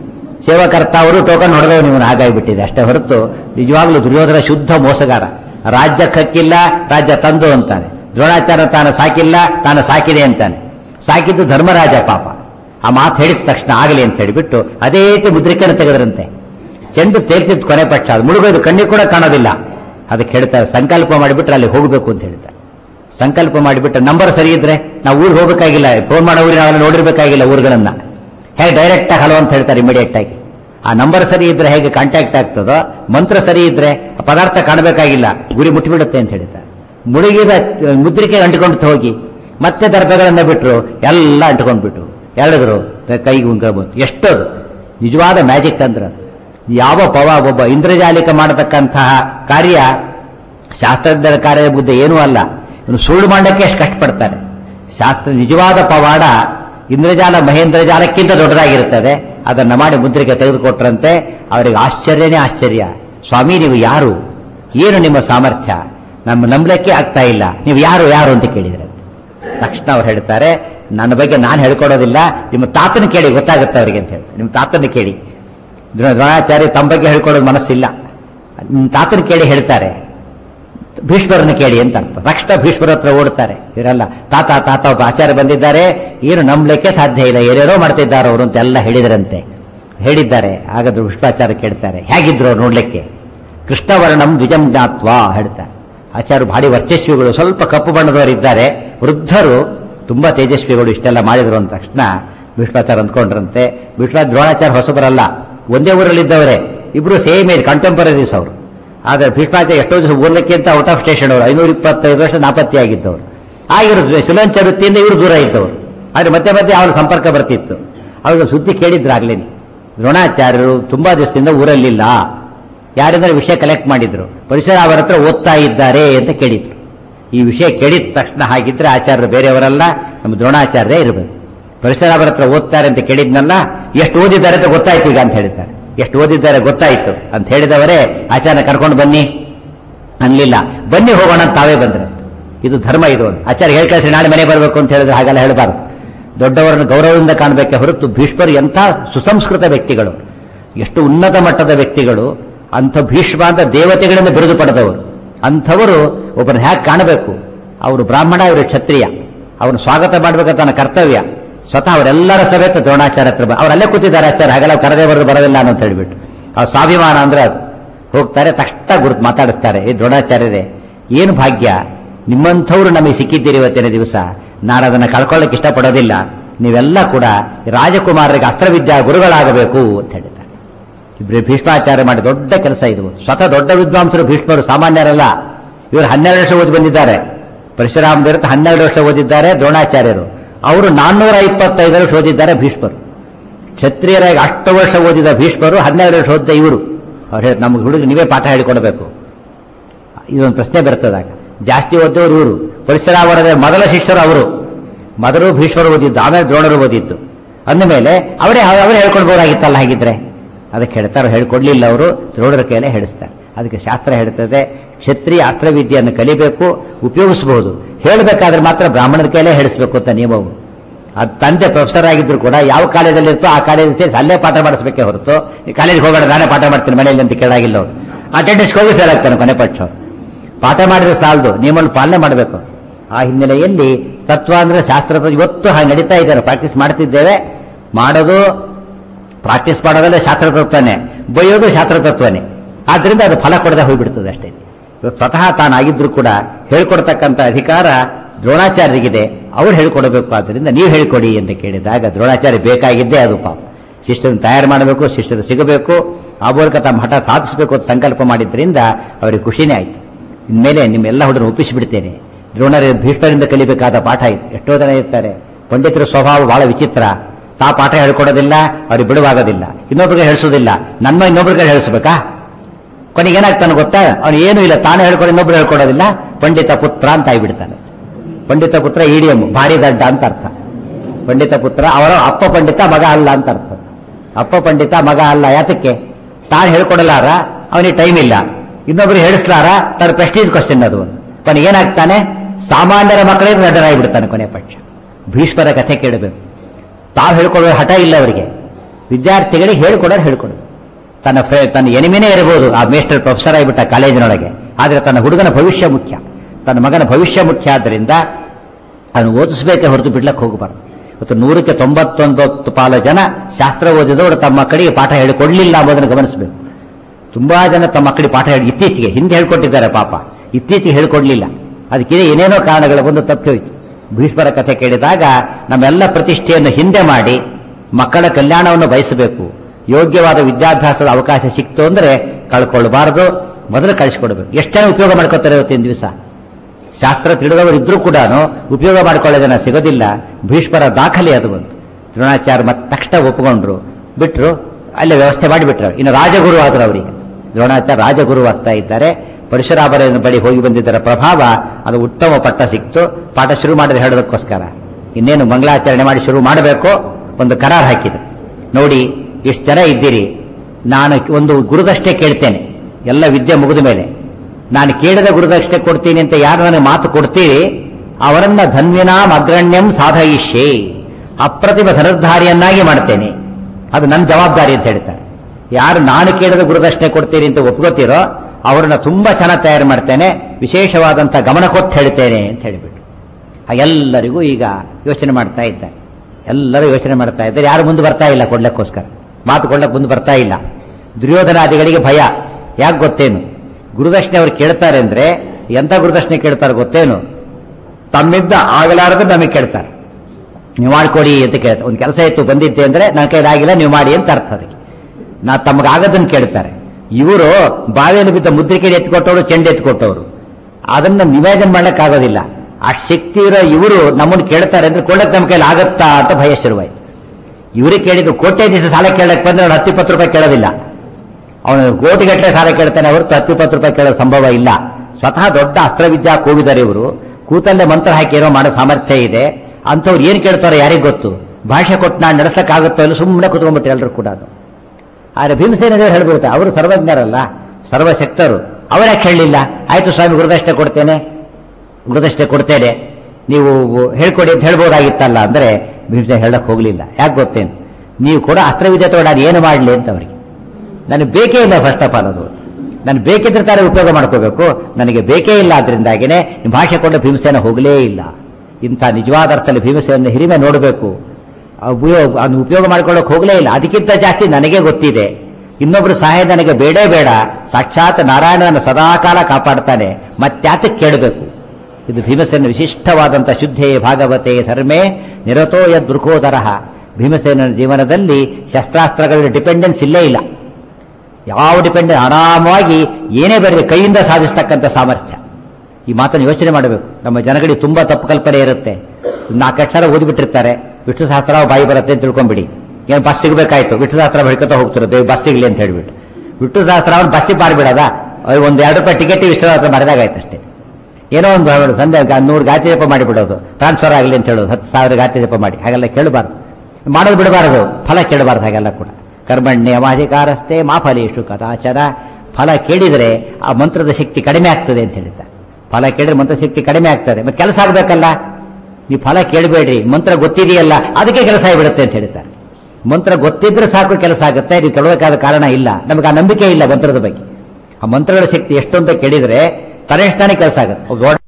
ಸೇವಕರ್ತ ಅವರು ಟೋಕನ್ ಹೊಡೆದವನು ಇವನು ಹಾಗಾಗಿಬಿಟ್ಟಿದೆ ಅಷ್ಟೇ ಹೊರತು ನಿಜವಾಗ್ಲೂ ದುರ್ಯೋಧನ ಶುದ್ಧ ಮೋಸಗಾರ ರಾಜ್ಯಕ್ಕೆ ಹಕ್ಕಿಲ್ಲ ರಾಜ್ಯ ತಂದು ಅಂತಾನೆ ದ್ರೋಣಾಚಾರ್ಯ ತಾನು ಸಾಕಿಲ್ಲ ತಾನು ಸಾಕಿದೆ ಅಂತಾನೆ ಸಾಕಿದ್ದು ಧರ್ಮರಾಜ ಪಾಪ ಆ ಮಾತು ಹೇಳಿದ ತಕ್ಷಣ ಆಗಲಿ ಅಂತ ಹೇಳಿಬಿಟ್ಟು ಅದೇ ರೀತಿ ಮುದ್ರಿಕೆಯನ್ನು ತೆಗೆದ್ರಂತೆ ಚೆಂಡು ತೇರ್ತಿದ್ದು ಕೊನೆ ಪಕ್ಷ ಅದು ಮುಳುಗೋದು ಕಣ್ಣಿಗೆ ಕೂಡ ಕಾಣೋದಿಲ್ಲ ಅದಕ್ಕೆ ಹೇಳ್ತಾರೆ ಸಂಕಲ್ಪ ಮಾಡಿಬಿಟ್ರೆ ಅಲ್ಲಿ ಹೋಗಬೇಕು ಅಂತ ಹೇಳ್ತಾರೆ ಸಂಕಲ್ಪ ಮಾಡಿಬಿಟ್ಟು ನಂಬರ್ ಸರಿ ಇದ್ರೆ ನಾವು ಊರಿಗೆ ಹೋಗಬೇಕಾಗಿಲ್ಲ ಫೋನ್ ಮಾಡೋ ಊರಿಗೆ ನಾವೆಲ್ಲ ನೋಡಿರ್ಬೇಕಾಗಿಲ್ಲ ಊರುಗಳನ್ನ ಹೇಗೆ ಡೈರೆಕ್ಟ್ ಆಗಿ ಹಲೋ ಅಂತ ಹೇಳ್ತಾರೆ ಇಮಿಡಿಯೇಟ್ ಆಗಿ ಆ ನಂಬರ್ ಸರಿ ಇದ್ರೆ ಹೇಗೆ ಕಾಂಟ್ಯಾಕ್ಟ್ ಆಗ್ತದೋ ಮಂತ್ರ ಸರಿ ಇದ್ರೆ ಆ ಪದಾರ್ಥ ಕಾಣಬೇಕಾಗಿಲ್ಲ ಗುರಿ ಮುಟ್ಟಿಬಿಡುತ್ತೆ ಅಂತ ಹೇಳ್ತಾರೆ ಮುಳುಗಿದ ಮುದ್ರಿಕೆ ಅಂಟಿಕೊಂಡು ಹೋಗಿ ಮತ್ತೆ ದರ್ಭಗಳನ್ನ ಬಿಟ್ರು ಎಲ್ಲ ಅಂಟ್ಕೊಂಡ್ಬಿಟ್ರು ಎಳೆದ್ರು ಕೈಗೆ ಉಂಗ್ರ ಬಂತು ಎಷ್ಟದು ನಿಜವಾದ ಮ್ಯಾಜಿಕ್ ಅಂದ್ರೆ ಅದು. ಯಾವ ಪವ ಒಬ್ಬ ಇಂದ್ರಜಾಲಿಕ ಮಾಡತಕ್ಕಂತಹ ಕಾರ್ಯ ಶಾಸ್ತ್ರಜ್ಞರ ಕಾರ್ಯ ಬುದ್ಧಿ ಏನೂ ಅಲ್ಲ ಇವನು ಸುಳ್ಳು ಮಾಡಕ್ಕೆ ಎಷ್ಟು ಕಷ್ಟಪಡ್ತಾರೆ ಶಾಸ್ತ್ರ ನಿಜವಾದ ಪವಾಡ ಇಂದ್ರಜಾಲ ಮಹೇಂದ್ರಜಾಲಕ್ಕಿಂತ ದೊಡ್ಡದಾಗಿರುತ್ತದೆ ಅದನ್ನ ಮಾಡಿ ಮುದ್ರೆಗೆ ತೆಗೆದುಕೊಟ್ರಂತೆ ಅವರಿಗೆ ಆಶ್ಚರ್ಯನೇ ಆಶ್ಚರ್ಯ ಸ್ವಾಮಿ ನೀವು ಯಾರು ಏನು ನಿಮ್ಮ ಸಾಮರ್ಥ್ಯ ನಮ್ಮ ನಂಬಲಿಕ್ಕೆ ಆಗ್ತಾ ಇಲ್ಲ ನೀವು ಯಾರು ಯಾರು ಅಂತ ಕೇಳಿದ್ರೆ ತಕ್ಷಣ ಅವ್ರು ಹೇಳ್ತಾರೆ ನನ್ನ ಬಗ್ಗೆ ನಾನು ಹೇಳ್ಕೊಡೋದಿಲ್ಲ ನಿಮ್ಮ ತಾತನ ಕೇಳಿ ಗೊತ್ತಾಗುತ್ತೆ ಅವರಿಗೆ ಅಂತ ಹೇಳಿ ನಿಮ್ಮ ತಾತನ ಕೇಳಿ ದ್ರೋ- ದ್ರೋಣಾಚಾರ್ಯ ತಮ್ಮ ಬಗ್ಗೆ ಹೇಳ್ಕೊಡೋದು ಮನಸ್ಸಿಲ್ಲ ನಿಮ್ಮ ತಾತನ ಕೇಳಿ ಹೇಳ್ತಾರೆ ಭೀಷ್ಮರನ್ನು ಕೇಳಿ ಅಂತ ಅರ್ಥ ತಕ್ಷಣ ಭೀಷ್ಮರ ಹತ್ರ ಓಡ್ತಾರೆ ಇವರೆಲ್ಲ ತಾತ ತಾತ ಒಬ್ಬ ಆಚಾರ್ಯ ಬಂದಿದ್ದಾರೆ ಏನು ನಂಬಲಿಕ್ಕೆ ಸಾಧ್ಯ ಇಲ್ಲ ಏನೇನೋ ಮಾಡ್ತಿದ್ದಾರೆ ಅವರು ಅಂತ ಎಲ್ಲ ಹೇಳಿದ್ರಂತೆ ಹೇಳಿದ್ದಾರೆ ಹಾಗಾದ್ರೆ ಭೀಷ್ಮಾಚಾರ್ಯ ಕೇಳ್ತಾರೆ ಹೇಗಿದ್ರು ಅವ್ರು ನೋಡ್ಲಿಕ್ಕೆ ಕೃಷ್ಣವರ್ಣಂ ದ್ವಿಜಂ ಜ್ಞಾತ್ವಾ ಹೇಳ್ತಾರೆ ಆಚಾರ್ಯ ಭಾರಿ ವರ್ಚಸ್ವಿಗಳು ಸ್ವಲ್ಪ ಕಪ್ಪು ಬಣ್ಣದವರಿದ್ದಾರೆ ವೃದ್ಧರು ತುಂಬಾ ತೇಜಸ್ವಿಗಳು ಇಷ್ಟೆಲ್ಲ ಮಾಡಿದ್ರು ಅಂದ ತಕ್ಷಣ ಭೀಷ್ಮಾಚಾರ್ಯ ಅಂದ್ಕೊಂಡ್ರಂತೆ ಭೀಷ್ಮ ದ್ರೋಣಾಚಾರ್ಯ ಹೊಸಬರಲ್ಲ ಒಂದೇ ಊರಲ್ಲಿದ್ದವರೇ ಇಬ್ರು ಸೇಮ್ ಏಜ್ ಕಂಟೆಂಪರರೀಸ್ ಅವರು ಆದ್ರೆ ಭೀಷ್ಮಾಚಾರ್ಯ ಎಷ್ಟೋ ದಿವಸ ಓದಲಿಕ್ಕಿಂತ ಔಟ್ ಆಫ್ ಸ್ಟೇಷನ್ ಅವರು ಐನೂರ ಇಪ್ಪತ್ತೈದು ವರ್ಷ ನಾಪತ್ತೆಯಾಗಿದ್ದವರು ಆಗಿರೋದು ಸುಲಂಚ ವೃತ್ತಿಯಿಂದ ಇವರು ದೂರ ಇದ್ದವರು ಆದ್ರೆ ಮತ್ತೆ ಮತ್ತೆ ಅವರ ಸಂಪರ್ಕ ಬರ್ತಿತ್ತು ಅವ್ರಿಗೆ ಸುದ್ದಿ ಕೇಳಿದ್ರಾಗ್ಲೇನೆ ದ್ರೋಣಾಚಾರ್ಯರು ತುಂಬಾ ದಿವಸದಿಂದ ಊರಲ್ಲಿಲ್ಲ ಯಾರಿಂದ್ರೆ ವಿಷಯ ಕಲೆಕ್ಟ್ ಮಾಡಿದ್ರು ಪರಿಸರ ಅವರ ಹತ್ರ ಓದ್ತಾ ಇದ್ದಾರೆ ಅಂತ ಕೇಳಿದ್ರು ಈ ವಿಷಯ ಕೇಳಿದ ತಕ್ಷಣ ಹಾಗಿದ್ರೆ ಆಚಾರ್ಯರು ಬೇರೆಯವರಲ್ಲ ನಮ್ಮ ದ್ರೋಣಾಚಾರ್ಯರೇ ಇರಬೇಕು ಪರಿಸರ ಅವರ ಹತ್ರ ಓದ್ತಾರೆ ಅಂತ ಕೇಳಿದ್ನಲ್ಲ ಎಷ್ಟು ಓದಿದ್ದಾರೆ ಅಂತ ಗೊತ್ತಾಯ್ತು ಈಗ ಅಂತ ಹೇಳಿದ್ದಾರೆ ಎಷ್ಟು ಓದಿದ್ದಾರೆ ಗೊತ್ತಾಯ್ತು ಅಂತ ಹೇಳಿದವರೇ ಆಚಾರ್ಯ ಕರ್ಕೊಂಡು ಬನ್ನಿ ಅನ್ಲಿಲ್ಲ ಬನ್ನಿ ಹೋಗೋಣ ಅಂತ ತಾವೇ ಬಂದ್ರೆ ಇದು ಧರ್ಮ ಇದು ಅಂತ. ಆಚಾರ್ಯ ಹೇಳ್ ಕಳಿಸಿ ನಾಳೆ ಮನೆ ಬರಬೇಕು ಅಂತ ಹೇಳಿದ್ರೆ ಹಾಗೆಲ್ಲ ಹೇಳಬಾರ್ದು ದೊಡ್ಡವರನ್ನು ಗೌರವದಿಂದ ಕಾಣಬೇಕೆ ಹೊರತು ಭೀಷ್ಮರು ಎಂಥ ಸುಸಂಸ್ಕೃತ ವ್ಯಕ್ತಿಗಳು ಎಷ್ಟು ಉನ್ನತ ಮಟ್ಟದ ವ್ಯಕ್ತಿಗಳು ಅಂಥ ಭೀಷ್ಮ ಅಂತ ದೇವತೆಗಳಿಂದ ಬಿರುದು ಪಡೆದವರು ಅಂಥವರು ಒಬ್ಬರನ್ನ ಹ್ಯಾಕ್ ಕಾಣಬೇಕು ಅವರು ಬ್ರಾಹ್ಮಣ ಇವರು ಕ್ಷತ್ರಿಯ ಅವ್ರನ್ನ ಸ್ವಾಗತ ಮಾಡಬೇಕಂತ ನನ್ನ ಕರ್ತವ್ಯ ಸ್ವತಃ ಅವರೆಲ್ಲರ ಸಮೇತ ದ್ರೋಣಾಚಾರ್ಯ ಹತ್ರ ಬ- ಅವರಲ್ಲೇ ಕೂತಿದ್ದಾರೆ ಆಚಾರ್ಯ ಹಾಗೆಲ್ಲ ಕರೆದೇ ಬರೋದು ಬರೋದಿಲ್ಲ ಅಂತ ಹೇಳ್ಬಿಟ್ಟು ಅವ್ರ ಸ್ವಾಭಿಮಾನ ಅಂದ್ರೆ ಅದು ಹೋಗ್ತಾರೆ ತಕ್ಷಣ ಗುರುತು ಮಾತಾಡಿಸ್ತಾರೆ ಈ ದ್ರೋಣಾಚಾರ್ಯರೇ ಏನು ಭಾಗ್ಯ ನಿಮ್ಮಂಥವ್ರು ನಮಗೆ ಸಿಕ್ಕಿದ್ದೀರಿ ಇವತ್ತಿನ ದಿವಸ ನಾನು ಅದನ್ನು ಕಳ್ಕೊಳ್ಳಕ್ಕೆ ಇಷ್ಟಪಡೋದಿಲ್ಲ ನೀವೆಲ್ಲ ಕೂಡ ರಾಜಕುಮಾರರಿಗೆ ಅಸ್ತ್ರವಿದ್ಯಾ ಗುರುಗಳಾಗಬೇಕು ಅಂತ ಹೇಳಿದ್ದಾರೆ ಇಬ್ರು ಭೀಷ್ಮಾಚಾರ್ಯ ಮಾಡಿ ದೊಡ್ಡ ಕೆಲಸ ಇದು ಸ್ವತಃ ದೊಡ್ಡ ವಿದ್ವಾಂಸರು ಭೀಷ್ಮರು ಸಾಮಾನ್ಯರಲ್ಲ ಇವರು ಹನ್ನೆರಡು ವರ್ಷ ಓದಿ ಬಂದಿದ್ದಾರೆ ಪರಶುರಾಮ ದೇವರತ್ತ ಹನ್ನೆರಡು ವರ್ಷ ಓದಿದ್ದಾರೆ ದ್ರೋಣಾಚಾರ್ಯರು ಅವರು ನಾನ್ನೂರ ಇಪ್ಪತ್ತೈದು ವರ್ಷ ಓದಿದ್ದಾರೆ ಭೀಷ್ಮರು ಕ್ಷತ್ರಿಯರಾಗಿ ಅಷ್ಟು ವರ್ಷ ಓದಿದ ಭೀಷ್ಮರು ಹನ್ನೆರಡು ವರ್ಷ ಓದಿದ ಇವರು ಅವ್ರು ಹೇಳಿ ನಮ್ಗೆ ಹುಡುಗ ನೀವೇ ಪಾಠ ಹೇಳಿಕೊಡ್ಬೇಕು ಇದೊಂದು ಪ್ರಶ್ನೆ ಬರ್ತದಾಗ ಜಾಸ್ತಿ ಓದೋರು ಇವರು ಪರಶುರಾಮರ ಮೊದಲ ಶಿಷ್ಯರು ಅವರು ಮೊದಲು ಭೀಷ್ಮರು ಓದಿದ್ದು ಆಮೇಲೆ ದ್ರೋಣರು ಓದಿದ್ದು ಅಂದಮೇಲೆ ಅವರೇ ಅವರೇ ಹೇಳ್ಕೊಡ್ಬೋದಾಗಿತ್ತಲ್ಲ ಹಾಗಿದ್ರೆ ಅದಕ್ಕೆ ಹೇಳ್ತಾರೆ ಹೇಳ್ಕೊಡ್ಲಿಲ್ಲ ಅವರು ದ್ರೋಣರ ಕೈಯಲ್ಲೇ ಹೇಳಿಸ್ತಾರೆ ಅದಕ್ಕೆ ಶಾಸ್ತ್ರ ಹೇಳ್ತದೆ ಕ್ಷತ್ರಿಯ ಅಸ್ತ್ರವಿದ್ಯೆಯನ್ನು ಕಲಿಬೇಕು ಉಪಯೋಗಿಸಬಹುದು ಹೇಳಬೇಕಾದ್ರೆ ಮಾತ್ರ ಬ್ರಾಹ್ಮಣರ ಕೈಯಲ್ಲೇ ಹೇಳಿಸ್ಬೇಕು ಅಂತ ನಿಯಮವು ಅದು ತಂದೆ ಪ್ರೊಫೆಸರ್ ಆಗಿದ್ರು ಕೂಡ ಯಾವ ಕಾಲೇಜಲ್ಲಿ ಇರ್ತೋ ಆ ಕಾಲೇಜಲ್ಲಿ ಸೇರಿಸಿ ಅಲ್ಲೇ ಪಾಠ ಮಾಡಿಸ್ಬೇಕೇ ಹೊರತು ಈ ಕಾಲೇಜ್ಗೆ ಹೋಗೋಣ ನಾನೇ ಪಾಠ ಮಾಡ್ತೀನಿ ಮನೆಯಲ್ಲಿ ಅಂತ ಕೇಳಾಗಿಲ್ಲ ಅವರು ಅಟೆಂಡೆನ್ಸ್ ಹೋಗಿ ಫೇಲ್ ಆಗ್ತಾನೆ ಕೊನೆ ಪಕ್ಷ ಅವ್ರು. ಪಾಠ ಮಾಡಿದ್ರೆ ಸಾಲದು ನಿಯಮವನ್ನು ಪಾಲನೆ ಮಾಡಬೇಕು ಆ ಹಿನ್ನೆಲೆಯಲ್ಲಿ ತತ್ವ ಅಂದ್ರೆ ಶಾಸ್ತ್ರದ ಇವತ್ತು ಹಾಗೆ ನಡೀತಾ ಇದ್ದಾರೆ ಪ್ರಾಕ್ಟೀಸ್ ಮಾಡ್ತಿದ್ದೇವೆ ಮಾಡೋದು ಪ್ರಾಕ್ಟೀಸ್ ಮಾಡೋದಲ್ಲೇ ಶಾಸ್ತ್ರ ತತ್ವನೇ ಬೈಯೋದು ಶಾಸ್ತ್ರ ತತ್ವನೇ ಆದ್ರಿಂದ ಅದು ಫಲ ಕೊಡದೆ ಹೋಗ್ಬಿಡ್ತದೆ ಅಷ್ಟೇ ಇವತ್ತು ಸ್ವತಃ ತಾನಾಗಿದ್ರು ಕೂಡ ಹೇಳ್ಕೊಡ್ತಕ್ಕಂಥ ಅಧಿಕಾರ ದ್ರೋಣಾಚಾರ್ಯರಿಗಿದೆ ಅವ್ರು ಹೇಳ್ಕೊಡಬೇಕು ಆದ್ದರಿಂದ ನೀವು ಹೇಳ್ಕೊಡಿ ಅಂತ ಕೇಳಿದಾಗ ದ್ರೋಣಾಚಾರ್ಯ ಬೇಕಾಗಿದ್ದೇ ಅದು ಪಾಪ ಶಿಷ್ಯರನ್ನು ತಯಾರು ಮಾಡಬೇಕು ಶಿಷ್ಯರು ಸಿಗಬೇಕು ಆ ಮೂಲಕ ತಮ್ಮ ಹಠ ಸಾಧಿಸಬೇಕು ಅಂತ ಸಂಕಲ್ಪ ಮಾಡಿದ್ರಿಂದ ಅವರಿಗೆ ಖುಷಿನೇ ಆಯ್ತು ಇನ್ಮೇಲೆ ನಿಮ್ಮೆಲ್ಲ ಹುಡುಗರು ಒಪ್ಪಿಸಿಬಿಡ್ತೇನೆ ದ್ರೋಣರ ಭೀಷ್ಮರಿಂದ ಕಲಿಬೇಕಾದ ಪಾಠ ಇದು ಎಷ್ಟೋ ಜನ ಇರ್ತಾರೆ ಪಂಡಿತರ ಸ್ವಭಾವ ಬಹಳ ವಿಚಿತ್ರ ತಾ ಪಾಠ ಹೇಳ್ಕೊಡೋದಿಲ್ಲ ಅವ್ರಿಗೆ ಬಿಡುವಾಗೋದಿಲ್ಲ ಇನ್ನೊಬ್ರಿಗೆ ಹೇಳಿಸೋದಿಲ್ಲ ನನ್ನ ಇನ್ನೊಬ್ರಿಗೆ ಹೇಳಿಸ್ಬೇಕಾ ಕೊನೆಗೆ ಏನಾಗ್ತಾನೆ ಗೊತ್ತಾ ಅವನು ಏನೂ ಇಲ್ಲ ತಾನೇ ಹೇಳ್ಕೊಡು ಇನ್ನೊಬ್ರು ಹೇಳ್ಕೊಡೋದಿಲ್ಲ ಪಂಡಿತ ಪುತ್ರ ಅಂತ ಆಗಿಬಿಡ್ತಾನೆ ಪಂಡಿತ ಪುತ್ರ ಇಡಿಯಂ ಭಾರಿ ದಡ್ಡ ಅಂತ ಅರ್ಥ ಪಂಡಿತ ಪುತ್ರ ಅವರ ಅಪ್ಪ ಪಂಡಿತ ಮಗ ಅಲ್ಲ ಅಂತ ಅರ್ಥ ಅಪ್ಪ ಪಂಡಿತ ಮಗ ಅಲ್ಲ ಯಾತಕ್ಕೆ ತಾನು ಹೇಳ್ಕೊಡಲಾರ ಅವನಿಗೆ ಟೈಮ್ ಇಲ್ಲ ಇನ್ನೊಬ್ರು ಹೇಳಿಸ್ಲಾರ ತನ್ನ ಪ್ರೆಸ್ಟೀಜ್ ಕ್ವಶನ್ ಅದು ಕೊನೆಗೆ ಏನಾಗ್ತಾನೆ ಸಾಮಾನ್ಯರ ಮಕ್ಕಳಿಗೆ ದಡ್ಡರಾಗಿಬಿಡ್ತಾನೆ ಕೊನೆ ಪಕ್ಷ ಭೀಷ್ಮರ ಕಥೆ ಕೇಳಬೇಕು ತಾವು ಹೇಳ್ಕೊಡೋ ಹಠ ಇಲ್ಲ ಅವರಿಗೆ ವಿದ್ಯಾರ್ಥಿಗಳಿಗೆ ಹೇಳ್ಕೊಡೋರು ಹೇಳ್ಕೊಡೋದು ತನ್ನ ಫ್ರೆ- ತನ್ನ ಎನಿಮಿನೇ ಇರಬಹುದು ಆ ಮೇಸ್ಟರ್ ಪ್ರೊಫೆಸರ್ ಆಗಿಬಿಟ್ಟ ಕಾಲೇಜಿನೊಳಗೆ ಆದರೆ ತನ್ನ ಹುಡುಗನ ಭವಿಷ್ಯ ಮುಖ್ಯ ತನ್ನ ಮಗನ ಭವಿಷ್ಯ ಮುಖ್ಯ ಆದ್ದರಿಂದ ಅದನ್ನು ಓದಿಸಬೇಕೆ ಹೊರತು ಬಿಡ್ಲಕ್ಕೆ ಹೋಗಬಾರ್ದು ಇವತ್ತು ನೂರಕ್ಕೆ ತೊಂಬತ್ತೊಂಬತ್ತು ಪಾಲು ಜನ ಶಾಸ್ತ್ರ ಓದಿದವರು ತಮ್ಮ ಮಕ್ಕಳಿಗೆ ಪಾಠ ಹೇಳಿಕೊಡ್ಲಿಲ್ಲ ಎಂಬುದನ್ನು ಗಮನಿಸಬೇಕು ತುಂಬಾ ಜನ ತಮ್ಮ ಮಕ್ಕಳಿಗೆ ಪಾಠ ಹೇಳಿ ಇತ್ತೀಚೆಗೆ ಹಿಂದೆ ಹೇಳ್ಕೊಟ್ಟಿದ್ದಾರೆ ಪಾಪ ಇತ್ತೀಚೆಗೆ ಹೇಳ್ಕೊಡ್ಲಿಲ್ಲ ಅದಕ್ಕೆ ಏನೇನೋ ಕಾರಣಗಳ ಒಂದು ತಪ್ಪೋಯ್ತು ಭೀಷ್ಮರ ಕಥೆ ಕೇಳಿದಾಗ ನಮ್ಮೆಲ್ಲ ಪ್ರತಿಷ್ಠೆಯನ್ನು ಹಿಂದೆ ಮಾಡಿ ಮಕ್ಕಳ ಕಲ್ಯಾಣವನ್ನು ಬಯಸಬೇಕು ಯೋಗ್ಯವಾದ ವಿದ್ಯಾಭ್ಯಾಸದ ಅವಕಾಶ ಸಿಕ್ತು ಅಂದ್ರೆ ಕಳ್ಕೊಳ್ಬಾರದು ಮೊದಲು ಕಳಿಸ್ಕೊಡ್ಬೇಕು ಎಷ್ಟು ಜನ ಉಪಯೋಗ ಮಾಡ್ಕೋತಾರೆ ಇವತ್ತಿನ ದಿವಸ ಶಾಸ್ತ್ರ ತಿಳಿದವರು ಇದ್ರೂ ಕೂಡ ಉಪಯೋಗ ಮಾಡ್ಕೊಳ್ಳೋ ಜನ ಸಿಗೋದಿಲ್ಲ ಭೀಷ್ಮರ ದಾಖಲೆ ಅದು ಬಂತು ದ್ರೋಣಾಚಾರ್ಯ ಮತ್ತೆ ತಕ್ಷಣ ಒಪ್ಪಿಕೊಂಡ್ರು ಬಿಟ್ರು ಅಲ್ಲೇ ವ್ಯವಸ್ಥೆ ಮಾಡಿಬಿಟ್ರು ಇನ್ನು ರಾಜಗುರು ಆದ್ರು ಅವರಿಗೆ ದ್ರೋಣಾಚಾರ್ಯ ರಾಜಗುರು ಆಗ್ತಾ ಇದ್ದಾರೆ ಪರಶುರಾಮರ ಬಳಿ ಹೋಗಿ ಬಂದಿದ್ದರ ಪ್ರಭಾವ ಅದು ಉತ್ತಮ ಪಟ್ಟ ಸಿಕ್ತು ಪಾಠ ಶುರು ಮಾಡಿದ್ರೆ ಹೇಳೋದಕ್ಕೋಸ್ಕರ ಇನ್ನೇನು ಮಂಗಳಾಚರಣೆ ಮಾಡಿ ಶುರು ಮಾಡಬೇಕು ಒಂದು ಕರಾರ್ ಹಾಕಿದ್ರು ನೋಡಿ ಇಷ್ಟು ಜನ ಇದ್ದೀರಿ ನಾನು ಒಂದು ಗುರುದಷ್ಟೇ ಕೇಳ್ತೇನೆ ಎಲ್ಲ ವಿದ್ಯೆ ಮುಗಿದ ಮೇಲೆ ನಾನು ಕೇಳಿದ ಗುರುದಕ್ಷಿಣೆ ಕೊಡ್ತೀನಿ ಅಂತ ಯಾರು ನನಗೆ ಮಾತು ಕೊಡ್ತೀರಿ ಅವರನ್ನ ಧನ್ಯನಾಂ ಅಗ್ರಣ್ಯಂ ಸಾಧಯಿಷ್ಯೇ ಅಪ್ರತಿಮ ಧನುರ್ಧಾರಿಯನ್ನಾಗಿ ಮಾಡ್ತೇನೆ ಅದು ನನ್ನ ಜವಾಬ್ದಾರಿ ಅಂತ ಹೇಳ್ತಾರೆ ಯಾರು ನಾನು ಕೇಳಿದ ಗುರುದಕ್ಷಿಣೆ ಕೊಡ್ತೀನಿ ಅಂತ ಒಪ್ಕೋತೀರೋ ಅವರನ್ನ ತುಂಬಾ ಚೆನ್ನಾಗಿ ತಯಾರು ಮಾಡ್ತೇನೆ ವಿಶೇಷವಾದಂಥ ಗಮನ ಕೊಟ್ಟು ಹೇಳ್ತೇನೆ ಅಂತ ಹೇಳಿಬಿಟ್ಟು ಆ ಎಲ್ಲರಿಗೂ ಈಗ ಯೋಚನೆ ಮಾಡ್ತಾ ಇದ್ದಾರೆ ಎಲ್ಲರೂ ಯೋಚನೆ ಮಾಡ್ತಾ ಇದ್ದಾರೆ ಯಾರು ಮುಂದೆ ಬರ್ತಾ ಇಲ್ಲ ಕೊಡ್ಲಿಕ್ಕೋಸ್ಕರ ಮಾತು ಕೊಡ್ಲಕ್ಕೆ ಮುಂದೆ ಬರ್ತಾ ಇಲ್ಲ ದುರ್ಯೋಧನಾದಿಗಳಿಗೆ ಭಯ ಯಾಕೆ ಗೊತ್ತೇನು ಗುರುದಕ್ಷಿಣೆ ಅವ್ರು ಕೇಳ್ತಾರೆ ಅಂದ್ರೆ ಎಂತ ಗುರುದಕ್ಷಿಣೆ ಕೇಳ್ತಾರೆ ಗೊತ್ತೇನು ತಮ್ಮಿಂದ ಆಗಲಾರದು ನಮಗೆ ಕೇಳ್ತಾರೆ ನೀವು ಮಾಡ್ಕೊಡಿ ಅಂತ ಕೇಳ್ತಾರೆ ಒಂದು ಕೆಲಸ ಇತ್ತು ಬಂದಿದ್ದೆ ಅಂದ್ರೆ ನನ್ನ ಕೈಲಾಗಿಲ್ಲ ನೀವು ಮಾಡಿ ಅಂತ ಅರ್ಥ ಅದಕ್ಕೆ ನಾ ತಮಗಾಗದನ್ನು ಕೇಳ್ತಾರೆ ಇವರು ಬಾವಿಯಲ್ಲಿ ಬಿದ್ದ ಮುದ್ರಿಕೆ ಎತ್ಕೊಟ್ಟವರು ಚೆಂಡು ಎತ್ಕೊಟ್ಟವರು ಅದನ್ನ ನಿವೇದನೆ ಮಾಡಕ್ಕಾಗೋದಿಲ್ಲ ಆ ಶಕ್ತಿ ಇರೋ ಇವರು ನಮ್ಮನ್ನು ಕೇಳ್ತಾರೆ ಅಂದ್ರೆ ಕೊಳ್ಳಕ್ಕೆ ನಮ್ಮ ಕೈಲಿ ಆಗತ್ತಾ ಅಂತ ಭಯ ಶುರುವಾಯ್ತು ಇವರಿಗೆ ಕೇಳಿದ್ದು ಕೋಟೆ ದಿವಸ ಸಾಲ ಕೇಳಕ್ ಬಂದ್ರೆ ಅವ್ನು ಹತ್ತು ಇಪ್ಪತ್ತು ರೂಪಾಯಿ ಕೇಳೋದಿಲ್ಲ ಅವನು ಕೋಟಿಗಟ್ಟಲೆ ಸಾಲ ಕೇಳ್ತಾನೆ ಹೊರತು ಹತ್ತು ಇಪ್ಪತ್ತು ರೂಪಾಯಿ ಕೇಳೋ ಸಂಭವ ಇಲ್ಲ ಸ್ವತಃ ದೊಡ್ಡ ಅಸ್ತ್ರವಿದ್ಯಾ ಕೂಗಿದ್ದಾರೆ ಇವರು ಕೂತಲ್ಲೇ ಮಂತ್ರ ಹಾಕಿ ಏನೋ ಮಾಡೋ ಸಾಮರ್ಥ್ಯ ಇದೆ ಅಂಥವ್ರು ಏನ್ ಕೇಳ್ತಾರೋ ಯಾರಿಗ್ ಗೊತ್ತು ಭಾಷೆ ಕೊಟ್ಟು ನಾನು ನಡೆಸಕ್ಕಾಗುತ್ತೋ ಇಲ್ಲ ಸುಮ್ಮನೆ ಕುತ್ಕೊಂಡ್ಬಿಟ್ಟು ಎಲ್ಲರೂ ಕೂಡ ಆದ್ರೆ ಭೀಮಸೇನ ದೇವರು ಹೇಳ್ಬೋದು ಅವರು ಸರ್ವಜ್ಞರಲ್ಲ ಸರ್ವಶಕ್ತರು ಅವರ್ಯಾಕೆ ಹೇಳಲಿಲ್ಲ ಆಯ್ತು ಸ್ವಾಮಿ ಗುರುದಷ್ಟೇ ಕೊಡ್ತೇನೆ ಗುರುದಷ್ಟೇ ಕೊಡ್ತೇನೆ ನೀವು ಹೇಳ್ಕೊಡಿ ಅಂತ ಹೇಳ್ಬೋದಾಗಿತ್ತಲ್ಲ ಅಂದ್ರೆ ಭೀಮಸೇನ ಹೇಳಕ್ ಹೋಗ್ಲಿಲ್ಲ ಯಾಕೆ ಗೊತ್ತೇನು ನೀವು ಕೂಡ ಅಸ್ತ್ರವಿದ್ಯೆ ತಗೊಂಡು ನಾನು ಏನು ಮಾಡಲಿ ಅಂತ ಅವರಿಗೆ ನನಗೆ ಬೇಕೇ ಇಲ್ಲ ಫಸ್ಟ್ ಆಫ್ ಆಲ್ ಅದು ನಾನು ಬೇಕಿದ್ರೆ ತಾನೇ ಉಪಯೋಗ ಮಾಡ್ಕೋಬೇಕು ನನಗೆ ಬೇಕೇ ಇಲ್ಲ ಆದ್ರಿಂದಾಗಿನೇ ನಿಮ್ಮ ಭಾಷೆ ಕೊಂಡು ಭೀಮಸೇನ ಹೋಗಲೇ ಇಲ್ಲ ಇಂಥ ನಿಜವಾದ ಅರ್ಥದಲ್ಲಿ ಭೀಮಸೇನ ಹಿರಿಮೆ ನೋಡಬೇಕು ಉಪಯೋಗ ಅದನ್ನು ಉಪಯೋಗ ಮಾಡ್ಕೊಳ್ಳೋಕೆ ಹೋಗಲೇ ಇಲ್ಲ ಅದಕ್ಕಿಂತ ಜಾಸ್ತಿ ನನಗೆ ಗೊತ್ತಿದೆ ಇನ್ನೊಬ್ರು ಸಹಾಯ ನನಗೆ ಬೇಡೇ ಬೇಡ ಸಾಕ್ಷಾತ್ ನಾರಾಯಣನ ಸದಾಕಾಲ ಕಾಪಾಡ್ತಾನೆ ಮತ್ತ್ಯಾತಕ್ಕೆ ಕೇಳಬೇಕು ಇದು ಭೀಮಸೇನ ವಿಶಿಷ್ಟವಾದಂಥ ಶುದ್ಧೇ ಭಾಗವತೆ ಧರ್ಮೇ ನಿರತೋ ಯದ್ ಬೃಕೋದರ ಭೀಮಸೇನ ಜೀವನದಲ್ಲಿ ಶಸ್ತ್ರಾಸ್ತ್ರಗಳ ಡಿಪೆಂಡೆನ್ಸ್ ಇಲ್ಲೇ ಇಲ್ಲ ಯಾವ ಡಿಪೆಂಡೆನ್ಸ್ ಆರಾಮವಾಗಿ ಏನೇ ಬರಲಿ ಕೈಯಿಂದ ಸಾಧಿಸ್ತಕ್ಕಂಥ ಸಾಮರ್ಥ್ಯ ಈ ಮಾತನ್ನು ಯೋಚನೆ ಮಾಡಬೇಕು ನಮ್ಮ ಜನಗಳಿಗೆ ತುಂಬಾ ತಪ್ಪು ಕಲ್ಪನೆ ಇರುತ್ತೆ ನಾಲ್ಕು ಅಕ್ಷರ ಓದಿಬಿಟ್ಟಿರ್ತಾರೆ ವಿಷ್ಣು ಸಹಸ್ರ ಬಾಯಿ ಬರುತ್ತೆ ಅಂತ ತಿಳ್ಕೊಂಬಿಡಿ ಏನು ಬಸ್ ಸಿಗಬೇಕಾಯ್ತು ವಿಷ್ಣು ಸಹಸ್ರ ಬೆಳ್ಕೊತಾ ಹೋಗ್ತಿರುತ್ತೆ ಬಸ್ ಸಿಗಲಿ ಅಂತ ಹೇಳ್ಬಿಟ್ಟು ವಿಷ್ಣು ಸಹಸ್ರ ಅವ್ನು ಬಸ್ಸಿಗೆ ಮಾರಿಬಿಡೋದ ಒಂದು ಎರಡು ರೂಪಾಯಿ ಟಿಕೆಟ್ ವಿಷ್ಣು ಸಹಸ್ರ ಮಾಡಿದಾಗಾಯ್ತು ಅಷ್ಟೇ ಏನೋ ಒಂದು ಸಂದೆ ನೂರು ಗಾತಿ ಜಪ ಮಾಡಿಬಿಡೋದು ಟ್ರಾನ್ಸ್ಫರ್ ಆಗಲಿ ಅಂತ ಹೇಳೋದು ಹತ್ತು ಸಾವಿರ ಗಾತಿ ಜಪ ಮಾಡಿ ಹಾಗೆಲ್ಲ ಕೇಳಬಾರ್ದು ಮಾಡೋದು ಬಿಡಬಾರದು ಫಲ ಕೇಳಬಾರ್ದು ಹಾಗೆಲ್ಲ ಕೂಡ ಕರ್ಮಣ್ಯ ಮಾಧಿಕಾರಸ್ಥೆ ಮಾ ಫಲೇಶು ಕದಾಚರ ಫಲ ಕೇಳಿದರೆ ಆ ಮಂತ್ರದ ಶಕ್ತಿ ಕಡಿಮೆ ಆಗ್ತದೆ ಅಂತ ಹೇಳ್ತಾರೆ ಫಲ ಕೇಳಿದ್ರೆ ಮಂತ್ರ ಶಕ್ತಿ ಕಡಿಮೆ ಆಗ್ತದೆ ಮತ್ತೆ ಕೆಲಸ ಆಗ್ಬೇಕಲ್ಲ ನೀವು ಫಲ ಕೇಳಬೇಡ್ರಿ ಮಂತ್ರ ಗೊತ್ತಿದೆಯಲ್ಲ ಅದಕ್ಕೆ ಕೆಲಸ ಆಗಿಬಿಡುತ್ತೆ ಅಂತ ಹೇಳ್ತಾರೆ ಮಂತ್ರ ಗೊತ್ತಿದ್ರೆ ಸಾಕು ಕೆಲಸ ಆಗುತ್ತೆ ನೀವು ಕೇಳಬೇಕಾದ ಕಾರಣ ಇಲ್ಲ ನಮಗೆ ಆ ನಂಬಿಕೆ ಇಲ್ಲ ಮಂತ್ರದ ಬಗ್ಗೆ ಆ ಮಂತ್ರಗಳ ಶಕ್ತಿ ಎಷ್ಟು ಅಂತ ಕೇಳಿದ್ರೆ ತನೇಷ್ಟಾನೇ ಕೆಲಸ ಆಗುತ್ತೆ ಒಬ್ಬ ದೊಡ್ಡ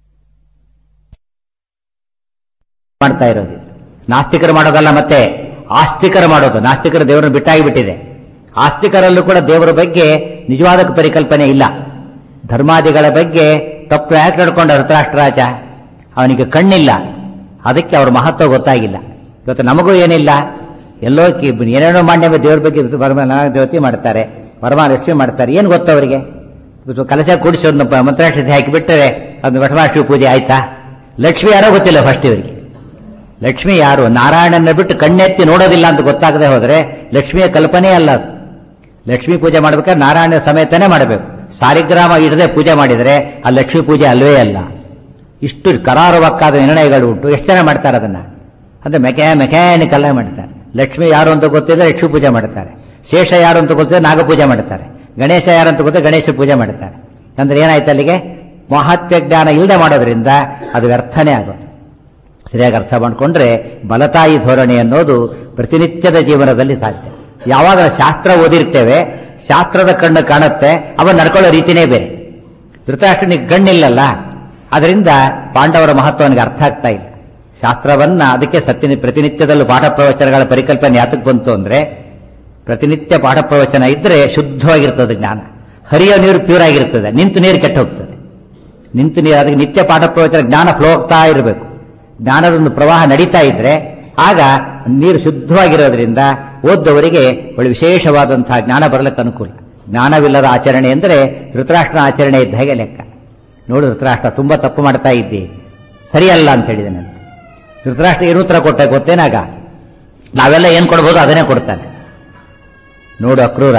ಮಾಡ್ತಾ ಇರೋದು ನಾಸ್ತಿಕರು ಮಾಡೋದಲ್ಲ ಮತ್ತೆ ಆಸ್ತಿಕರು ಮಾಡೋದು ನಾಸ್ತಿಕರು ದೇವರನ್ನು ಬಿಟ್ಟಾಗಿ ಬಿಟ್ಟಿದೆ ಆಸ್ತಿಕರಲ್ಲೂ ಕೂಡ ದೇವರ ಬಗ್ಗೆ ನಿಜವಾದ ಪರಿಕಲ್ಪನೆ ಇಲ್ಲ ಧರ್ಮಾದಿಗಳ ಬಗ್ಗೆ ತಪ್ಪು ಯಾಕೆ ನಡ್ಕೊಂಡ ಧೃತರಾಷ್ಟ್ರಾಜ ಅವನಿಗೆ ಕಣ್ಣಿಲ್ಲ ಅದಕ್ಕೆ ಅವ್ರ ಮಹತ್ವ ಗೊತ್ತಾಗಿಲ್ಲ ಇವತ್ತು ನಮಗೂ ಏನಿಲ್ಲ ಎಲ್ಲೋ ಕಿ- ಏನೇನೋ ಮಾನ್ಯ ದೇವ್ರ ಬಗ್ಗೆ ಪರಮ ದೇವತೆ ಮಾಡ್ತಾರೆ ಪರಮಾಲಕ್ಷ್ಮಿ ಮಾಡ್ತಾರೆ ಏನು ಗೊತ್ತು ಅವರಿಗೆ ಇವತ್ತು ಕಲಶ ಕೂಡಿಸಿ ಒಂದು ಪ- ಮಂತ್ರಾಕ್ಷತೆ ಹಾಕಿಬಿಟ್ಟರೆ ಅದು ವಟಮಾಷ್ಟ್ರಿ ಪೂಜೆ ಆಯ್ತಾ ಲಕ್ಷ್ಮಿ ಯಾರೋ ಗೊತ್ತಿಲ್ಲ ಫಸ್ಟ್ ಇವರಿಗೆ ಲಕ್ಷ್ಮಿ ಯಾರು ನಾರಾಯಣನ ಬಿಟ್ಟು ಕಣ್ಣೆತ್ತಿ ನೋಡೋದಿಲ್ಲ ಅಂತ ಗೊತ್ತಾಗದೆ ಹೋದ್ರೆ ಲಕ್ಷ್ಮಿಯ ಕಲ್ಪನೆ ಅಲ್ಲ ಅದು ಲಕ್ಷ್ಮೀ ಪೂಜೆ ಮಾಡ್ಬೇಕಾದ್ರೆ ನಾರಾಯಣ ಸಮೇತನೇ ಮಾಡಬೇಕು ಸಾಲಿಗ್ರಾಮ ಇಡದೆ ಪೂಜೆ ಮಾಡಿದರೆ ಆ ಲಕ್ಷ್ಮೀ ಪೂಜೆ ಅಲ್ವೇ ಅಲ್ಲ ಇಷ್ಟು ಕರಾರುವಕ್ಕಾದ ನಿರ್ಣಯಗಳು ಉಂಟು ಎಷ್ಟು ಜನ ಮಾಡ್ತಾರೆ ಅದನ್ನ ಅಂದ್ರೆ ಮೆಕ್ಯಾ ಮೆಕ್ಯಾನಿಕಲ್ ಮಾಡ್ತಾರೆ ಲಕ್ಷ್ಮಿ ಯಾರು ಅಂತ ಗೊತ್ತಿದ್ರೆ ಲಕ್ಷ್ಮೀ ಪೂಜೆ ಮಾಡ್ತಾರೆ ಶೇಷ ಯಾರು ಅಂತ ಗೊತ್ತಿದ್ರೆ ನಾಗ ಪೂಜೆ ಮಾಡ್ತಾರೆ ಗಣೇಶ ಯಾರು ಅಂತ ಗೊತ್ತಿದ್ರೆ ಗಣೇಶ ಪೂಜೆ ಮಾಡ್ತಾರೆ ಅಂದ್ರೆ ಏನಾಯ್ತು ಅಲ್ಲಿಗೆ ಮಹಾತ್ಮ ಜ್ಞಾನ ಇಲ್ಲದೆ ಮಾಡೋದ್ರಿಂದ ಅದು ವ್ಯರ್ಥನೇ ಆಗೋದು ಸರಿಯಾಗಿ ಅರ್ಥ ಮಾಡಿಕೊಂಡ್ರೆ ಬಲತಾಯಿ ಧೋರಣೆ ಅನ್ನೋದು ಪ್ರತಿನಿತ್ಯದ ಜೀವನದಲ್ಲಿ ಸಾಧ್ಯ ಯಾವಾಗ ಶಾಸ್ತ್ರ ಓದಿರ್ತೇವೆ ಶಾಸ್ತ್ರದ ಕಣ್ಣು ಕಾಣುತ್ತೆ ಅವ ನಡ್ಕೊಳ್ಳೋ ರೀತಿನೇ ಬೇರೆ ಧೃತರಾಷ್ಟ್ರನಿಗೆ ಕಣ್ಣಿಲ್ಲಲ್ಲ ಅದರಿಂದ ಪಾಂಡವರ ಮಹತ್ವ ಅವನಿಗೆ ಅರ್ಥ ಆಗ್ತಾ ಇಲ್ಲ ಶಾಸ್ತ್ರವನ್ನ ಅದಕ್ಕೆ ಸತ್ಯ ಪ್ರತಿನಿತ್ಯದಲ್ಲೂ ಪಾಠ ಪ್ರವಚನಗಳ ಪರಿಕಲ್ಪನೆ ಯಾತಕ್ಕೆ ಬಂತು ಅಂದ್ರೆ ಪ್ರತಿನಿತ್ಯ ಪಾಠ ಪ್ರವಚನ ಇದ್ರೆ ಶುದ್ಧವಾಗಿರ್ತದೆ ಜ್ಞಾನ ಹರಿಯೋ ನೀರು ಪ್ಯೂರ್ ಆಗಿರ್ತದೆ ನಿಂತು ನೀರು ಕೆಟ್ಟ ಹೋಗ್ತದೆ ನಿಂತು ನೀರು ಅದಕ್ಕೆ ನಿತ್ಯ ಪಾಠ ಪ್ರವಚನ ಜ್ಞಾನ ಫ್ಲೋ ಆಗ್ತಾ ಇರಬೇಕು ಜ್ಞಾನದ ಒಂದು ಪ್ರವಾಹ ನಡೀತಾ ಇದ್ರೆ ಆಗ ನೀರು ಶುದ್ಧವಾಗಿರೋದ್ರಿಂದ ಓದ್ದವರಿಗೆ ಒಳ್ಳೆ ವಿಶೇಷವಾದಂತಹ ಜ್ಞಾನ ಬರಲಿಕ್ಕೆ ಅನುಕೂಲ ಜ್ಞಾನವಿಲ್ಲದ ಆಚರಣೆ ಅಂದರೆ ಧೃತರಾಷ್ಟ್ರನ ಆಚರಣೆ ಇದ್ದ ಹಾಗೆ ಲೆಕ್ಕ ನೋಡು ಧೃತರಾಷ್ಟ್ರ ತುಂಬಾ ತಪ್ಪು ಮಾಡ್ತಾ ಇದ್ದಿ ಸರಿಯಲ್ಲ ಅಂತ ಹೇಳಿದನಂತೆ ಧೃತರಾಷ್ಟ್ರ ಏನು ಉತ್ತರ ಕೊಟ್ಟ ಗೊತ್ತೇನಾಗ ನಾವೆಲ್ಲ ಏನ್ ಕೊಡ್ಬೋದು ಅದನ್ನೇ ಕೊಡ್ತಾನೆ ನೋಡು ಅಕ್ರೂರ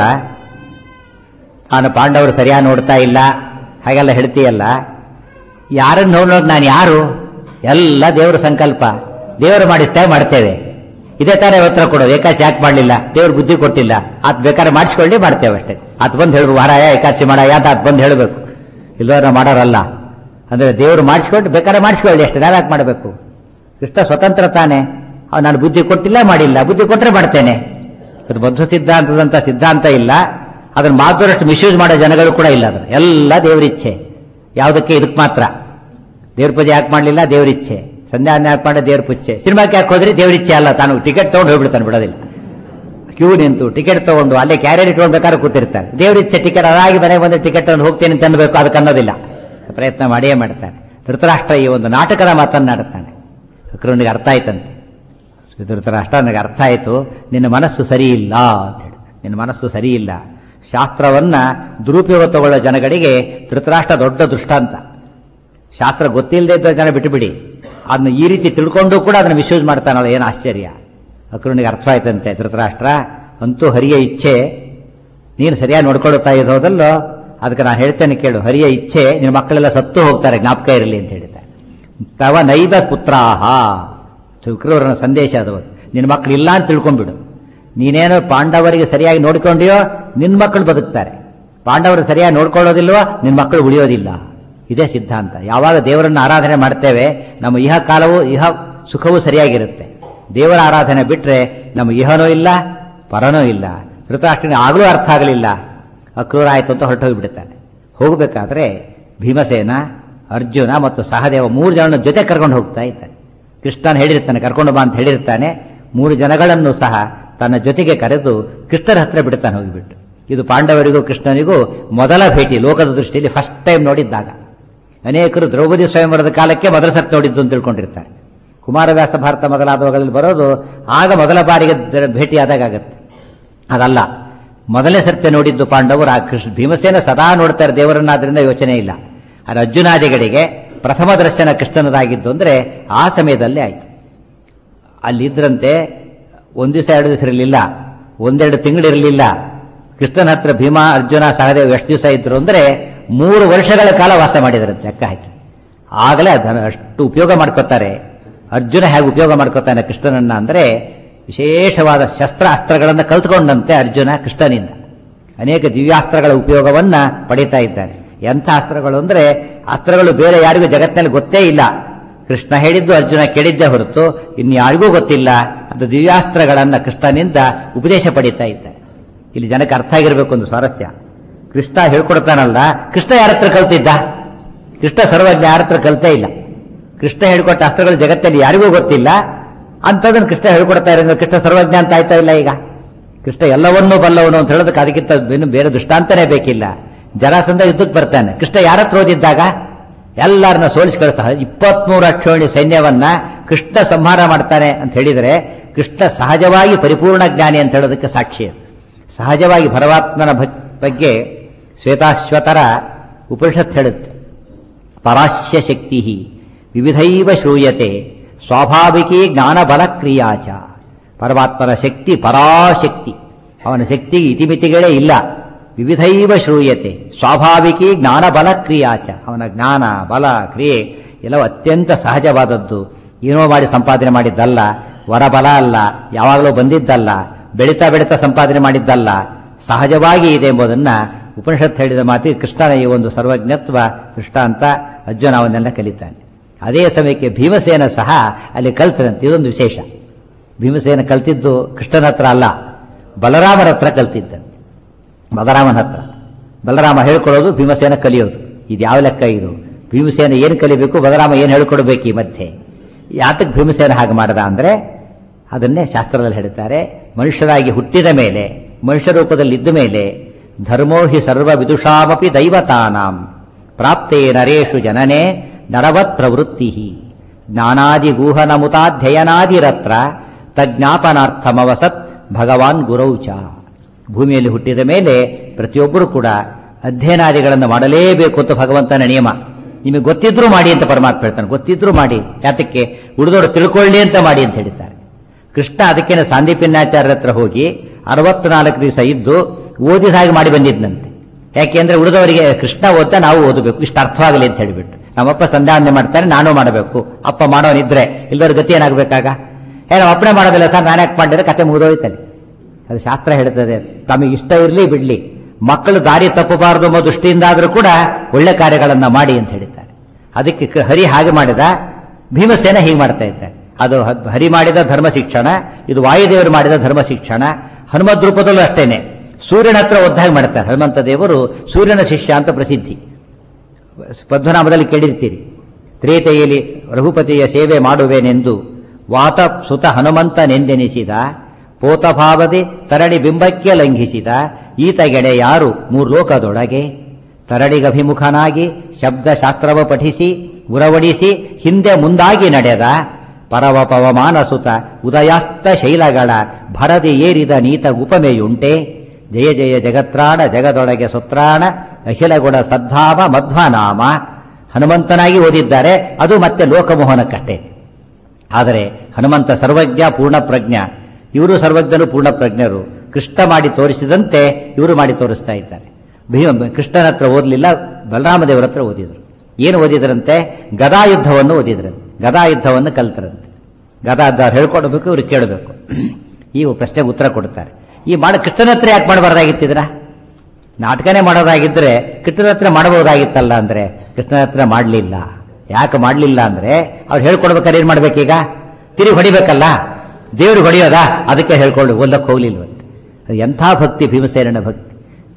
ನಾನು ಪಾಂಡವರು ಸರಿಯಾಗಿ ನೋಡ್ತಾ ಇಲ್ಲ ಹಾಗೆಲ್ಲ ಹೇಳ್ತೀಯಲ್ಲ ಯಾರನ್ನು ನೋಡೋದು ನಾನು ಯಾರು ಎಲ್ಲ ದೇವರ ಸಂಕಲ್ಪ ದೇವರು ಮಾಡಿಸ್ತಾ ಮಾಡ್ತೇವೆ ಇದೇ ತರ ಉತ್ತರ ಕೊಡೋದು ಏಕಾಶಿ ಯಾಕೆ ಮಾಡಲಿಲ್ಲ ದೇವ್ರು ಬುದ್ಧಿ ಕೊಟ್ಟಿಲ್ಲ ಆತ್ ಬೇಕಾದ್ರೆ ಮಾಡಿಸ್ಕೊಳ್ಳಿ ಮಾಡ್ತೇವೆ ಅಷ್ಟೇ ಆತ್ ಬಂದು ಹೇಳ್ರು ವಾರಾಯ ಏಕಾಶಿ ಮಾಡ ಯಾತ ಆತ್ ಬಂದು ಹೇಳಬೇಕು ಇಲ್ಲವ್ರ ಮಾಡೋರಲ್ಲ ಅಂದ್ರೆ ದೇವರು ಮಾಡಿಸ್ಕೊಂಡು ಬೇಕಾದ್ರೆ ಮಾಡಿಸ್ಕೊಳ್ಳಿ ಅಷ್ಟೇ ನಾವ್ಯಾಕೆ ಮಾಡಬೇಕು ಕೃಷ್ಣ ಸ್ವತಂತ್ರ ತಾನೆ ಅವ್ನು ನಾನು ಬುದ್ಧಿ ಕೊಟ್ಟಿಲ್ಲ ಮಾಡಿಲ್ಲ ಬುದ್ಧಿ ಕೊಟ್ಟರೆ ಮಾಡ್ತೇನೆ ಅದು ಮಧ್ವ ಸಿದ್ಧಾಂತದಂತ ಸಿದ್ಧಾಂತ ಇಲ್ಲ ಅದನ್ನ ಮಾತುರಷ್ಟು ಮಿಸ್ಯೂಸ್ ಮಾಡೋ ಜನಗಳು ಕೂಡ ಇಲ್ಲ ಅದನ್ನ ಎಲ್ಲ ದೇವರಿಚ್ಛೆ ಯಾವುದಕ್ಕೆ ಇದಕ್ಕೆ ಮಾತ್ರ ದೇವ್ರ ಪೂಜೆ ಯಾಕೆ ಮಾಡಲಿಲ್ಲ ದೇವರಿಚ್ಛೆ ಸಂಧ್ಯಾ ಯಾಕೆ ಮಾಡ ದೇವ್ರ ಪೂಜೆ ಸಿನಿಮಾಕ್ಕೆ ಯಾಕೆ ಹೋದ್ರೆ ದೇವರಿಚ್ಛೆ ಅಲ್ಲ ತಾನು ಟಿಕೆಟ್ ತಗೊಂಡು ಹೋಗ್ಬಿಡ್ತಾನೆ ಬಿಡೋದಿಲ್ಲ ಕ್ಯೂ ನಿಂತು ಟಿಕೆಟ್ ತಗೊಂಡು ಅಲ್ಲೇ ಕ್ಯಾರಿಯರ್ ಇಟ್ಕೊಂಡು ಬೇಕಾದ್ರೆ ಕೂತಿರ್ತಾರೆ ದೇವರಿಚ್ಛೆ ಟಿಕೆಟ್ ಅದಾಗಿ ಮನೆಗೆ ಬಂದು ಟಿಕೆಟ್ ತಗೊಂಡು ಹೋಗ್ತೇನೆ ಅಂತ ಅನ್ಬೇಕು ಅದಕ್ಕೆ ಅನ್ನೋದಿಲ್ಲ ಪ್ರಯತ್ನ ಮಾಡಿಯೇ ಮಾಡ್ತಾನೆ ಧೃತರಾಷ್ಟ್ರ ಈ ಒಂದು ನಾಟಕದ ಮಾತನ್ನಾಡುತ್ತಾನೆ ಅಕ್ರೂನಿಗೆ ಅರ್ಥ ಆಯ್ತಂತೆ ಧೃತರಾಷ್ಟ್ರ ನನಗೆ ಅರ್ಥ ಆಯಿತು ನಿನ್ನ ಮನಸ್ಸು ಸರಿ ಇಲ್ಲ ಅಂತ ಹೇಳಿದ ನಿನ್ನ ಮನಸ್ಸು ಸರಿ ಇಲ್ಲ ಶಾಸ್ತ್ರವನ್ನ ದುರುಪಯೋಗ ತಗೊಳ್ಳೋ ಜನಗಳಿಗೆ ಧೃತರಾಷ್ಟ್ರ ದೊಡ್ಡ ದೃಷ್ಟಾಂತ ಶಾಸ್ತ್ರ ಗೊತ್ತಿಲ್ಲದೆ ಇದ್ದ ಜನ ಬಿಟ್ಟುಬಿಡಿ ಅದನ್ನ ಈ ರೀತಿ ತಿಳ್ಕೊಂಡು ಕೂಡ ಅದನ್ನ ಮಿಸ್ಯೂಸ್ ಮಾಡ್ತಾನಲ್ಲ ಏನು ಆಶ್ಚರ್ಯ ಅಕ್ರೂನಿಗೆ ಅರ್ಥ ಆಯ್ತಂತೆ ಧೃತರಾಷ್ಟ್ರ ಅಂತೂ ಹರಿಯ ಇಚ್ಛೆ ನೀನು ಸರಿಯಾಗಿ ನೋಡ್ಕೊಳ್ಳುತ್ತಾ ಇರೋದಲ್ಲೋ ಅದಕ್ಕೆ ನಾನು ಹೇಳ್ತೇನೆ ಕೇಳು ಹರಿಯ ಇಚ್ಛೆ ನಿನ್ನ ಮಕ್ಕಳೆಲ್ಲ ಸತ್ತು ಹೋಗ್ತಾರೆ ಜ್ಞಾಪಕ ಇರಲಿ ಅಂತ ಹೇಳಿದ್ದಾರೆ ತವ ನೈದ ಪುತ್ರಾಹ ಶುಕ್ರವರನ ಸಂದೇಶ ಅದು ನಿನ್ನ ಮಕ್ಕಳು ಇಲ್ಲ ಅಂತ ತಿಳ್ಕೊಂಡ್ಬಿಡು ನೀನೇನೋ ಪಾಂಡವರಿಗೆ ಸರಿಯಾಗಿ ನೋಡ್ಕೊಂಡಿಯೋ ನಿನ್ನ ಮಕ್ಕಳು ಬದುಕ್ತಾರೆ ಪಾಂಡವರು ಸರಿಯಾಗಿ ನೋಡ್ಕೊಳ್ಳೋದಿಲ್ವೋ ನಿನ್ನ ಮಕ್ಕಳು ಉಳಿಯೋದಿಲ್ಲ ಇದೇ ಸಿದ್ಧಾಂತ ಯಾವಾಗ ದೇವರನ್ನು ಆರಾಧನೆ ಮಾಡ್ತೇವೆ ನಮ್ಮ ಇಹ ಕಾಲವು ಇಹ ಸುಖವೂ ಸರಿಯಾಗಿರುತ್ತೆ ದೇವರ ಆರಾಧನೆ ಬಿಟ್ರೆ ನಮ್ಮ ಇಹನೂ ಇಲ್ಲ ಪರನೂ ಇಲ್ಲ ಧೃತರಾಷ್ಟ್ರನಿಗೆ ಆಗಲೂ ಅರ್ಥ ಆಗಲಿಲ್ಲ ಅಕ್ರೂರ ಆಯಿತು ಅಂತ ಹೊರಟೋಗಿಬಿಡ್ತಾನೆ ಹೋಗಬೇಕಾದ್ರೆ ಭೀಮಸೇನ ಅರ್ಜುನ ಮತ್ತು ಸಹದೇವ ಮೂರು ಜನ ಜೊತೆ ಕರ್ಕೊಂಡು ಹೋಗ್ತಾ ಇದ್ದಾನೆ ಕೃಷ್ಣನ್ ಹೇಳಿರ್ತಾನೆ ಕರ್ಕೊಂಡು ಬಾ ಅಂತ ಹೇಳಿರ್ತಾನೆ ಮೂರು ಜನಗಳನ್ನು ಸಹ ತನ್ನ ಜೊತೆಗೆ ಕರೆದು ಕೃಷ್ಣರ ಹತ್ರ ಬಿಡ್ತಾನೆ ಹೋಗಿಬಿಟ್ಟು ಇದು ಪಾಂಡವರಿಗೂ ಕೃಷ್ಣನಿಗೂ ಮೊದಲ ಭೇಟಿ ಲೋಕದ ದೃಷ್ಟಿಯಲ್ಲಿ ಫಸ್ಟ್ ಟೈಮ್ ನೋಡಿದ್ದಾಗ ಅನೇಕರು ದ್ರೌಪದಿ ಸ್ವಯಂವರದ ಕಾಲಕ್ಕೆ ಮೊದಲ ಸತ್ ನೋಡಿದ್ದು ಅಂತ ತಿಳ್ಕೊಂಡಿರ್ತಾರೆ ಕುಮಾರವ್ಯಾಸ ಭಾರತ ಮೊದಲಾದವುಗಳಲ್ಲಿ ಬರೋದು ಆಗ ಮೊದಲ ಬಾರಿಗೆ ದ- ಭೇಟಿಯಾದಾಗ ಆಗತ್ತೆ ಅದಲ್ಲ ಮೊದಲನೇ ಸತ್ಯ ನೋಡಿದ್ದು ಪಾಂಡವರು ಆ ಕೃಷ್ಣ ಭೀಮಸೇನ ಸದಾ ನೋಡ್ತಾರೆ ದೇವರನ್ನಾದ್ರಿಂದ ಯೋಚನೆ ಇಲ್ಲ ಆದರೆ ಅರ್ಜುನಾದಿಗಳಿಗೆ ಪ್ರಥಮ ದರ್ಶನ ಕೃಷ್ಣನದಾಗಿದ್ದು ಅಂದ್ರೆ ಆ ಸಮಯದಲ್ಲೇ ಆಯ್ತು ಅಲ್ಲಿದ್ರಂತೆ ಒಂದು ದಿವಸ ಎರಡು ದಿವಸ ಇರಲಿಲ್ಲ ಒಂದೆರಡು ತಿಂಗಳಿರಲಿಲ್ಲ ಕೃಷ್ಣನ ಹತ್ರ ಭೀಮ ಅರ್ಜುನ ಸಹದೇವ್ ಎಷ್ಟು ದಿವಸ ಇದ್ರು ಅಂದ್ರೆ ಮೂರು ವರ್ಷಗಳ ಕಾಲ ವಾಸ ಮಾಡಿದ್ರಂತೆ ಲೆಕ್ಕ ಹಾಕಿ ಆಗಲೇ ಅದನ್ನು ಅಷ್ಟು ಉಪಯೋಗ ಮಾಡ್ಕೋತಾರೆ ಅರ್ಜುನ ಹೇಗೆ ಉಪಯೋಗ ಮಾಡ್ಕೋತಾನೆ ಕೃಷ್ಣನನ್ನ ಅಂದ್ರೆ ವಿಶೇಷವಾದ ಶಸ್ತ್ರ ಅಸ್ತ್ರಗಳನ್ನು ಕಲ್ತ್ಕೊಂಡಂತೆ ಅರ್ಜುನ ಕೃಷ್ಣನಿಂದ ಅನೇಕ ದಿವ್ಯಾಸ್ತ್ರಗಳ ಉಪಯೋಗವನ್ನ ಪಡೀತಾ ಇದ್ದಾನೆ ಎಂಥ ಅಸ್ತ್ರಗಳು ಅಂದ್ರೆ ಅಸ್ತ್ರಗಳು ಬೇರೆ ಯಾರಿಗೂ ಜಗತ್ತಿನಲ್ಲಿ ಗೊತ್ತೇ ಇಲ್ಲ ಕೃಷ್ಣ ಹೇಳಿದ್ದು ಅರ್ಜುನ ಕೇಳಿದ್ದೇ ಹೊರತು ಇನ್ಯಾರಿಗೂ ಗೊತ್ತಿಲ್ಲ ಅದು ದಿವ್ಯಾಸ್ತ್ರಗಳನ್ನ ಕೃಷ್ಣನಿಂದ ಉಪದೇಶ ಪಡೀತಾ ಇದ್ದಾರೆ ಇಲ್ಲಿ ಜನಕ್ಕೆ ಅರ್ಥ ಆಗಿರ್ಬೇಕು ಒಂದು ಸ್ವಾರಸ್ಯ ಕೃಷ್ಣ ಹೇಳ್ಕೊಡ್ತಾನಲ್ಲ ಕೃಷ್ಣ ಯಾರ ಹತ್ರ ಕಲ್ತಿದ್ದ ಕೃಷ್ಣ ಸರ್ವಜ್ಞ ಯಾರ ಹತ್ರ ಕಲ್ತೇ ಇಲ್ಲ ಕೃಷ್ಣ ಹೇಳ್ಕೊಟ್ಟ ಅಸ್ತ್ರಗಳು ಜಗತ್ತಲ್ಲಿ ಯಾರಿಗೂ ಗೊತ್ತಿಲ್ಲ ಅಂಥದನ್ನು ಕೃಷ್ಣ ಹೇಳ್ಕೊಡ್ತಾ ಇರೋದು ಕೃಷ್ಣ ಸರ್ವಜ್ಞ ಅಂತ ಆಯ್ತಾ ಇಲ್ಲ ಈಗ ಕೃಷ್ಣ ಎಲ್ಲವನ್ನೂ ಬಲ್ಲವನು ಅಂತ ಹೇಳೋದಕ್ಕೆ ಅದಕ್ಕಿಂತ ಇನ್ನು ಬೇರೆ ದೃಷ್ಟಾಂತನೇ ಬೇಕಿಲ್ಲ ಜರಾಸಂಧ ಯುದ್ಧಕ್ಕೆ ಬರ್ತಾನೆ ಕೃಷ್ಣ ಯಾರ ಹತ್ರ ಓದಿದ್ದಾಗ ಎಲ್ಲರನ್ನ ಸೋಲಿಸಿ ಕಳಿಸ್ತಾ ಇಪ್ಪತ್ಮೂರು ಅಕ್ಷೋಣಿ ಸೈನ್ಯವನ್ನ ಕೃಷ್ಣ ಸಂಹಾರ ಮಾಡ್ತಾನೆ ಅಂತ ಹೇಳಿದರೆ ಕೃಷ್ಣ ಸಹಜವಾಗಿ ಪರಿಪೂರ್ಣ ಜ್ಞಾನಿ ಅಂತ ಹೇಳೋದಕ್ಕೆ ಸಾಕ್ಷಿ ಅದು. ಸಹಜವಾಗಿ ಪರಮಾತ್ಮನ ಭಕ್- ಬಗ್ಗೆ ಶ್ವೇತಾಶ್ವತರ ಉಪನಿಷತ್ ಹೇಳುತ್ತೆ ಪರಾಶ್ಯ ಶಕ್ತಿ ವಿವಿಧೈವ ಶ್ರೂಯತೆ ಸ್ವಾಭಾವಿಕಿ ಜ್ಞಾನಬಲ ಕ್ರಿಯಾಚ ಪರಮಾತ್ಮನ ಶಕ್ತಿ ಪರಾಶಕ್ತಿ ಅವನ ಶಕ್ತಿಗೆ ಇತಿಮಿತಿಗಳೇ ಇಲ್ಲ ವಿವಿಧೈವ ಶ್ರೂಯತೆ ಸ್ವಾಭಾವಿಕಿ ಜ್ಞಾನಬಲ ಕ್ರಿಯಾಚ ಅವನ ಜ್ಞಾನ ಬಲ ಕ್ರಿಯೆ ಎಲ್ಲವೂ ಅತ್ಯಂತ ಸಹಜವಾದದ್ದು ಏನೋ ಮಾಡಿ ಸಂಪಾದನೆ ಮಾಡಿದ್ದಲ್ಲ ವರಬಲ ಅಲ್ಲ ಯಾವಾಗಲೂ ಬಂದಿದ್ದಲ್ಲ ಬೆಳೀತಾ ಬೆಳೀತಾ ಸಂಪಾದನೆ ಮಾಡಿದ್ದಲ್ಲ ಸಹಜವಾಗಿ ಇದೆ ಎಂಬುದನ್ನ ಉಪನಿಷತ್ ಹೇಳಿದ ಮಾತಿ ಕೃಷ್ಣನ ಈ ಒಂದು ಸರ್ವಜ್ಞತ್ವ ದೃಷ್ಟಾಂತ ಅರ್ಜುನ ಅವನ್ನೆಲ್ಲ ಕಲಿತಾನೆ ಅದೇ ಸಮಯಕ್ಕೆ ಭೀಮಸೇನ ಸಹ ಅಲ್ಲಿ ಕಲ್ತನಂತೆ ಇದೊಂದು ವಿಶೇಷ ಭೀಮಸೇನ ಕಲ್ತಿದ್ದು ಕೃಷ್ಣನ ಹತ್ರ ಅಲ್ಲ ಬಲರಾಮನ ಹತ್ರ ಕಲ್ತಿದ್ದಂತೆ ಬಲರಾಮನ ಹತ್ರ ಬಲರಾಮ ಹೇಳ್ಕೊಳ್ಳೋದು ಭೀಮಸೇನ ಕಲಿಯೋದು ಇದು ಯಾವ ಲೆಕ್ಕ ಇದು ಭೀಮಸೇನ ಏನು ಕಲಿಬೇಕು ಬಲರಾಮ ಏನು ಹೇಳ್ಕೊಡ್ಬೇಕು ಈ ಮಧ್ಯೆ ಯಾತಕ್ಕೆ ಭೀಮಸೇನ ಹಾಗೆ ಮಾಡದ ಅಂದ್ರೆ ಅದನ್ನೇ ಶಾಸ್ತ್ರದಲ್ಲಿ ಹೇಳ್ತಾರೆ ಮನುಷ್ಯರಾಗಿ ಹುಟ್ಟಿದ ಮೇಲೆ ಮನುಷ್ಯ ರೂಪದಲ್ಲಿ ಇದ್ದ ಮೇಲೆ ಧರ್ಮೋ ಹಿ ಸರ್ವ ವಿದುಷಾಮಪಿ ದೈವತಾನಾಂ ಪ್ರಾಪ್ತೇ ನರೇಶು ಜನನೇ ನರವತ್ ಪ್ರವೃತ್ತಿ ಜ್ಞಾನಾದಿಗೂಹನ ಮುತಾಧ್ಯಯನಾದಿರತ್ರ ತಜ್ಞಾಪನಾರ್ಥಮವಸತ್ ಭಗವಾನ್ ಗುರೌಚ ಭೂಮಿಯಲ್ಲಿ ಹುಟ್ಟಿದ ಮೇಲೆ ಪ್ರತಿಯೊಬ್ಬರು ಕೂಡ ಅಧ್ಯಯನಾದಿಗಳನ್ನು ಮಾಡಲೇಬೇಕು ಅಂತ ಭಗವಂತನ ನಿಯಮ ನಿಮಗೆ ಗೊತ್ತಿದ್ರೂ ಮಾಡಿ ಅಂತ ಪರಮಾತ್ಮ ಹೇಳ್ತಾನೆ ಗೊತ್ತಿದ್ರೂ ಮಾಡಿ ಯಾತಕ್ಕೆ ಉಳಿದವರು ತಿಳ್ಕೊಳ್ಳಿ ಅಂತ ಮಾಡಿ ಅಂತ ಹೇಳ್ತಾರೆ ಕೃಷ್ಣ ಅದಕ್ಕೇನೆ ಸಾಂದೀಪಿನಾಚಾರ್ಯರ ಹತ್ರ ಹೋಗಿ ಅರವತ್ನಾಲ್ಕು ದಿವಸ ಇದ್ದು ಓದಿದ ಹಾಗೆ ಮಾಡಿ ಬಂದಿದ್ನಂತೆ ಯಾಕೆಂದ್ರೆ ಉಳಿದವರಿಗೆ ಕೃಷ್ಣ ಓದ್ತಾ ನಾವು ಓದಬೇಕು ಇಷ್ಟು ಅರ್ಥವಾಗಲಿ ಅಂತ ಹೇಳಿಬಿಟ್ಟು ನಮ್ಮಪ್ಪ ಸಂಧಾವನೆ ಮಾಡ್ತಾನೆ ನಾನು ಮಾಡಬೇಕು ಅಪ್ಪ ಮಾಡೋನಿದ್ರೆ ಇಲ್ಲದವ್ರ ಗತಿ ಏನಾಗಬೇಕಾಗ ಏ ನಮ್ಮ ಅಪ್ಪನೇ ಮಾಡೋದಿಲ್ಲ ಸರ್ ನಾನು ಯಾಕೆ ಮಾಡಿದ್ರೆ ಕತೆ ಮುಗಿದೋಯ್ತಾನೆ ಅದು ಶಾಸ್ತ್ರ ಹೇಳ್ತದೆ ತಮಗೆ ಇಷ್ಟ ಇರಲಿ ಬಿಡ್ಲಿ ಮಕ್ಕಳು ದಾರಿ ತಪ್ಪಬಾರದು ಎಂಬ ದೃಷ್ಟಿಯಿಂದ ಆದರೂ ಕೂಡ ಒಳ್ಳೆ ಕಾರ್ಯಗಳನ್ನ ಮಾಡಿ ಅಂತ ಹೇಳಿದ್ದಾರೆ ಅದಕ್ಕೆ ಕ- ಹರಿ ಹಾಗೆ ಮಾಡಿದ ಭೀಮಸೇನ ಹೀಗೆ ಮಾಡ್ತಾ ಇದ್ದಾರೆ ಅದು ಹ- ಹರಿ ಮಾಡಿದ ಧರ್ಮ ಶಿಕ್ಷಣ ಇದು ವಾಯುದೇವರು ಮಾಡಿದ ಧರ್ಮ ಶಿಕ್ಷಣ ಹನುಮದ್ ರೂಪದಲ್ಲೂ ಅಷ್ಟೇನೆ ಸೂರ್ಯನ ಹತ್ರ ಒದ್ದಾಗಿ ಮಾಡ್ತಾರೆ ಹನುಮಂತ ದೇವರು ಸೂರ್ಯನ ಶಿಷ್ಯ ಅಂತ ಪ್ರಸಿದ್ಧಿ ಪದ್ಮನಾಭದಲ್ಲಿ ಕೇಳಿರ್ತೀರಿ ತ್ರೇತೆಯಲ್ಲಿ ರಘುಪತಿಯ ಸೇವೆ ಮಾಡುವೆನೆಂದು ವಾತ ಸುತ ಹನುಮಂತನೆಂದೆನಿಸಿದ ಪೋತಭಾವದೆ ತರಣಿ ಬಿಂಬಕ್ಕೆ ಲಂಘಿಸಿದ ಈತಗೆಡೆ ಯಾರು ಮೂರ್ಲೋಕದೊಳಗೆ ತರಣಿಗಭಿಮುಖನಾಗಿ ಶಬ್ದಶಾಸ್ತ್ರವ ಪಠಿಸಿ ಉರವಡಿಸಿ ಹಿಂದೆ ಮುಂದಾಗಿ ನಡೆದ ಪರವ ಪವಮಾನ ಸುತ ಉದಯಾಸ್ತ ಶೈಲಗಳ ಭರದಿ ಏರಿದ ನೀತ ಉಪಮೆಯುಂಟೆ ಜಯ ಜಯ ಜಗತ್ರಾಣ ಜಗದೊಳಗೆ ಸುತ್ರಾಣ ಅಖಿಲ ಗುಣ ಸದ್ಧಾಮ ಮಧ್ವನಾಮ ಹನುಮಂತನಾಗಿ ಓದಿದ್ದಾರೆ ಅದು ಮತ್ತೆ ಲೋಕಮೋಹನಕ್ಕಷ್ಟೇ ಆದರೆ ಹನುಮಂತ ಸರ್ವಜ್ಞ ಪೂರ್ಣ ಪ್ರಜ್ಞ ಇವರು ಸರ್ವಜ್ಞರು ಪೂರ್ಣ ಪ್ರಜ್ಞರು ಕೃಷ್ಣ ಮಾಡಿ ತೋರಿಸಿದಂತೆ ಇವರು ಮಾಡಿ ತೋರಿಸ್ತಾ ಇದ್ದಾರೆ ಭೀಮ ಕೃಷ್ಣನ ಹತ್ರ ಓದಲಿಲ್ಲ ಬಲರಾಮದೇವರ ಹತ್ರ ಓದಿದ್ರು ಏನು ಓದಿದ್ರಂತೆ ಗದಾ ಯುದ್ಧವನ್ನು ಓದಿದ್ರಂತೆ ಗದಾ ಯುದ್ಧವನ್ನು ಕಲ್ತರಂತೆ ಗದಾ ಯುದ್ಧ ಹೇಳ್ಕೊಡ್ಬೇಕು ಇವ್ರು ಕೇಳಬೇಕು ಈ ಪ್ರಶ್ನೆಗೆ ಉತ್ತರ ಕೊಡ್ತಾರೆ ಈ ಮಾಡ ಕೃಷ್ಣನ ಹತ್ರ ಯಾಕೆ ಮಾಡಬಾರ್ದಾಗಿತ್ತಿದ್ರ ನಾಟಕನೇ ಮಾಡೋದಾಗಿದ್ರೆ ಕೃಷ್ಣನ ಹತ್ರ ಮಾಡಬಹುದಾಗಿತ್ತಲ್ಲ ಅಂದ್ರೆ ಕೃಷ್ಣನ ಹತ್ರ ಮಾಡಲಿಲ್ಲ ಯಾಕೆ ಮಾಡಲಿಲ್ಲ ಅಂದ್ರೆ ಅವ್ರು ಹೇಳ್ಕೊಡ್ಬೇಕಾದ್ರೆ ಏನ್ ಮಾಡ್ಬೇಕೀಗ ತಿರುಗಿ ಹೊಡಿಬೇಕಲ್ಲ ದೇವ್ರಿಗೆ ಹೊಡೆಯೋದಾ ಅದಕ್ಕೆ ಹೇಳ್ಕೊಂಡು ಓದಕ್ಕೆ ಹೋಗ್ಲಿಲ್ವಂತೆ ಅದು ಎಂಥ ಭಕ್ತಿ ಭೀಮಸೇನನ ಭಕ್ತಿ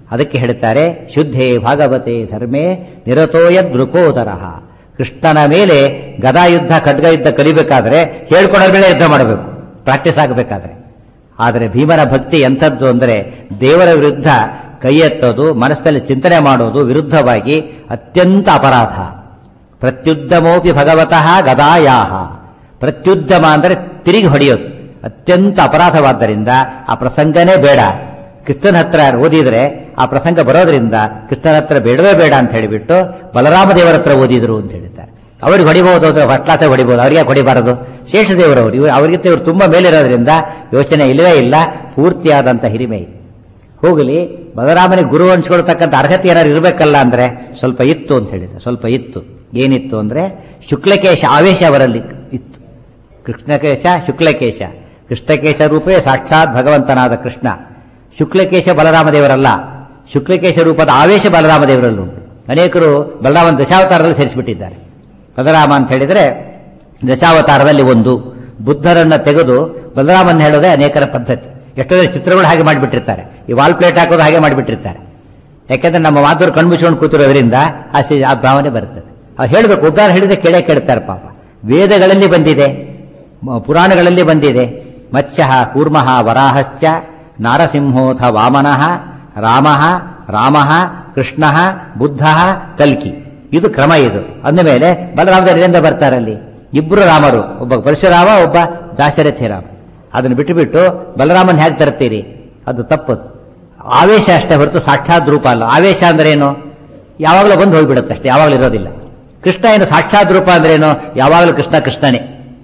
ಅದಕ್ಕೆ ಹೇಳ್ತಾರೆ ಶುದ್ಧೇ ಭಾಗವತೆ ಧರ್ಮೇ ನಿರತೋಯ ದೃಕೋದರ ಕೃಷ್ಣನ ಮೇಲೆ ಗದಾ ಯುದ್ಧ ಖಡ್ಗ ಯುದ್ಧ ಕಲಿಬೇಕಾದ್ರೆ ಹೇಳ್ಕೊಡೋ ಮೇಲೆ ಯುದ್ಧ ಮಾಡಬೇಕು ಪ್ರಾಕ್ಟೀಸ್ ಆಗಬೇಕಾದ್ರೆ ಆದರೆ ಭೀಮನ ಭಕ್ತಿ ಎಂಥದ್ದು ಅಂದರೆ ದೇವರ ವಿರುದ್ಧ ಕೈ ಎತ್ತೋದು ಮನಸ್ಸಲ್ಲಿ ಚಿಂತನೆ ಮಾಡೋದು ವಿರುದ್ಧವಾಗಿ ಅತ್ಯಂತ ಅಪರಾಧ ಪ್ರತ್ಯುದ್ಯಮೋಪಿ ಭಗವತಃ ಗದಾಯಾಹ ಪ್ರತ್ಯುದ್ಯಮ ಅಂದರೆ ತಿರುಗಿ ಹೊಡೆಯೋದು ಅತ್ಯಂತ ಅಪರಾಧವಾದ್ದರಿಂದ ಆ ಪ್ರಸಂಗನೇ ಬೇಡ ಕೃಷ್ಣನ ಹತ್ರ ಓದಿದ್ರೆ ಆ ಪ್ರಸಂಗ ಬರೋದ್ರಿಂದ ಕೃಷ್ಣನ ಹತ್ರ ಬೇಡವೇ ಬೇಡ ಅಂತ ಹೇಳಿಬಿಟ್ಟು ಬಲರಾಮ ದೇವರ ಹತ್ರ ಓದಿದ್ರು ಅಂತ ಹೇಳಿದ್ದಾರೆ ಅವ್ರಿಗೆ ಹೊಡಿಬಹುದು ಅಂದ್ರೆ ಫಸ್ಟ್ ಕ್ಲಾಸೇ ಹೊಡಿಬಹುದು ಅವ್ರಿಗೆ ಯಾಕೆ ಹೊಡಿಬಾರದು ಶೇಷದೇವರವರು ಇವರು ಅವರಿಗಿಂತ ಇವರು ತುಂಬಾ ಮೇಲಿರೋದ್ರಿಂದ ಯೋಚನೆ ಇಲ್ಲವೇ ಇಲ್ಲ ಪೂರ್ತಿಯಾದಂಥ ಹಿರಿಮೆ ಇದೆ ಹೋಗಲಿ ಬಲರಾಮನಿಗೆ ಗುರು ಹಂಚ್ಕೊಳ್ತಕ್ಕಂಥ ಅರ್ಹತೆ ಏನಾದ್ರು ಇರಬೇಕಲ್ಲ ಅಂದ್ರೆ ಸ್ವಲ್ಪ ಇತ್ತು ಅಂತ ಹೇಳಿದೆ ಸ್ವಲ್ಪ ಇತ್ತು ಏನಿತ್ತು ಅಂದ್ರೆ ಶುಕ್ಲಕೇಶ ಆವೇಶ ಅವರಲ್ಲಿ ಇತ್ತು ಕೃಷ್ಣಕೇಶ ಶುಕ್ಲಕೇಶ ಕೃಷ್ಣಕೇಶ ರೂಪೇ ಸಾಕ್ಷಾತ್ ಭಗವಂತನಾದ ಕೃಷ್ಣ ಶುಕ್ಲಕೇಶ ಬಲರಾಮ ದೇವರಲ್ಲ ಶುಕ್ಲಕೇಶ ರೂಪದ ಆವೇಶ ಬಲರಾಮ ದೇವರಲ್ಲುಂಟು ಅನೇಕರು ಬಲರಾಮನ ದಶಾವತಾರದಲ್ಲಿ ಸೇರಿಸಿಬಿಟ್ಟಿದ್ದಾರೆ ಬಲರಾಮ ಅಂತ ಹೇಳಿದ್ರೆ ದಶಾವತಾರದಲ್ಲಿ ಒಂದು ಬುದ್ಧರನ್ನ ತೆಗೆದು ಬಲರಾಮನ್ ಹೇಳೋದೇ ಅನೇಕರ ಪದ್ಧತಿ ಎಷ್ಟೋ ಜನ ಚಿತ್ರಗಳು ಹಾಗೆ ಮಾಡಿಬಿಟ್ಟಿರ್ತಾರೆ ಈ ವಾಲ್ ಪ್ಲೇಟ್ ಹಾಕೋದು ಹಾಗೆ ಮಾಡಿಬಿಟ್ಟಿರ್ತಾರೆ ಯಾಕೆಂದ್ರೆ ನಮ್ಮ ಮಾತುರು ಕಣ್ಮುಚ್ಕೊಂಡು ಕೂತಿರೋದ್ರಿಂದ ಆ ಸಿ- ಆ ಭಾವನೆ ಬರ್ತದೆ ಅವ್ರು ಹೇಳಬೇಕು ಉದಾಹರಣೆ ಹೇಳಿದ್ರೆ ಕೇಳೇ ಕೇಳ್ತಾರೆ ಪಾಪ ವೇದಗಳಲ್ಲಿ ಬಂದಿದೆ ಮ- ಪುರಾಣಗಳಲ್ಲಿ ಬಂದಿದೆ ಮತ್ಸ್ಯ ಕೂರ್ಮಃ ವರಾಹಶ್ಚ ನಾರಸಿಂಹೋಥ ವಾಮನಃ ರಾಮಃ ರಾಮಃ ಕೃಷ್ಣ ಬುದ್ಧ ಕಲ್ಕಿ ಇದು ಕ್ರಮ ಇದು ಅಂದಮೇಲೆ ಬಲರಾಮದಲ್ಲಿಂದ ಬರ್ತಾರಲ್ಲಿ ಇಬ್ರು ರಾಮರು ಒಬ್ಬ ಪರಶುರಾಮ ಒಬ್ಬ ದಾಶರಥಿ ರಾಮ ಅದನ್ನು ಬಿಟ್ಟು ಬಿಟ್ಟು ಬಲರಾಮನ್ ಹೇಗೆ ತರ್ತೀರಿ ಅದು ತಪ್ಪದು ಆವೇಶ ಅಷ್ಟೇ ಹೊರತು ಸಾಕ್ಷಾತ್ ರೂಪ ಅಲ್ಲ ಆವೇಶ ಅಂದ್ರೆ ಏನು ಯಾವಾಗಲೂ ಬಂದು ಹೋಗ್ಬಿಡುತ್ತೆ ಅಷ್ಟೇ ಯಾವಾಗಲೂ ಇರೋದಿಲ್ಲ ಕೃಷ್ಣ ಏನು ಸಾಕ್ಷಾತ್ ರೂಪ ಅಂದ್ರೆ ಏನು ಯಾವಾಗಲೂ ಕೃಷ್ಣ ಕೃಷ್ಣನೇ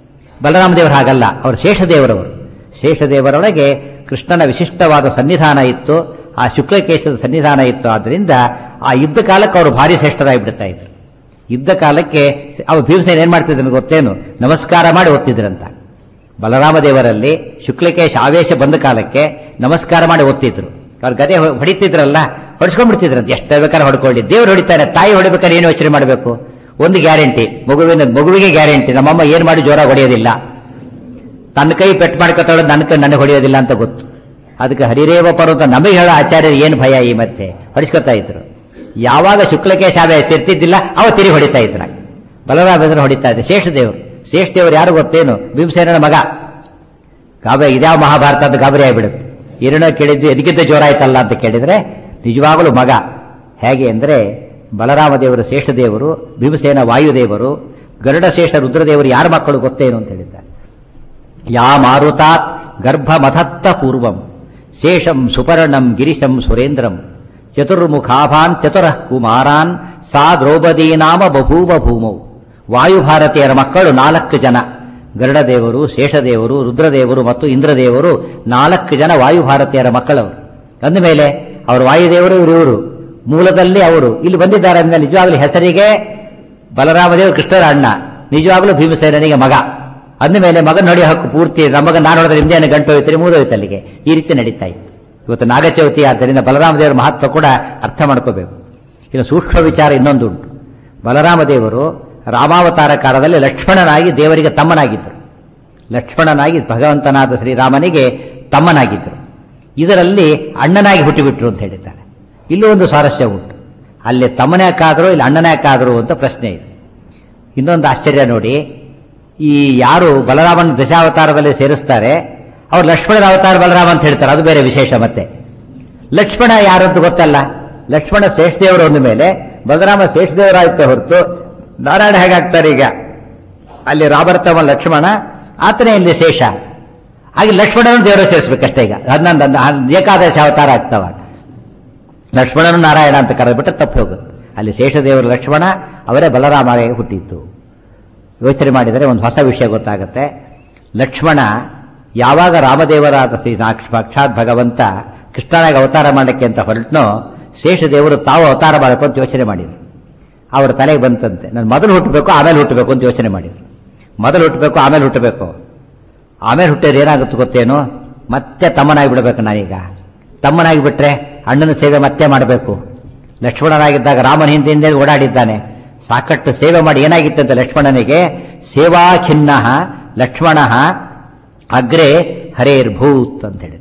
ಬಲರಾಮ ದೇವರು ಹಾಗಲ್ಲ ಅವರು ಶೇಷದೇವರವರು ಶೇಷದೇವರೊಳಗೆ ಕೃಷ್ಣನ ವಿಶಿಷ್ಟವಾದ ಸನ್ನಿಧಾನ ಇತ್ತು ಆ ಶುಕ್ಲಕೇಶದ ಸನ್ನಿಧಾನ ಇತ್ತು ಆದ್ರಿಂದ ಆ ಯುದ್ಧ ಕಾಲಕ್ಕೆ ಅವರು ಭಾರಿ ಶ್ರೇಷ್ಠರಾಗಿ ಬಿಡ್ತಾ ಇದ್ರು ಯುದ್ಧ ಕಾಲಕ್ಕೆ ಅವ್ರು ಭೀಮಸೇನ ಏನ್ ಮಾಡ್ತಿದ್ರು ಗೊತ್ತೇನು ನಮಸ್ಕಾರ ಮಾಡಿ ಓದ್ತಿದ್ರಂತ ಬಲರಾಮ ದೇವರಲ್ಲಿ ಶುಕ್ಲಕೇಶ ಆವೇಶ ಬಂದ ಕಾಲಕ್ಕೆ ನಮಸ್ಕಾರ ಮಾಡಿ ಓದ್ತಿದ್ರು ಅವ್ರ ಗದೆ ಹೊ- ಹೊಡಿತಿದ್ರಲ್ಲ ಹೊಡ್ಸ್ಕೊಂಡ್ಬಿಡ್ತಿದ್ರಂತ ಎಷ್ಟು ಬೇಕಾದ್ರೆ ಹೊಡ್ಕೊಳ್ಳಿ ದೇವ್ರು ಹೊಡಿತಾರೆ ತಾಯಿ ಹೊಡಿಬೇಕಾದ್ರೆ ಏನು ಯೋಚನೆ ಮಾಡಬೇಕು ಒಂದು ಗ್ಯಾರಂಟಿ ಮಗುವಿನ ಮಗುವಿಗೆ ಗ್ಯಾರಂಟಿ ನಮ್ಮಮ್ಮ ಏನ್ ಮಾಡಿ ಜೋರಾಗಿ ಹೊಡೆಯೋದಿಲ್ಲ ತನ್ನ ಕೈ ಪೆಟ್ಟು ಮಾಡ್ಕೊತಾಳು ನನ್ನ ಕೈ ನನಗೆ ಹೊಡೆಯೋದಿಲ್ಲ ಅಂತ ಗೊತ್ತು ಅದಕ್ಕೆ ಹರಿರೇವ ಪರ್ವತ ನಮಗೆ ಹೇಳೋ ಆಚಾರ್ಯರು ಏನು ಭಯ ಈ ಮತ್ತೆ ಹೊಡಿಸ್ಕೊತಾ ಇದ್ರು ಯಾವಾಗ ಶುಕ್ಲಕೇಶ ಆವೇಶ ಇರ್ತಿದ್ದಿಲ್ಲ ಅವ ತಿರಿ ಹೊಡಿತಾ ಇದ್ರ ಬಲರಾಮೇಂದ್ರ ಹೊಡಿತಾ ಇದ್ದ ಶೇಷದೇವರು ಶೇಷದೇವರು ಯಾರು ಗೊತ್ತೇನು ಭೀಮಸೇನನ ಮಗ ಗಾಬರಿ ಇದ್ಯಾವ ಮಹಾಭಾರತ ಅಂತ ಗಾಬರಿ ಆಗಿಬಿಡುತ್ತೆ ಏನೋ ಕೇಳಿದ್ದು ಎದಕ್ಕಿಂತ ಜೋರಾಯ್ತಲ್ಲ ಅಂತ ಕೇಳಿದ್ರೆ ನಿಜವಾಗಲೂ ಮಗ ಹೇಗೆ ಅಂದ್ರೆ ಬಲರಾಮ ದೇವರು ಶೇಷದೇವರು ಭೀಮಸೇನ ವಾಯುದೇವರು ಗರುಡಶೇಷ ರುದ್ರದೇವರು ಯಾರ ಮಕ್ಕಳು ಗೊತ್ತೇನು ಅಂತ ಹೇಳಿದ್ದಾರೆ ಯಾ ಮಾರುತಾತ್ ಗರ್ಭಮಥತ್ತ ಪೂರ್ವಂ ಶೇಷಂ ಸುಪರ್ಣಂ ಗಿರಿಶಂ ಸುರೇಂದ್ರಂ ಚತುರ್ಮುಖಾಭಾನ್ ಚತುರಃ ಕುಮಾರಾನ್ ಸಾ ದ್ರೌಪದಿ ನಾಮ ಬಭೂವ ಭೂಮೌ ವಾಯುಭಾರತೀಯರ ಮಕ್ಕಳು ನಾಲ್ಕು ಜನ ಗರುಡದೇವರು ಶೇಷದೇವರು ರುದ್ರದೇವರು ಮತ್ತು ಇಂದ್ರದೇವರು ನಾಲ್ಕು ಜನ ವಾಯುಭಾರತೀಯರ ಮಕ್ಕಳವರು ಅಂದಮೇಲೆ ಅವರು ವಾಯುದೇವರು ಇವರು ಇವರು ಮೂಲದಲ್ಲಿ ಅವರು ಇಲ್ಲಿ ಬಂದಿದ್ದಾರೆ ಅಂದ್ರೆ ನಿಜವಾಗ್ಲೂ ಹೆಸರಿಗೆ ಬಲರಾಮದೇವರು ಕೃಷ್ಣರ ಅಣ್ಣ ನಿಜವಾಗ್ಲೂ ಭೀಮಸೇನಿಗೆ ಮಗ ಅಂದಮೇಲೆ ಮಗನ ನೋಡಿ ಹಕ್ಕು ಪೂರ್ತಿ ನಮಗ ನಾನು ನೋಡಿದ್ರೆ ನಿಮ್ದೇನು ಗಂಟು ಹೋಯ್ತಾರೆ ಮೂದೋಯ್ತು ಅಲ್ಲಿಗೆ ಈ ರೀತಿ ನಡೀತಾ ಇತ್ತು ಇವತ್ತು ನಾಗಚೌತಿ ಆದ್ದರಿಂದ ಬಲರಾಮ ದೇವರ ಮಹತ್ವ ಕೂಡ ಅರ್ಥ ಮಾಡ್ಕೋಬೇಕು ಇನ್ನು ಸೂಕ್ಷ್ಮ ವಿಚಾರ ಇನ್ನೊಂದು ಉಂಟು ಬಲರಾಮ ದೇವರು ರಾಮಾವತಾರ ಕಾಲದಲ್ಲಿ ಲಕ್ಷ್ಮಣನಾಗಿ ದೇವರಿಗೆ ತಮ್ಮನಾಗಿದ್ದರು ಲಕ್ಷ್ಮಣನಾಗಿ ಭಗವಂತನಾದ ಶ್ರೀರಾಮನಿಗೆ ತಮ್ಮನಾಗಿದ್ದರು ಇದರಲ್ಲಿ ಅಣ್ಣನಾಗಿ ಹುಟ್ಟಿಬಿಟ್ರು ಅಂತ ಹೇಳಿದ್ದಾರೆ ಇಲ್ಲೂ ಒಂದು ಸ್ವಾರಸ್ಯ ಉಂಟು ಅಲ್ಲಿ ತಮ್ಮನ್ಯಾಕಾದರೂ ಇಲ್ಲಿ ಅಣ್ಣನ್ಯಾಕಾದರೂ ಅಂತ ಪ್ರಶ್ನೆ ಇದೆ ಇನ್ನೊಂದು ಆಶ್ಚರ್ಯ ನೋಡಿ ಈ ಯಾರು ಬಲರಾಮನ ದಶಾವತಾರದಲ್ಲಿ ಸೇರಿಸ್ತಾರೆ ಅವ್ರು ಲಕ್ಷ್ಮಣನ ಅವತಾರ ಬಲರಾಮ ಅಂತ ಹೇಳ್ತಾರೆ ಅದು ಬೇರೆ ವಿಶೇಷ ಮತ್ತೆ ಲಕ್ಷ್ಮಣ ಯಾರು ಅಂತ ಗೊತ್ತಲ್ಲ ಲಕ್ಷ್ಮಣ ಶೇಷದೇವರು ಅಂದ ಮೇಲೆ ಬಲರಾಮ ಶೇಷದೇವರಾಯ್ತೆ ಹೊರತು ನಾರಾಯಣ ಹೇಗಾಗ್ತಾರೆ ಈಗ ಅಲ್ಲಿ ರಾಬರ್ತವ ಲಕ್ಷ್ಮಣ ಆತನೇ ಇಲ್ಲಿ ಶೇಷ ಹಾಗೆ ಲಕ್ಷ್ಮಣನ ದೇವರು ಸೇರಿಸ್ಬೇಕಷ್ಟೇ ಈಗ ಹನ್ನೊಂದು ಹನ್ನ- ಏಕಾದಶ ಅವತಾರ ಆಗ್ತಾವ ಲಕ್ಷ್ಮಣನು ನಾರಾಯಣ ಅಂತ ಕರೆದ್ಬಿಟ್ಟು ತಪ್ಪು ಹೋಗುತ್ತೆ ಅಲ್ಲಿ ಶೇಷದೇವರು ಲಕ್ಷ್ಮಣ ಅವರೇ ಬಲರಾಮಗೆ ಹುಟ್ಟಿತ್ತು ಯೋಚನೆ ಮಾಡಿದರೆ ಒಂದು ಹೊಸ ವಿಷಯ ಗೊತ್ತಾಗುತ್ತೆ ಲಕ್ಷ್ಮಣ ಯಾವಾಗ ರಾಮದೇವರಾದ ಶ್ರೀ ನಾಕ್ಷ- ಸಾಕ್ಷಾತ್ ಭಗವಂತ ಕೃಷ್ಣನಾಗಿ ಅವತಾರ ಮಾಡಕ್ಕೆ ಅಂತ ಹೊರಟ್ನೋ ಶೇಷದೇವರು ತಾವು ಅವತಾರ ಮಾಡಬೇಕು ಅಂತ ಯೋಚನೆ ಮಾಡಿದ್ರು ಅವರ ತಲೆಗೆ ಬಂತಂತೆ ನಾನು ಮೊದಲು ಹುಟ್ಟಬೇಕು ಆಮೇಲೆ ಹುಟ್ಟಬೇಕು ಅಂತ ಯೋಚನೆ ಮಾಡಿದ್ರು ಮೊದಲು ಹುಟ್ಟಬೇಕು ಆಮೇಲೆ ಹುಟ್ಟಬೇಕು ಆಮೇಲೆ ಹುಟ್ಟಿದ್ರೆ ಏನಾಗುತ್ತೆ ಗೊತ್ತೇನು ಮತ್ತೆ ತಮ್ಮನಾಗಿ ಬಿಡಬೇಕು ನಾನೀಗ ತಮ್ಮನಾಗಿ ಬಿಟ್ರೆ ಅಣ್ಣನ ಸೇವೆ ಮತ್ತೆ ಮಾಡಬೇಕು ಲಕ್ಷ್ಮಣನಾಗಿದ್ದಾಗ ರಾಮನ ಹಿಂದೆ ಹಿಂದೆ ಓಡಾಡಿದ್ದಾನೆ ಸಾಕಷ್ಟು ಸೇವೆ ಮಾಡಿ ಏನಾಗಿತ್ತಂತೆ ಲಕ್ಷ್ಮಣನಿಗೆ ಸೇವಾ ಖಿನ್ನ ಲಕ್ಷ್ಮಣ ಅಗ್ರೆ ಹರೇರ್ಭೂತ್ ಅಂತ ಹೇಳಿದ್ದಾರೆ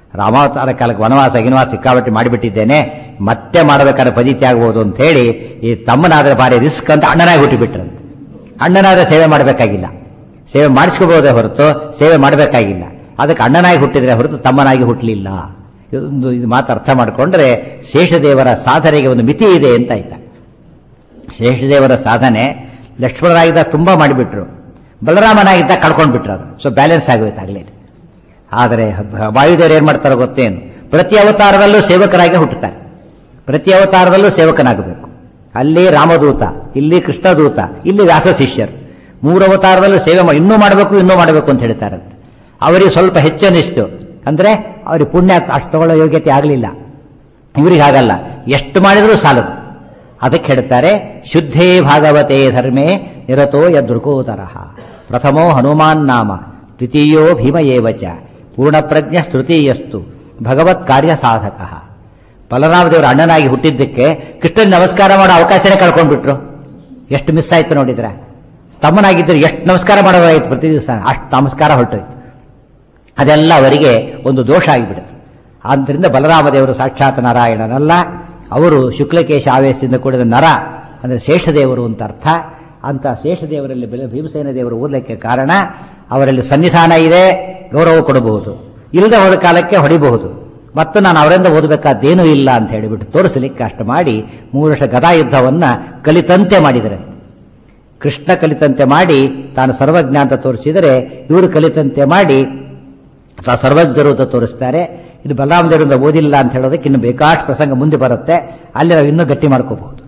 ರಾಮಾವತಾರ ಕಾಲಕ್ಕೆ ವನವಾಸ ಗಿನವಾಸ ಸಿಕ್ಕಾಪಟ್ಟೆ ಮಾಡಿಬಿಟ್ಟಿದ್ದೇನೆ ಮತ್ತೆ ಮಾಡಬೇಕಾದ್ರೆ ಪದಿತಿ ಆಗ್ಬೋದು ಅಂತ ಹೇಳಿ ಈ ತಮ್ಮನಾದ್ರೆ ಭಾರಿ ರಿಸ್ಕ್ ಅಂತ ಅಣ್ಣನಾಗಿ ಹುಟ್ಟಿಬಿಟ್ರಂತೆ ಅಣ್ಣನಾದ್ರೆ ಸೇವೆ ಮಾಡಬೇಕಾಗಿಲ್ಲ ಸೇವೆ ಮಾಡಿಸ್ಕೋಬಹುದೇ ಹೊರತು ಸೇವೆ ಮಾಡಬೇಕಾಗಿಲ್ಲ ಅದಕ್ಕೆ ಅಣ್ಣನಾಗಿ ಹುಟ್ಟಿದ್ರೆ ಹೊರತು ತಮ್ಮನಾಗಿ ಹುಟ್ಟಲಿಲ್ಲ ಇದೊಂದು ಇದು ಮಾತು ಅರ್ಥ ಮಾಡಿಕೊಂಡ್ರೆ ಶೇಷದೇವರ ಸಾಧನೆಗೆ ಒಂದು ಮಿತಿ ಇದೆ ಅಂತ ಆಯ್ತಾ ಶೇಷದೇವರ ಸಾಧನೆ ಲಕ್ಷ್ಮಣರಾಗಿದ್ದ ತುಂಬಾ ಮಾಡಿಬಿಟ್ರು ಬಲರಾಮನಾಗಿದ್ದ ಕಳ್ಕೊಂಡ್ಬಿಟ್ರು ಅದು ಸೊ ಬ್ಯಾಲೆನ್ಸ್ ಆಗೋಯ್ತಾಗಲೇ ಆದರೆ ವಾಯುದೇವರು ಏನ್ ಮಾಡ್ತಾರೋ ಗೊತ್ತೇನು ಪ್ರತಿ ಅವತಾರದಲ್ಲೂ ಸೇವಕರಾಗಿ ಹುಟ್ಟುತ್ತಾರೆ ಪ್ರತಿ ಅವತಾರದಲ್ಲೂ ಸೇವಕನಾಗಬೇಕು ಅಲ್ಲಿ ರಾಮದೂತ ಇಲ್ಲಿ ಕೃಷ್ಣದೂತ ಇಲ್ಲಿ ವ್ಯಾಸ ಶಿಷ್ಯರು ಮೂರು ಅವತಾರದಲ್ಲೂ ಸೇವೆ ಮಾಡಿ ಇನ್ನೂ ಮಾಡಬೇಕು ಇನ್ನೂ ಮಾಡಬೇಕು ಅಂತ ಹೇಳ್ತಾರಂತೆ ಅವರಿಗೆ ಸ್ವಲ್ಪ ಹೆಚ್ಚನಿಷ್ಟು ಅಂದ್ರೆ ಅವ್ರಿಗೆ ಪುಣ್ಯ ಅಷ್ಟು ತಗೊಳ್ಳೋ ಯೋಗ್ಯತೆ ಆಗಲಿಲ್ಲ ಇವ್ರಿಗೆ ಹಾಗಲ್ಲ ಎಷ್ಟು ಮಾಡಿದರೂ ಸಾಲದು ಅದಕ್ಕೆ ಹೇಳ್ತಾರೆ ಶುದ್ಧೇ ಭಾಗವತೆ ಧರ್ಮೇ ನಿರತೋ ಯದೃಕೋದರಃ ಪ್ರಥಮೋ ಹನುಮಾನ್ ನಾಮ ದ್ವಿತೀಯೋ ಭೀಮ ಏವಚ ಪೂರ್ಣಪ್ರಜ್ಞ ಸ್ತೃತೀಯಸ್ತು ಭಗವತ್ ಕಾರ್ಯ ಸಾಧಕ ಬಲರಾಮದೇವರ ಅಣ್ಣನಾಗಿ ಹುಟ್ಟಿದ್ದಕ್ಕೆ ಕೃಷ್ಣನ್ ನಮಸ್ಕಾರ ಮಾಡೋ ಅವಕಾಶನೇ ಕಳ್ಕೊಂಡ್ಬಿಟ್ರು ಎಷ್ಟು ಮಿಸ್ ಆಯ್ತು ನೋಡಿದ್ರೆ ತಮ್ಮನಾಗಿದ್ದರೆ ಎಷ್ಟು ನಮಸ್ಕಾರ ಮಾಡೋದಾಯ್ತು ಪ್ರತಿ ದಿವಸ ಅಷ್ಟು ನಮಸ್ಕಾರ ಹೊರಟೋಯ್ತು ಅದೆಲ್ಲ ಅವರಿಗೆ ಒಂದು ದೋಷ ಆಗಿಬಿಡುತ್ತೆ ಆದ್ದರಿಂದ ಬಲರಾಮದೇವರು ಸಾಕ್ಷಾತ್ ನಾರಾಯಣನಲ್ಲ ಅವರು ಶುಕ್ಲಕೇಶ ಆವೇಶದಿಂದ ಕೂಡಿದ ನರ ಅಂದರೆ ಶೇಷದೇವರು ಅಂತ ಅರ್ಥ ಅಂತ ಶೇಷದೇವರಲ್ಲಿ ಬೆಲೆ ಭೀಮಸೇನ ದೇವರು ಓದಲಿಕ್ಕೆ ಕಾರಣ ಅವರಲ್ಲಿ ಸನ್ನಿಧಾನ ಇದೆ ಗೌರವ ಕೊಡಬಹುದು ಇಲ್ಲದೆ ಹೋದ ಕಾಲಕ್ಕೆ ಹೊಡಿಬಹುದು ಮತ್ತು ನಾನು ಅವರಿಂದ ಓದಬೇಕಾದ್ದೇನೂ ಇಲ್ಲ ಅಂತ ಹೇಳಿಬಿಟ್ಟು ತೋರಿಸಲಿಕ್ಕೆ ಅಷ್ಟು ಮಾಡಿ ಮೂರು ವರ್ಷ ಗದಾ ಯುದ್ಧವನ್ನ ಕಲಿತಂತೆ ಮಾಡಿದರೆ ಕೃಷ್ಣ ಕಲಿತಂತೆ ಮಾಡಿ ತಾನು ಸರ್ವಜ್ಞ ಅಂತ ತೋರಿಸಿದರೆ ಇವರು ಕಲಿತಂತೆ ಮಾಡಿ ತಾ ಸರ್ವಜ್ಞರು ಅಂತ ತೋರಿಸ್ತಾರೆ ಇದು ಬಲರಾಮದೇವರಿಂದ ಓದಿಲ್ಲ ಅಂತ ಹೇಳೋದಕ್ಕೆ ಇನ್ನು ಬೇಕಾಷ್ಟು ಪ್ರಸಂಗ ಮುಂದೆ ಬರುತ್ತೆ ಅಲ್ಲಿ ನಾವು ಇನ್ನೂ ಗಟ್ಟಿ ಮಾಡ್ಕೋಬಹುದು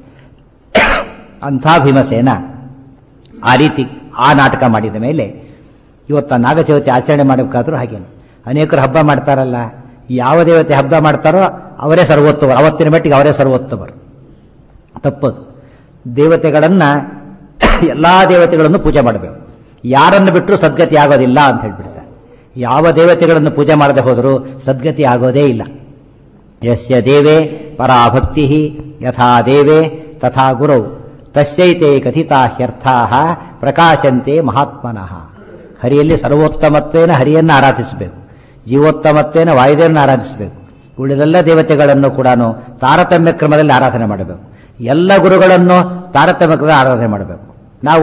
ಅಂಥ ಭೀಮಸೇನ ಆ ರೀತಿ ಆ ನಾಟಕ ಮಾಡಿದ ಮೇಲೆ ಇವತ್ತು ಆ ನಾಗಚೌತಿ ಆಚರಣೆ ಮಾಡಬೇಕಾದ್ರೂ ಹಾಗೇನು ಅನೇಕರು ಹಬ್ಬ ಮಾಡ್ತಾರಲ್ಲ ಯಾವ ದೇವತೆ ಹಬ್ಬ ಮಾಡ್ತಾರೋ ಅವರೇ ಸರ್ವೋತ್ತಮರು ಅವತ್ತಿನ ಮಟ್ಟಿಗೆ ಅವರೇ ಸರ್ವೋತ್ತಮರು ತಪ್ಪದು ದೇವತೆಗಳನ್ನ ಎಲ್ಲಾ ದೇವತೆಗಳನ್ನು ಪೂಜೆ ಮಾಡಬೇಕು ಯಾರನ್ನು ಬಿಟ್ಟರೂ ಸದ್ಗತಿ ಆಗೋದಿಲ್ಲ ಅಂತ ಹೇಳ್ಬಿಡ್ತಾರೆ ಯಾವ ದೇವತೆಗಳನ್ನು ಪೂಜೆ ಮಾಡದೆ ಹೋದರೂ ಸದ್ಗತಿ ಆಗೋದೇ ಇಲ್ಲ ಯಸ್ಯ ದೇವೇ ಪರಾಭಕ್ತಿ ಯಥಾ ದೇವೇ ತಥಾ ಗುರೌ ತಸ್ಯೈತೆ ಕಥಿತಾ ಹ್ಯರ್ಥಾ ಪ್ರಕಾಶಂತೆ ಮಹಾತ್ಮನಃ ಹರಿಯಲ್ಲಿ ಸರ್ವೋತ್ತಮತ್ವೇನ ಹರಿಯನ್ನು ಆರಾಧಿಸಬೇಕು ಜೀವೋತ್ತಮತ್ವೇನ ವಾಯುದೇವರನ್ನು ಆರಾಧಿಸಬೇಕು ಉಳಿದೆಲ್ಲ ದೇವತೆಗಳನ್ನು ಕೂಡ ತಾರತಮ್ಯ ಕ್ರಮದಲ್ಲಿ ಆರಾಧನೆ ಮಾಡಬೇಕು ಎಲ್ಲ ಗುರುಗಳನ್ನು ತಾರತಮ್ಯ ಕ್ರಮದಲ್ಲಿ ಆರಾಧನೆ ಮಾಡಬೇಕು ನಾವು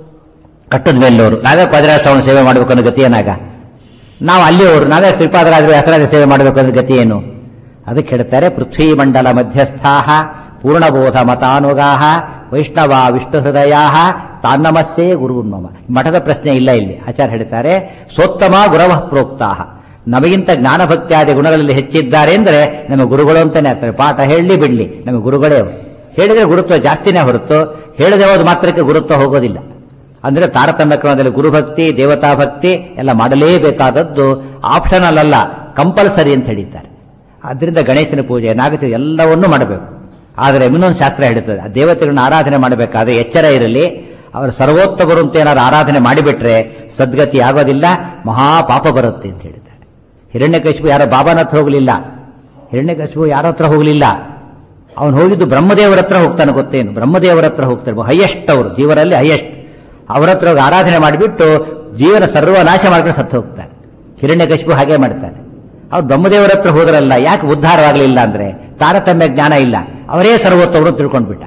ಕಟ್ಟದ ಮೇಲವರು ನಾವೇ ಪದರಾಷ್ಟ್ರವನ್ನು ಸೇವೆ ಮಾಡಬೇಕು ಅನ್ನೋ ಗತಿ ಏನಾಗ ನಾವು ಅಲ್ಲಿಯವರು ನಾವೇ ಶ್ರೀಪಾದರಾಜರು ಹೆಸರಾದ ಸೇವೆ ಮಾಡಬೇಕು ಅನ್ನೋ ಗತಿ ಏನು ಅದಕ್ಕೆ ಹೇಳ್ತಾರೆ ಪೃಥ್ವಿ ಮಂಡಲ ಮಧ್ಯಸ್ಥಾ ಪೂರ್ಣಬೋಧ ಮತಾನುಗಾ ವೈಷ್ಣವ ವಿಷ್ಣು ಹೃದಯ ತಾನ್ನಮಸ್ಸೇ ಗುರುನ್ಮಮ ಮಠದ ಪ್ರಶ್ನೆ ಇಲ್ಲ ಇಲ್ಲಿ ಆಚಾರ್ಯ ಹೇಳ್ತಾರೆ ಸೋತ್ತಮ ಗುರವ ಪ್ರೋಕ್ತಾ ನಮಗಿಂತ ಜ್ಞಾನಭಕ್ತಿಯಾದಿ ಗುಣಗಳಲ್ಲಿ ಹೆಚ್ಚಿದ್ದಾರೆ ಅಂದರೆ ನಮ್ಮ ಗುರುಗಳು ಅಂತಾನೆ ಆಗ್ತಾರೆ ಪಾಠ ಹೇಳಲಿ ಬಿಡ್ಲಿ ನಮ್ಮ ಗುರುಗಳೇ ಅವರು ಹೇಳಿದ್ರೆ ಗುರುತ್ವ ಜಾಸ್ತಿನೇ ಹೊರತು ಹೇಳದೆ ಹೋದ ಮಾತ್ರಕ್ಕೆ ಗುರುತ್ವ ಹೋಗೋದಿಲ್ಲ ಅಂದ್ರೆ ತಾರತಮ್ಯ ಕ್ರಮದಲ್ಲಿ ಗುರುಭಕ್ತಿ ದೇವತಾ ಭಕ್ತಿ ಎಲ್ಲ ಮಾಡಲೇಬೇಕಾದದ್ದು ಆಪ್ಷನಲ್ ಅಲ್ಲ ಕಂಪಲ್ಸರಿ ಅಂತ ಹೇಳಿದ್ದಾರೆ ಆದ್ರಿಂದ ಗಣೇಶನ ಪೂಜೆ ನಾಗಚ ಎಲ್ಲವನ್ನೂ ಮಾಡಬೇಕು ಆದರೆ ಇನ್ನೊಂದು ಶಾಸ್ತ್ರ ಹೇಳುತ್ತದೆ ಆ ದೇವತೆಗಳನ್ನ ಆರಾಧನೆ ಮಾಡಬೇಕಾದ್ರೆ ಎಚ್ಚರ ಇರಲಿ ಅವರು ಸರ್ವೋತ್ತಮರು ಅಂತ ಏನಾದ್ರು ಆರಾಧನೆ ಮಾಡಿಬಿಟ್ರೆ ಸದ್ಗತಿ ಆಗೋದಿಲ್ಲ ಮಹಾಪಾಪ ಬರುತ್ತೆ ಅಂತ ಹೇಳಿದ್ದಾರೆ ಹಿರಣ್ಯಕಶಿಪು ಯಾರೋ ಬಾಬಾನ ಹತ್ರ ಹೋಗಲಿಲ್ಲ ಹಿರಣ್ಯಕಶಿಪು ಯಾರ ಹತ್ರ ಹೋಗಲಿಲ್ಲ ಅವನು ಹೋಗಿದ್ದು ಬ್ರಹ್ಮದೇವರ ಹತ್ರ ಹೋಗ್ತಾನೆ ಗೊತ್ತೇನು ಬ್ರಹ್ಮದೇವರ ಹತ್ರ ಹೋಗ್ತಾರೆ ಹೈಯೆಸ್ಟ್ ಅವರು ಜೀವರಲ್ಲಿ ಹೈಯೆಸ್ಟ್ ಅವರ ಹತ್ರ ಹೋಗಿ ಆರಾಧನೆ ಮಾಡಿಬಿಟ್ಟು ಜೀವನ ಸರ್ವನಾಶ ಮಾಡ್ಕೊಂಡು ಸತ್ತು ಹೋಗ್ತಾರೆ ಹಿರಣ್ಯಕಶಿಪು ಹಾಗೆ ಮಾಡ್ತಾನೆ ಅವ್ರು ಬ್ರಹ್ಮದೇವರ ಹತ್ರ ಹೋದ್ರಲ್ಲ ಯಾಕೆ ಉದ್ಧಾರವಾಗಲಿಲ್ಲ ಅಂದ್ರೆ ತಾರತಮ್ಯ ಜ್ಞಾನ ಇಲ್ಲ ಅವರೇ ಸರ್ವೋತ್ತವರು ತಿಳ್ಕೊಂಡ್ಬಿಟ್ಟ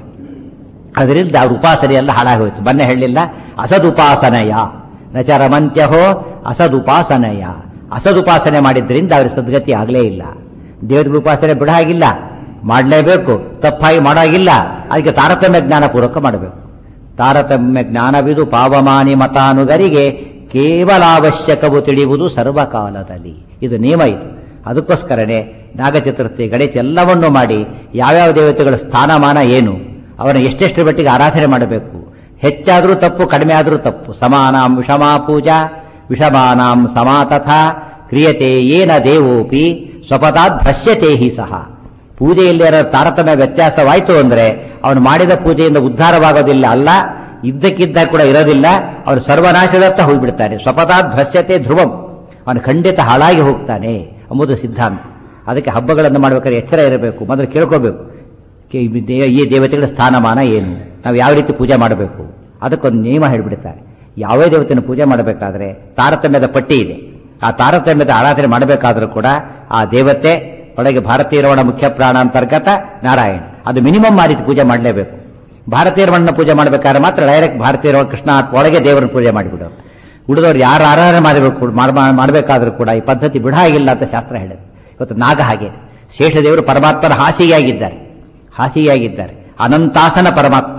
ಅದರಿಂದ ಅವ್ರ ಉಪಾಸನೆ ಎಲ್ಲ ಹಾಳಾಗೋಯ್ತು ಬನ್ನೆ ಹೇಳಲಿಲ್ಲ ಅಸದುಪಾಸನಯ ನಚ ರಮಂತ್ಯಹೋ ಅಸದುಪಾಸನಯ ಅಸದುಪಾಸನೆ ಮಾಡಿದ್ರಿಂದ ಅವ್ರಿಗೆ ಸದ್ಗತಿ ಆಗಲೇ ಇಲ್ಲ ದೇವರ ಉಪಾಸನೆ ಬಿಡ ಹಾಗಿಲ್ಲ ಮಾಡಲೇಬೇಕು ತಪ್ಪಾಗಿ ಮಾಡಾಗಿಲ್ಲ ಅದಕ್ಕೆ ತಾರತಮ್ಯ ಜ್ಞಾನ ಪೂರ್ವಕ ಮಾಡಬೇಕು ತಾರತಮ್ಯ ಜ್ಞಾನವಿದು ಪಾವಮಾನಿ ಮತಾನುಗರಿಗೆ ಕೇವಲ ಅವಶ್ಯಕವು ತಿಳಿಯುವುದು ಸರ್ವಕಾಲದಲ್ಲಿ ಇದು ನಿಯಮ ಇದು ಅದಕ್ಕೋಸ್ಕರನೇ ನಾಗಚತುರ್ಥಿ ಗಣೇಶ ಎಲ್ಲವನ್ನೂ ಮಾಡಿ ಯಾವ್ಯಾವ ದೇವತೆಗಳ ಸ್ಥಾನಮಾನ ಏನು ಅವನ ಎಷ್ಟೆಷ್ಟು ಮಟ್ಟಿಗೆ ಆರಾಧನೆ ಮಾಡಬೇಕು ಹೆಚ್ಚಾದರೂ ತಪ್ಪು ಕಡಿಮೆ ಆದರೂ ತಪ್ಪು ಸಮಾನಾಂ ವಿಷಮಾ ಪೂಜಾ ವಿಷಮಾನಾಂ ಸಮಾ ತಥಾ ಕ್ರಿಯತೆ ಏನ ದೇವೋಪಿ ಸ್ವಪದಾತ್ ಭ್ರಶ್ಯತೆ ಹಿ ಸಹ ಪೂಜೆಯಲ್ಲಿ ಯಾರ ತಾರತಮ್ಯ ವ್ಯತ್ಯಾಸವಾಯಿತು ಅಂದ್ರೆ ಅವನು ಮಾಡಿದ ಪೂಜೆಯಿಂದ ಉದ್ಧಾರವಾಗೋದಿಲ್ಲ ಅಲ್ಲ ಇದ್ದಕ್ಕಿದ್ದ ಕೂಡ ಇರೋದಿಲ್ಲ ಅವನು ಸರ್ವನಾಶದತ್ತ ಹೋಗ್ಬಿಡ್ತಾನೆ ಸ್ವಪದಾತ್ ಭ್ರಶ್ಯತೆ ಧ್ರುವಂ ಅವನು ಖಂಡಿತ ಹಾಳಾಗಿ ಹೋಗ್ತಾನೆ ಎಂಬುದು ಸಿದ್ಧಾಂತ ಅದಕ್ಕೆ ಹಬ್ಬಗಳನ್ನು ಮಾಡಬೇಕಾದ್ರೆ ಎಚ್ಚರ ಇರಬೇಕು ಮೊದಲು ಕೇಳ್ಕೋಬೇಕು ಕೆ- ಈ ದೇ- ಈ ದೇವತೆಗಳ ಸ್ಥಾನಮಾನ ಏನು ನಾವು ಯಾವ ರೀತಿ ಪೂಜೆ ಮಾಡಬೇಕು ಅದಕ್ಕೊಂದು ನಿಯಮ ಹೇಳಿಬಿಡ್ತಾರೆ ಯಾವೇ ದೇವತೆಯನ್ನು ಪೂಜೆ ಮಾಡಬೇಕಾದ್ರೆ ತಾರತಮ್ಯದ ಪಟ್ಟಿ ಇದೆ ಆ ತಾರತಮ್ಯದ ಆರಾಧನೆ ಮಾಡಬೇಕಾದ್ರೂ ಕೂಡ ಆ ದೇವತೆ ಒಳಗೆ ಭಾರತೀಯ ರಮಣ ಮುಖ್ಯ ಪ್ರಾಣ ಅಂತರ್ಗತ ನಾರಾಯಣ ಅದು ಮಿನಿಮಮ್ ಆ ರೀತಿ ಪೂಜೆ ಮಾಡಲೇಬೇಕು ಭಾರತೀಯ ರಮಣ ಪೂಜೆ ಮಾಡಬೇಕಾದ್ರೆ ಮಾತ್ರ ಡೈರೆಕ್ಟ್ ಭಾರತೀಯ ರಮಣ ಕೃಷ್ಣ ಒಳಗೆ ದೇವರನ್ನ ಪೂಜೆ ಮಾಡಿಬಿಡೋರು ಉಳಿದವ್ರು ಯಾರು ಆರಾಧನೆ ಮಾಡಬೇಕು ಮಾಡಬೇಕಾದ್ರೂ ಕೂಡ ಈ ಪದ್ಧತಿ ಬಿಡ ಆಗಿಲ್ಲ ಅಂತ ಶಾಸ್ತ್ರ ಹೇಳಿದೆ ಇವತ್ತು ನಾಗ ಹಾಗೆ ಶೇಷದೇವರು ಪರಮಾತ್ಮನ ಹಾಸಿಗೆಯಾಗಿದ್ದಾರೆ ಹಾಸಿಗೆಯಾಗಿದ್ದಾರೆ ಅನಂತಾಸನ ಪರಮಾತ್ಮ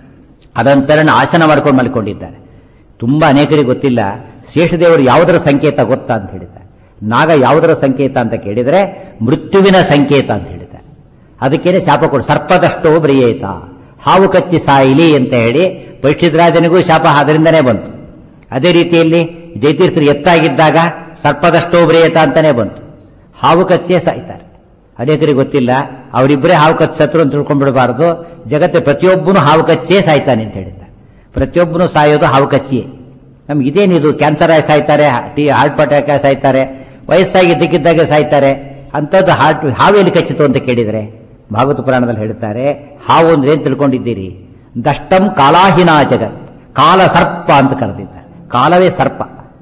ಅನಂತರನ ಆಸನ ಮಾಡ್ಕೊಂಡು ಮಲ್ಕೊಂಡಿದ್ದಾರೆ ತುಂಬಾ ಅನೇಕರಿಗೆ ಗೊತ್ತಿಲ್ಲ ಶೇಷದೇವರು ಯಾವುದರ ಸಂಕೇತ ಗೊತ್ತಾ ಅಂತ ಹೇಳಿದ್ದಾರೆ ನಾಗ ಯಾವುದರ ಸಂಕೇತ ಅಂತ ಕೇಳಿದರೆ ಮೃತ್ಯುವಿನ ಸಂಕೇತ ಅಂತ ಹೇಳಿದ್ದಾರೆ ಅದಕ್ಕೇನೆ ಶಾಪ ಕೊಡು ಸರ್ಪದಷ್ಟೋ ಬ್ರಿಯೇತ ಹಾವು ಕಚ್ಚಿ ಸಾಯಿಲಿ ಅಂತ ಹೇಳಿ ಪರೀಕ್ಷಿತರಾಜನಿಗೂ ಶಾಪ ಅದರಿಂದನೇ ಬಂತು ಅದೇ ರೀತಿಯಲ್ಲಿ ಜಯತೀರ್ಥರು ಎತ್ತಾಗಿದ್ದಾಗ ಸರ್ಪದಷ್ಟೋ ಬ್ರಿಯೇತ ಅಂತಾನೆ ಬಂತು ಹಾವು ಕಚ್ಚಿಯೇ ಸಾಯ್ತಾರೆ ಅನೇಕರಿಗೆ ಗೊತ್ತಿಲ್ಲ ಅವರಿಬ್ಬರೇ ಹಾವು ಕಚ್ಚಿ ಸತ್ರು ಅಂತ ತಿಳ್ಕೊಂಡ್ಬಿಡಬಾರದು ಜಗತ್ತೆ ಪ್ರತಿಯೊಬ್ಬನು ಹಾವು ಕಚ್ಚಿಯೇ ಸಾಯ್ತಾನೆ ಅಂತ ಹೇಳಿದ್ದಾರೆ ಪ್ರತಿಯೊಬ್ಬನು ಸಾಯೋದು ಹಾವು ಕಚ್ಚಿಯೇ ನಮ್ಗೆ ಇದೇನಿದು ಕ್ಯಾನ್ಸರ್ ಆಗಿ ಸಾಯ್ತಾರೆ ಹಾರ್ಟ್ ಅಟ್ಯಾಕ್ ಆಗಿ ಸಾಯ್ತಾರೆ ವಯಸ್ಸಾಗಿ ಇದ್ದಕ್ಕಿದ್ದಾಗೆ ಸಾಯ್ತಾರೆ ಅಂಥದ್ದು ಹಾರ್ಟ್ ಹಾವೇಲಿ ಕಚ್ಚಿತು ಅಂತ ಕೇಳಿದರೆ ಭಾಗವತ ಪುರಾಣದಲ್ಲಿ ಹೇಳ್ತಾರೆ ಹಾವು ಅಂದ್ರೆ ಏನ್ ತಿಳ್ಕೊಂಡಿದ್ದೀರಿ ದಷ್ಟಂ ಕಾಲಾಹಿನಾ ಜಗತ್ ಕಾಲ ಸರ್ಪ ಅಂತ ಕರೆದಿದ್ದಾರೆ ಕಾಲವೇ ಸರ್ಪ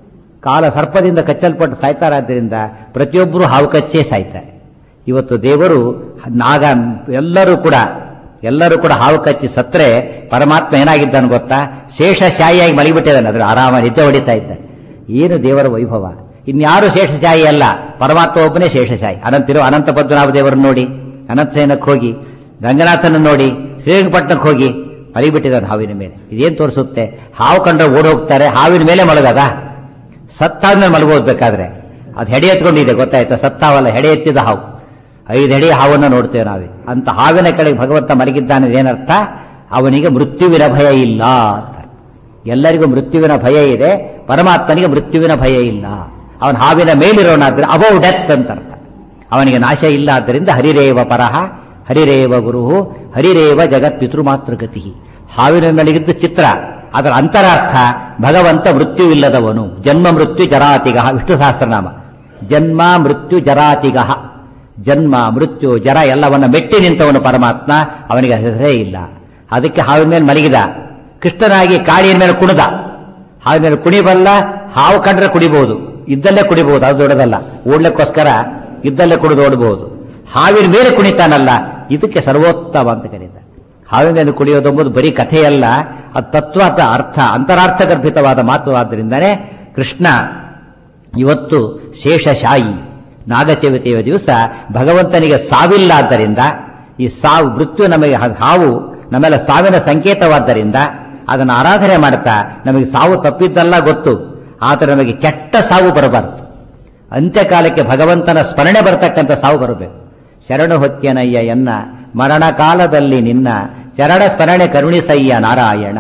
ಕಾಲ ಸರ್ಪದಿಂದ ಕಚ್ಚಲ್ಪಟ್ಟು ಸಾಯ್ತಾರಾದ್ದರಿಂದ ಪ್ರತಿಯೊಬ್ಬರು ಹಾವು ಕಚ್ಚೇ ಸಾಯ್ತಾರೆ ಇವತ್ತು ದೇವರು ನಾಗ ಎಲ್ಲರೂ ಕೂಡ ಎಲ್ಲರೂ ಕೂಡ ಹಾವು ಕಚ್ಚಿ ಸತ್ರೆ ಪರಮಾತ್ಮ ಏನಾಗಿದ್ದಾನೆ ಗೊತ್ತಾ ಶೇಷಶಾಹಿಯಾಗಿ ಮಲಗಿಬಿಟ್ಟಿದ್ದಾನೆ ಅದ್ರ ಆರಾಮ ನಿದ್ದೆ ಹೊಡಿತಾ ಇದ್ದಾನೆ ಏನು ದೇವರ ವೈಭವ ಇನ್ಯಾರು ಶೇಷಶಾಹಿ ಅಲ್ಲ ಪರಮಾತ್ಮ ಒಬ್ಬನೇ ಶೇಷಶಾಹಿ ಅನಂತಿರು ಅನಂತ ಪದ್ಮನಾಭ ದೇವರನ್ನು ನೋಡಿ ಅನಂತಸೇನಕ್ಕೆ ಹೋಗಿ ರಂಗನಾಥನ ನೋಡಿ ಶ್ರೀರಂಗಪಟ್ಟಣಕ್ಕೆ ಹೋಗಿ ಮಲಗಿಬಿಟ್ಟಿದ್ದಾನೆ ಹಾವಿನ ಮೇಲೆ ಇದೇನು ತೋರಿಸುತ್ತೆ ಹಾವು ಕಂಡ್ರೆ ಓಡ್ ಹೋಗ್ತಾರೆ ಹಾವಿನ ಮೇಲೆ ಮಲಗದ ಸತ್ತಾದ್ಮೇಲೆ ಮಲಗೋದು ಬೇಕಾದ್ರೆ ಅದು ಹೆಡೆ ಎತ್ಕೊಂಡಿದೆ ಗೊತ್ತಾಯ್ತಾ ಸತ್ತಾವಲ್ಲ ಹೆಡೆ ಎತ್ತಿದ ಹಾವು ಐದು ಹೆಡೆ ಹಾವನ್ನು ನೋಡ್ತೇವೆ ನಾವೇ ಅಂತ ಹಾವಿನ ಕೆಳಗೆ ಭಗವಂತ ಮಲಗಿದ್ದಾನೆ ಏನರ್ಥ ಅವನಿಗೆ ಮೃತ್ಯುವಿನ ಭಯ ಇಲ್ಲ ಅಂತ ಎಲ್ಲರಿಗೂ ಮೃತ್ಯುವಿನ ಭಯ ಇದೆ ಪರಮಾತ್ಮನಿಗೆ ಮೃತ್ಯುವಿನ ಭಯ ಇಲ್ಲ ಅವನ ಹಾವಿನ ಮೇಲಿರೋನಾದ್ರೆ ಅಬೌ ಡೆತ್ ಅಂತ ಅರ್ಥ ಅವನಿಗೆ ನಾಶ ಇಲ್ಲ ಆದ್ದರಿಂದ ಹರಿರೇವ ಪರಹ ಹರಿರೇವ ಗುರು ಹರಿರೇವ ಜಗತ್ ಪಿತೃಮಾತೃಗತಿ ಹಾವಿನ ಮೇಲಿಗಿದ್ದು ಚಿತ್ರ ಅದರ ಅಂತರಾರ್ಥ ಭಗವಂತ ಮೃತ್ಯುವಿಲ್ಲದವನು ಜನ್ಮ ಮೃತ್ಯು ಜರಾತಿಗ ವಿಷ್ಣು ಸಹಸ್ರನಾಮ ಜನ್ಮ ಮೃತ್ಯು ಜರಾತಿಗ ಜನ್ಮ ಮೃತ್ಯು ಜರ ಎಲ್ಲವನ್ನ ಮೆಟ್ಟಿ ನಿಂತವನು ಪರಮಾತ್ಮ ಅವನಿಗೆ ಹೆಸರೇ ಇಲ್ಲ ಅದಕ್ಕೆ ಹಾವಿನ ಮೇಲೆ ಮಲಗಿದ ಕೃಷ್ಣನಾಗಿ ಕಾಳಿಯ ಮೇಲೆ ಕುಣಿದ ಹಾವಿನ ಮೇಲೆ ಕುಣಿಬಲ್ಲ ಹಾವು ಕಂಡ್ರೆ ಕುಡಿಬಹುದು ಇದ್ದಲ್ಲೇ ಕುಡಿಬಹುದು ಅದು ದೊಡ್ಡದಲ್ಲ ಓಡ್ಲಿಕ್ಕೋಸ್ಕರ ಇದ್ದಲ್ಲೇ ಕುಡಿದು ಓಡಬಹುದು ಹಾವಿನ ಮೇಲೆ ಕುಣಿತಾನಲ್ಲ ಇದಕ್ಕೆ ಸರ್ವೋತ್ತಮ ಅಂತ ಕರೀತಾರೆ ಹಾವಿನ ಮೇಲೆ ಕುಡಿಯೋದು ಎಂಬುದು ಬರೀ ಕಥೆಯಲ್ಲ ಅದು ತತ್ವದ ಅರ್ಥ ಅಂತರಾರ್ಥ ಗರ್ಭಿತವಾದ ಮಾತು ಆದ್ದರಿಂದನೇ ಕೃಷ್ಣ ಇವತ್ತು ಶೇಷಶಾಯಿ ನಾಗಚವಿತಿಯ ದಿವಸ ಭಗವಂತನಿಗೆ ಸಾವಿಲ್ಲ ಆದ್ದರಿಂದ ಈ ಸಾವು ಮೃತ್ಯು ನಮಗೆ ಹಾವು ನಮ್ಮೆಲ್ಲ ಸಾವಿನ ಸಂಕೇತವಾದ್ದರಿಂದ ಅದನ್ನು ಆರಾಧನೆ ಮಾಡ್ತಾ ನಮಗೆ ಸಾವು ತಪ್ಪಿದ್ದಲ್ಲ ಗೊತ್ತು ಆದರೆ ನಮಗೆ ಕೆಟ್ಟ ಸಾವು ಬರಬಾರದು ಅಂತ್ಯಕಾಲಕ್ಕೆ ಭಗವಂತನ ಸ್ಮರಣೆ ಬರತಕ್ಕಂಥ ಸಾವು ಬರಬೇಕು ಶರಣು ಹೊತ್ಯನಯ್ಯ ಎನ್ನ ಮರಣ ಕಾಲದಲ್ಲಿ ನಿನ್ನ ಶರಣ ಸ್ಮರಣೆ ಕರುಣಿಸಯ್ಯ ನಾರಾಯಣ